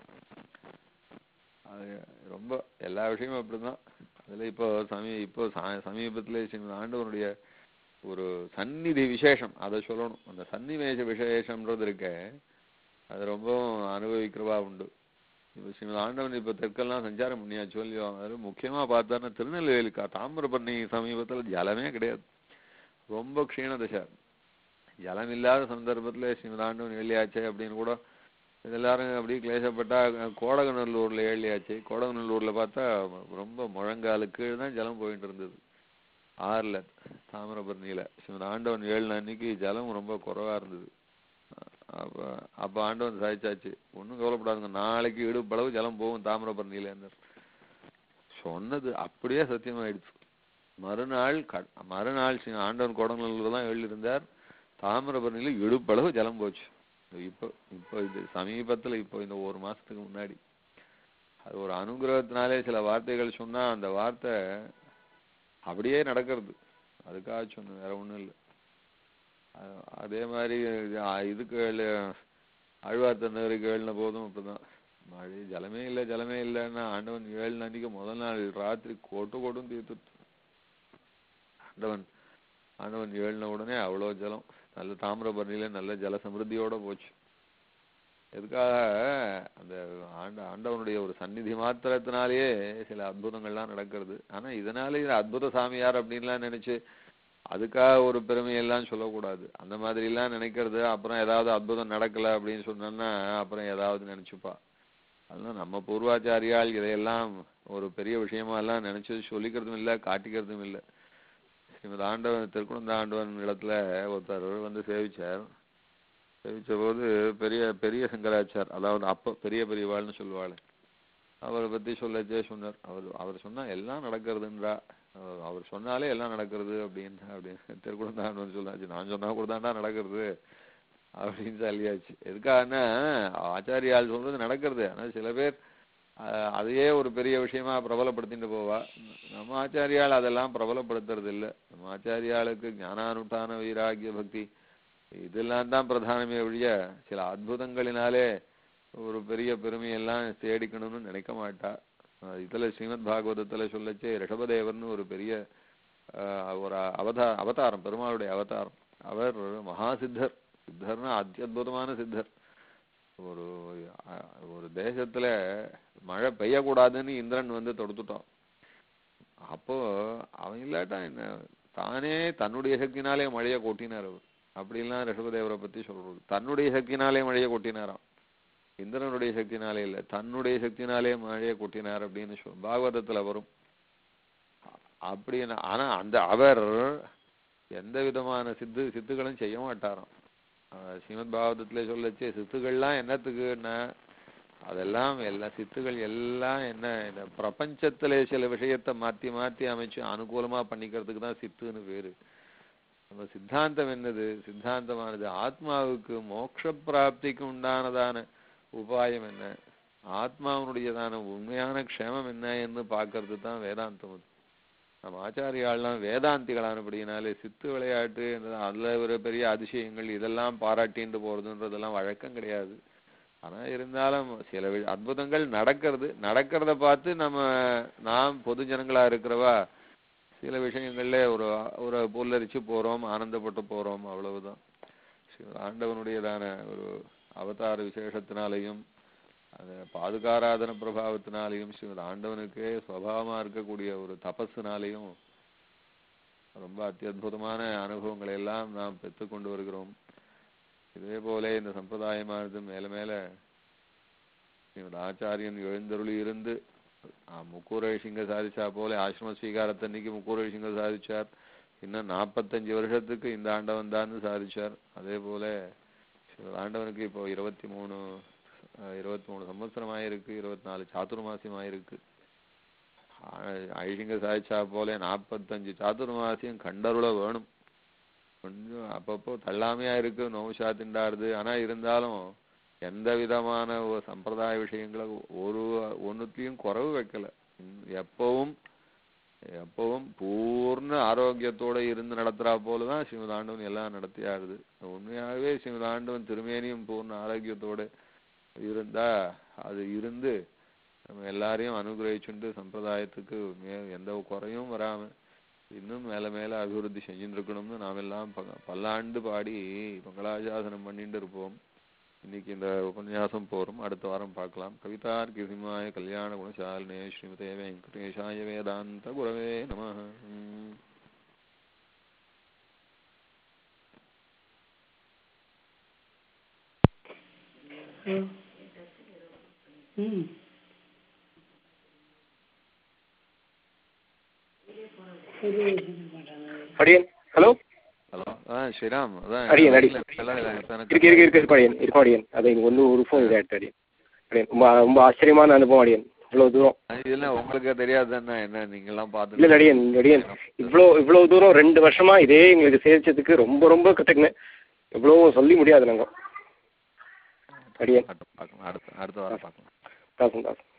D: அது ரொம்ப எல்லா விஷயமும் அப்படிதான் அதுல இப்போ சமீ இப்போ ச- சமீபத்துல ஸ்ரீமத் ஆண்டவனுடைய ஒரு சந்நிதி விசேஷம் அதை சொல்லணும் அந்த சன்னிவேச விசேஷம்ன்றது இருக்க அது ரொம்பவும் அனுபவிக்கிறவா உண்டு இப்போ ஸ்ரீமத் ஆண்டவன் இப்போ தெற்கெல்லாம் சஞ்சாரம் பண்ணியாச்சு இல்லையோ அது முக்கியமா பார்த்தான்னா திருநெல்வேலி கா- தாமிரபரணி சமீபத்துல ஜலமே கிடையாது ரொம்ப க்ஷீண தசை ஜலம் இல்லாத சந்தர்ப்பத்துல ஸ்ரீமத் ஆண்டவன் எழுதியாச்சே அப்படின்னு கூட எல்லாரும் அப்படியே கிளேசப்பட்டா கோடகநல்லூர்ல ஏழியாச்சு கோடகநல்லூர்ல பார்த்தா ரொம்ப முழங்காலுக்கு கீழ் தான் ஜலம் போயிட்டு இருந்தது ஆறுல தாமிரபரணியில ஸ்ரீமத் ஆண்டவன் ஏழு அன்னைக்கு ஜலம் ரொம்ப குறைவா இருந்தது அப்ப அப்ப ஆண்டவன் சாதிச்சாச்சு ஒண்ணும் கவலைப்படாதுங்க நாளைக்கு இடுப்பளவு ஜலம் போகும் தாமிரபரணியில இருந்தார் சொன்னது அப்படியே சத்தியமாயிடுச்சு மறுநாள் க- மறுநாள் ஸ்ரீ ஆண்டவன் கோடங்கல்லூர் தான் எழுதியிருந்தார் தாமிரபரணியில இடுப்பளவு ஜலம் போச்சு இப்போ இப்போ இது சமீபத்துல இப்போ இந்த ஒரு மாசத்துக்கு முன்னாடி அது ஒரு அனுகிரகத்தினாலே சில வார்த்தைகள் சொன்னா அந்த வார்த்தை அப்படியே நடக்கிறது அதுக்காக சொன்னேன் வேற ஒண்ணும் இல்லை அ- அதே மாதிரி இது, அ, இதுக்கு ஆழ்வார்த்தனருக்கு ஏழுன போதும் அப்படிதான் மழை ஜலமே இல்லை ஜலமே இல்லைன்னா ஆண்டவன் ஏழு அன்னைக்கு முதல் நாள் ராத்திரி கொட்டு கொட்டும் தீர்த்து ஆண்டவன் ஆண்டவன் ஏழுன உடனே அவ்வளோ ஜலம் நல்ல தாமிரபரணியில நல்ல ஜல சமிருத்தியோட போச்சு எதுக்காக அந்த ஆண்ட ஆண்டவனுடைய ஒரு சந்நிதி மாத்திரத்தினாலேயே சில அற்புதங்கள்லாம் நடக்கிறது ஆனா இதனால இது அற்புத சாமியார் அப்படின்லாம் நினைச்சு அதுக்காக ஒரு பெருமையெல்லாம் சொல்லக்கூடாது அந்த மாதிரிலாம் நினைக்கிறது அப்புறம் ஏதாவது அற்புதம் நடக்கல அப்படின்னு சொன்னோன்னா அப்புறம் ஏதாவது நினைச்சுப்பா அதெல்லாம் நம்ம பூர்வாச்சாரியால் இதையெல்லாம் ஒரு பெரிய விஷயமா எல்லாம் நினைச்சு சொல்லிக்கிறதும் இல்லை காட்டிக்கிறதும் இல்லை ஸ்ரீமத் ஆண்டவன் திருக்குழந்த ஆண்டவன் இடத்துல ஒருத்தர் வந்து சேவிச்சார் சேவிச்ச போது பெரிய பெரிய சங்கராச்சார் அதாவது அப்ப பெரிய பெரியவாள்னு சொல்லுவாள் அவரை பத்தி சொல்லச்சே சொன்னார் அவர் அவர் சொன்னா எல்லாம் நடக்கிறதுன்றா அவர் அவர் சொன்னாலே எல்லாம் நடக்கிறது அப்படின்னு அப்படின்னு திருக்குழந்தாண்டவன் சொன்னாச்சு நான் சொன்னா கூட தான்டா நடக்கிறது அப்படின்னு சொல்லியாச்சு எதுக்காகன்னா ஆச்சாரியால் சொல்றது நடக்கிறது ஆனா சில பேர் அஹ், அதையே ஒரு பெரிய விஷயமா பிரபலப்படுத்திட்டு போவா நம்ம ஆச்சாரியால் அதெல்லாம் பிரபலப்படுத்துறது இல்ல நம்ம ஆச்சாரியாளுக்கு ஞானானுஷ்டான வைராகிய பக்தி இதெல்லாம் தான் பிரதானமே ஒழிய சில அற்புதங்களினாலே ஒரு பெரிய பெருமையெல்லாம் தேடிக்கணும்னு நினைக்க மாட்டா அஹ் இதுல ஸ்ரீமத் பாகவதத்துல சொல்லச்சே ரிஷபதேவர்னு ஒரு பெரிய அஹ், ஒரு அவதா அவதாரம் பெருமாளுடைய அவதாரம் அவர் மகா சித்தர் சித்தர்னா அத்தியுதமான சித்தர் ஒரு அஹ், ஒரு தேசத்துல மழை பெய்யக்கூடாதுன்னு இந்திரன் வந்து தொடுத்துட்டான் அப்போ அவன் இல்லாட்டா என்ன தானே தன்னுடைய சக்தினாலே மழையை கொட்டினார் அவர் அப்படிலாம் ரிஷபதேவரை பத்தி சொல்றது தன்னுடைய சக்தினாலே மழையை கொட்டினாராம் இந்திரனுடைய சக்தினாலே இல்ல தன்னுடைய சக்தினாலே மழையை கொட்டினார் அப்படின்னு சொல் பாகவதத்துல வரும் அப்படின்னு ஆனா அந்த அவர் எந்த விதமான சித்து சித்துகளும் செய்ய மாட்டாராம் அஹ் ஸ்ரீமத் பாகவதத்துல சொல்லச்சே சித்துகள்லாம் என்னத்துக்குன்னா அதெல்லாம் எல்லாம் சித்துகள் எல்லாம் என்ன இந்த பிரபஞ்சத்திலே சில விஷயத்தை மாத்தி மாத்தி அமைச்சு அனுகூலமா பண்ணிக்கிறதுக்கு தான் சித்துன்னு பேரு நம்ம சித்தாந்தம் என்னது சித்தாந்தமானது ஆத்மாவுக்கு மோட்ச பிராப்திக்கு உண்டானதான உபாயம் என்ன ஆத்மாவுடையதான உண்மையான க்ஷேமம் என்ன என்று பார்க்கறது தான் வேதாந்தம் அது நம்ம ஆச்சாரியாள்லாம் வேதாந்திகளானபடியினாலே சித்து விளையாட்டு என்றது அதுல ஒரு பெரிய அதிசயங்கள் இதெல்லாம் பாராட்டிட்டு போறதுன்றதெல்லாம் வழக்கம் கிடையாது ஆனா இருந்தாலும் சில வி- அற்புதங்கள் நடக்கிறது நடக்கிறத பார்த்து நம்ம நாம் பொது ஜனங்களா இருக்கிறவா சில விஷயங்கள்ல ஒரு ஒரு புல்லரிச்சு போறோம் ஆனந்தப்பட்டு போறோம் அவ்வளவுதான் ஸ்ரீ ஆண்டவனுடையதான ஒரு அவதார விசேஷத்தினாலையும் அந்த பாதுகாராதன பிரபாவத்தினாலையும் ஸ்ரீமத் ஆண்டவனுக்கே சுவாவமா இருக்கக்கூடிய ஒரு தபஸுனாலையும் ரொம்ப அத்தியுதமான அனுபவங்களை எல்லாம் நாம் பெற்றுக்கொண்டு வருகிறோம் இதே போல இந்த சம்பிரதாயமானது மேல மேல ஸ்ரீமத் ஆச்சாரியன் எழுந்தருளி இருந்து முக்கூரழிசிங்க சாதிச்சா போல ஆசிரம ஸ்வீகாரத்தன்னைக்கு முக்கூரழிசிங்க சாதிச்சார் இன்னும் நாற்பத்தஞ்சு வருஷத்துக்கு இந்த ஆண்டவன் தான் சாதிச்சார் அதே போல ஸ்ரீமத் ஆண்டவனுக்கு இப்போ இருபத்தி மூணு இருபத்தி மூணு சம்வத்சரம் ஆயிருக்கு இருபத்தி நாலு சாத்துர்மாசியம் ஆயிருக்கு ஐஷிங்க சாதிச்சா போல நாற்பத்தஞ்சு சாத்துர்மாசியம் கண்டருள வேணும் கொஞ்சம் அப்பப்போ தள்ளாமையா இருக்கு நோவுஷா திண்டாடுது ஆனா இருந்தாலும் எந்த விதமான ஒரு சம்பிரதாய விஷயங்களை ஒரு ஒன்னுத்தையும் குறைவு வைக்கல உம் எப்பவும் எப்பவும் பூர்ண ஆரோக்கியத்தோட இருந்து நடத்துறா போலதான் ஸ்ரீமத் ஆண்டவன் எல்லாம் நடத்தியாருது உண்மையாகவே ஸ்ரீமத் ஆண்டவன் திருமேனியும் பூர்ண ஆரோக்கியத்தோட இருந்தா அது இருந்து நம்ம எல்லாரையும் அனுகிரகிச்சுண்டு சம்பிரதாயத்துக்கு மே எந்த குறையும் வராம இன்னும் மேல மேல அபிவிருத்தி செஞ்சுட்டு இருக்கணும்னு நாம் எல்லாம் ப- பல்லாண்டு பாடி மங்களாசாசனம் பண்ணிட்டு இருப்போம் இன்னைக்கு இந்த உபன்யாசம் போறோம் அடுத்த வாரம் பார்க்கலாம் கவிதார் கிருசிமாய கல்யாண குணசாலினே ஸ்ரீமதே வெங்கடேஷாய வேதாந்த குரவே நம
E: ம்
C: அடியன் ஹலோ
D: ஹலோ ஆ ஸ்ரீராம் அதான்
C: அடியேன், அடியேன்.
D: எல்லாம் எனக்கு
C: இருக்கு இருக்கு இருக்கு இருக்கும் அடியன் இருக்கும் அடியன் அது இங்க வந்து ஒரு ஃபோன் இதாகிட்டு அடியன் அடியன் ரொம்ப ரொம்ப ஆச்சரியமான அனுபவம் அடியன் இவ்வளோ தூரம்
D: இதெல்லாம் உங்களுக்கு தெரியாதுன்னா என்ன நீங்க எல்லாம் பார்த்து
C: இல்ல அடியன் அடியன் இவ்வளோ இவ்வளோ தூரம் ரெண்டு வருஷமா இதே எங்களுக்கு சேவிச்சதுக்கு ரொம்ப ரொம்ப கற்றுக்குங்க இவ்வளோ சொல்லி முடியாது நாங்கள் அடியன்
D: பார்க்கலாம் அடுத்த அடுத்த வாரம் பார்க்கலாம்
C: தாசன் தாசன்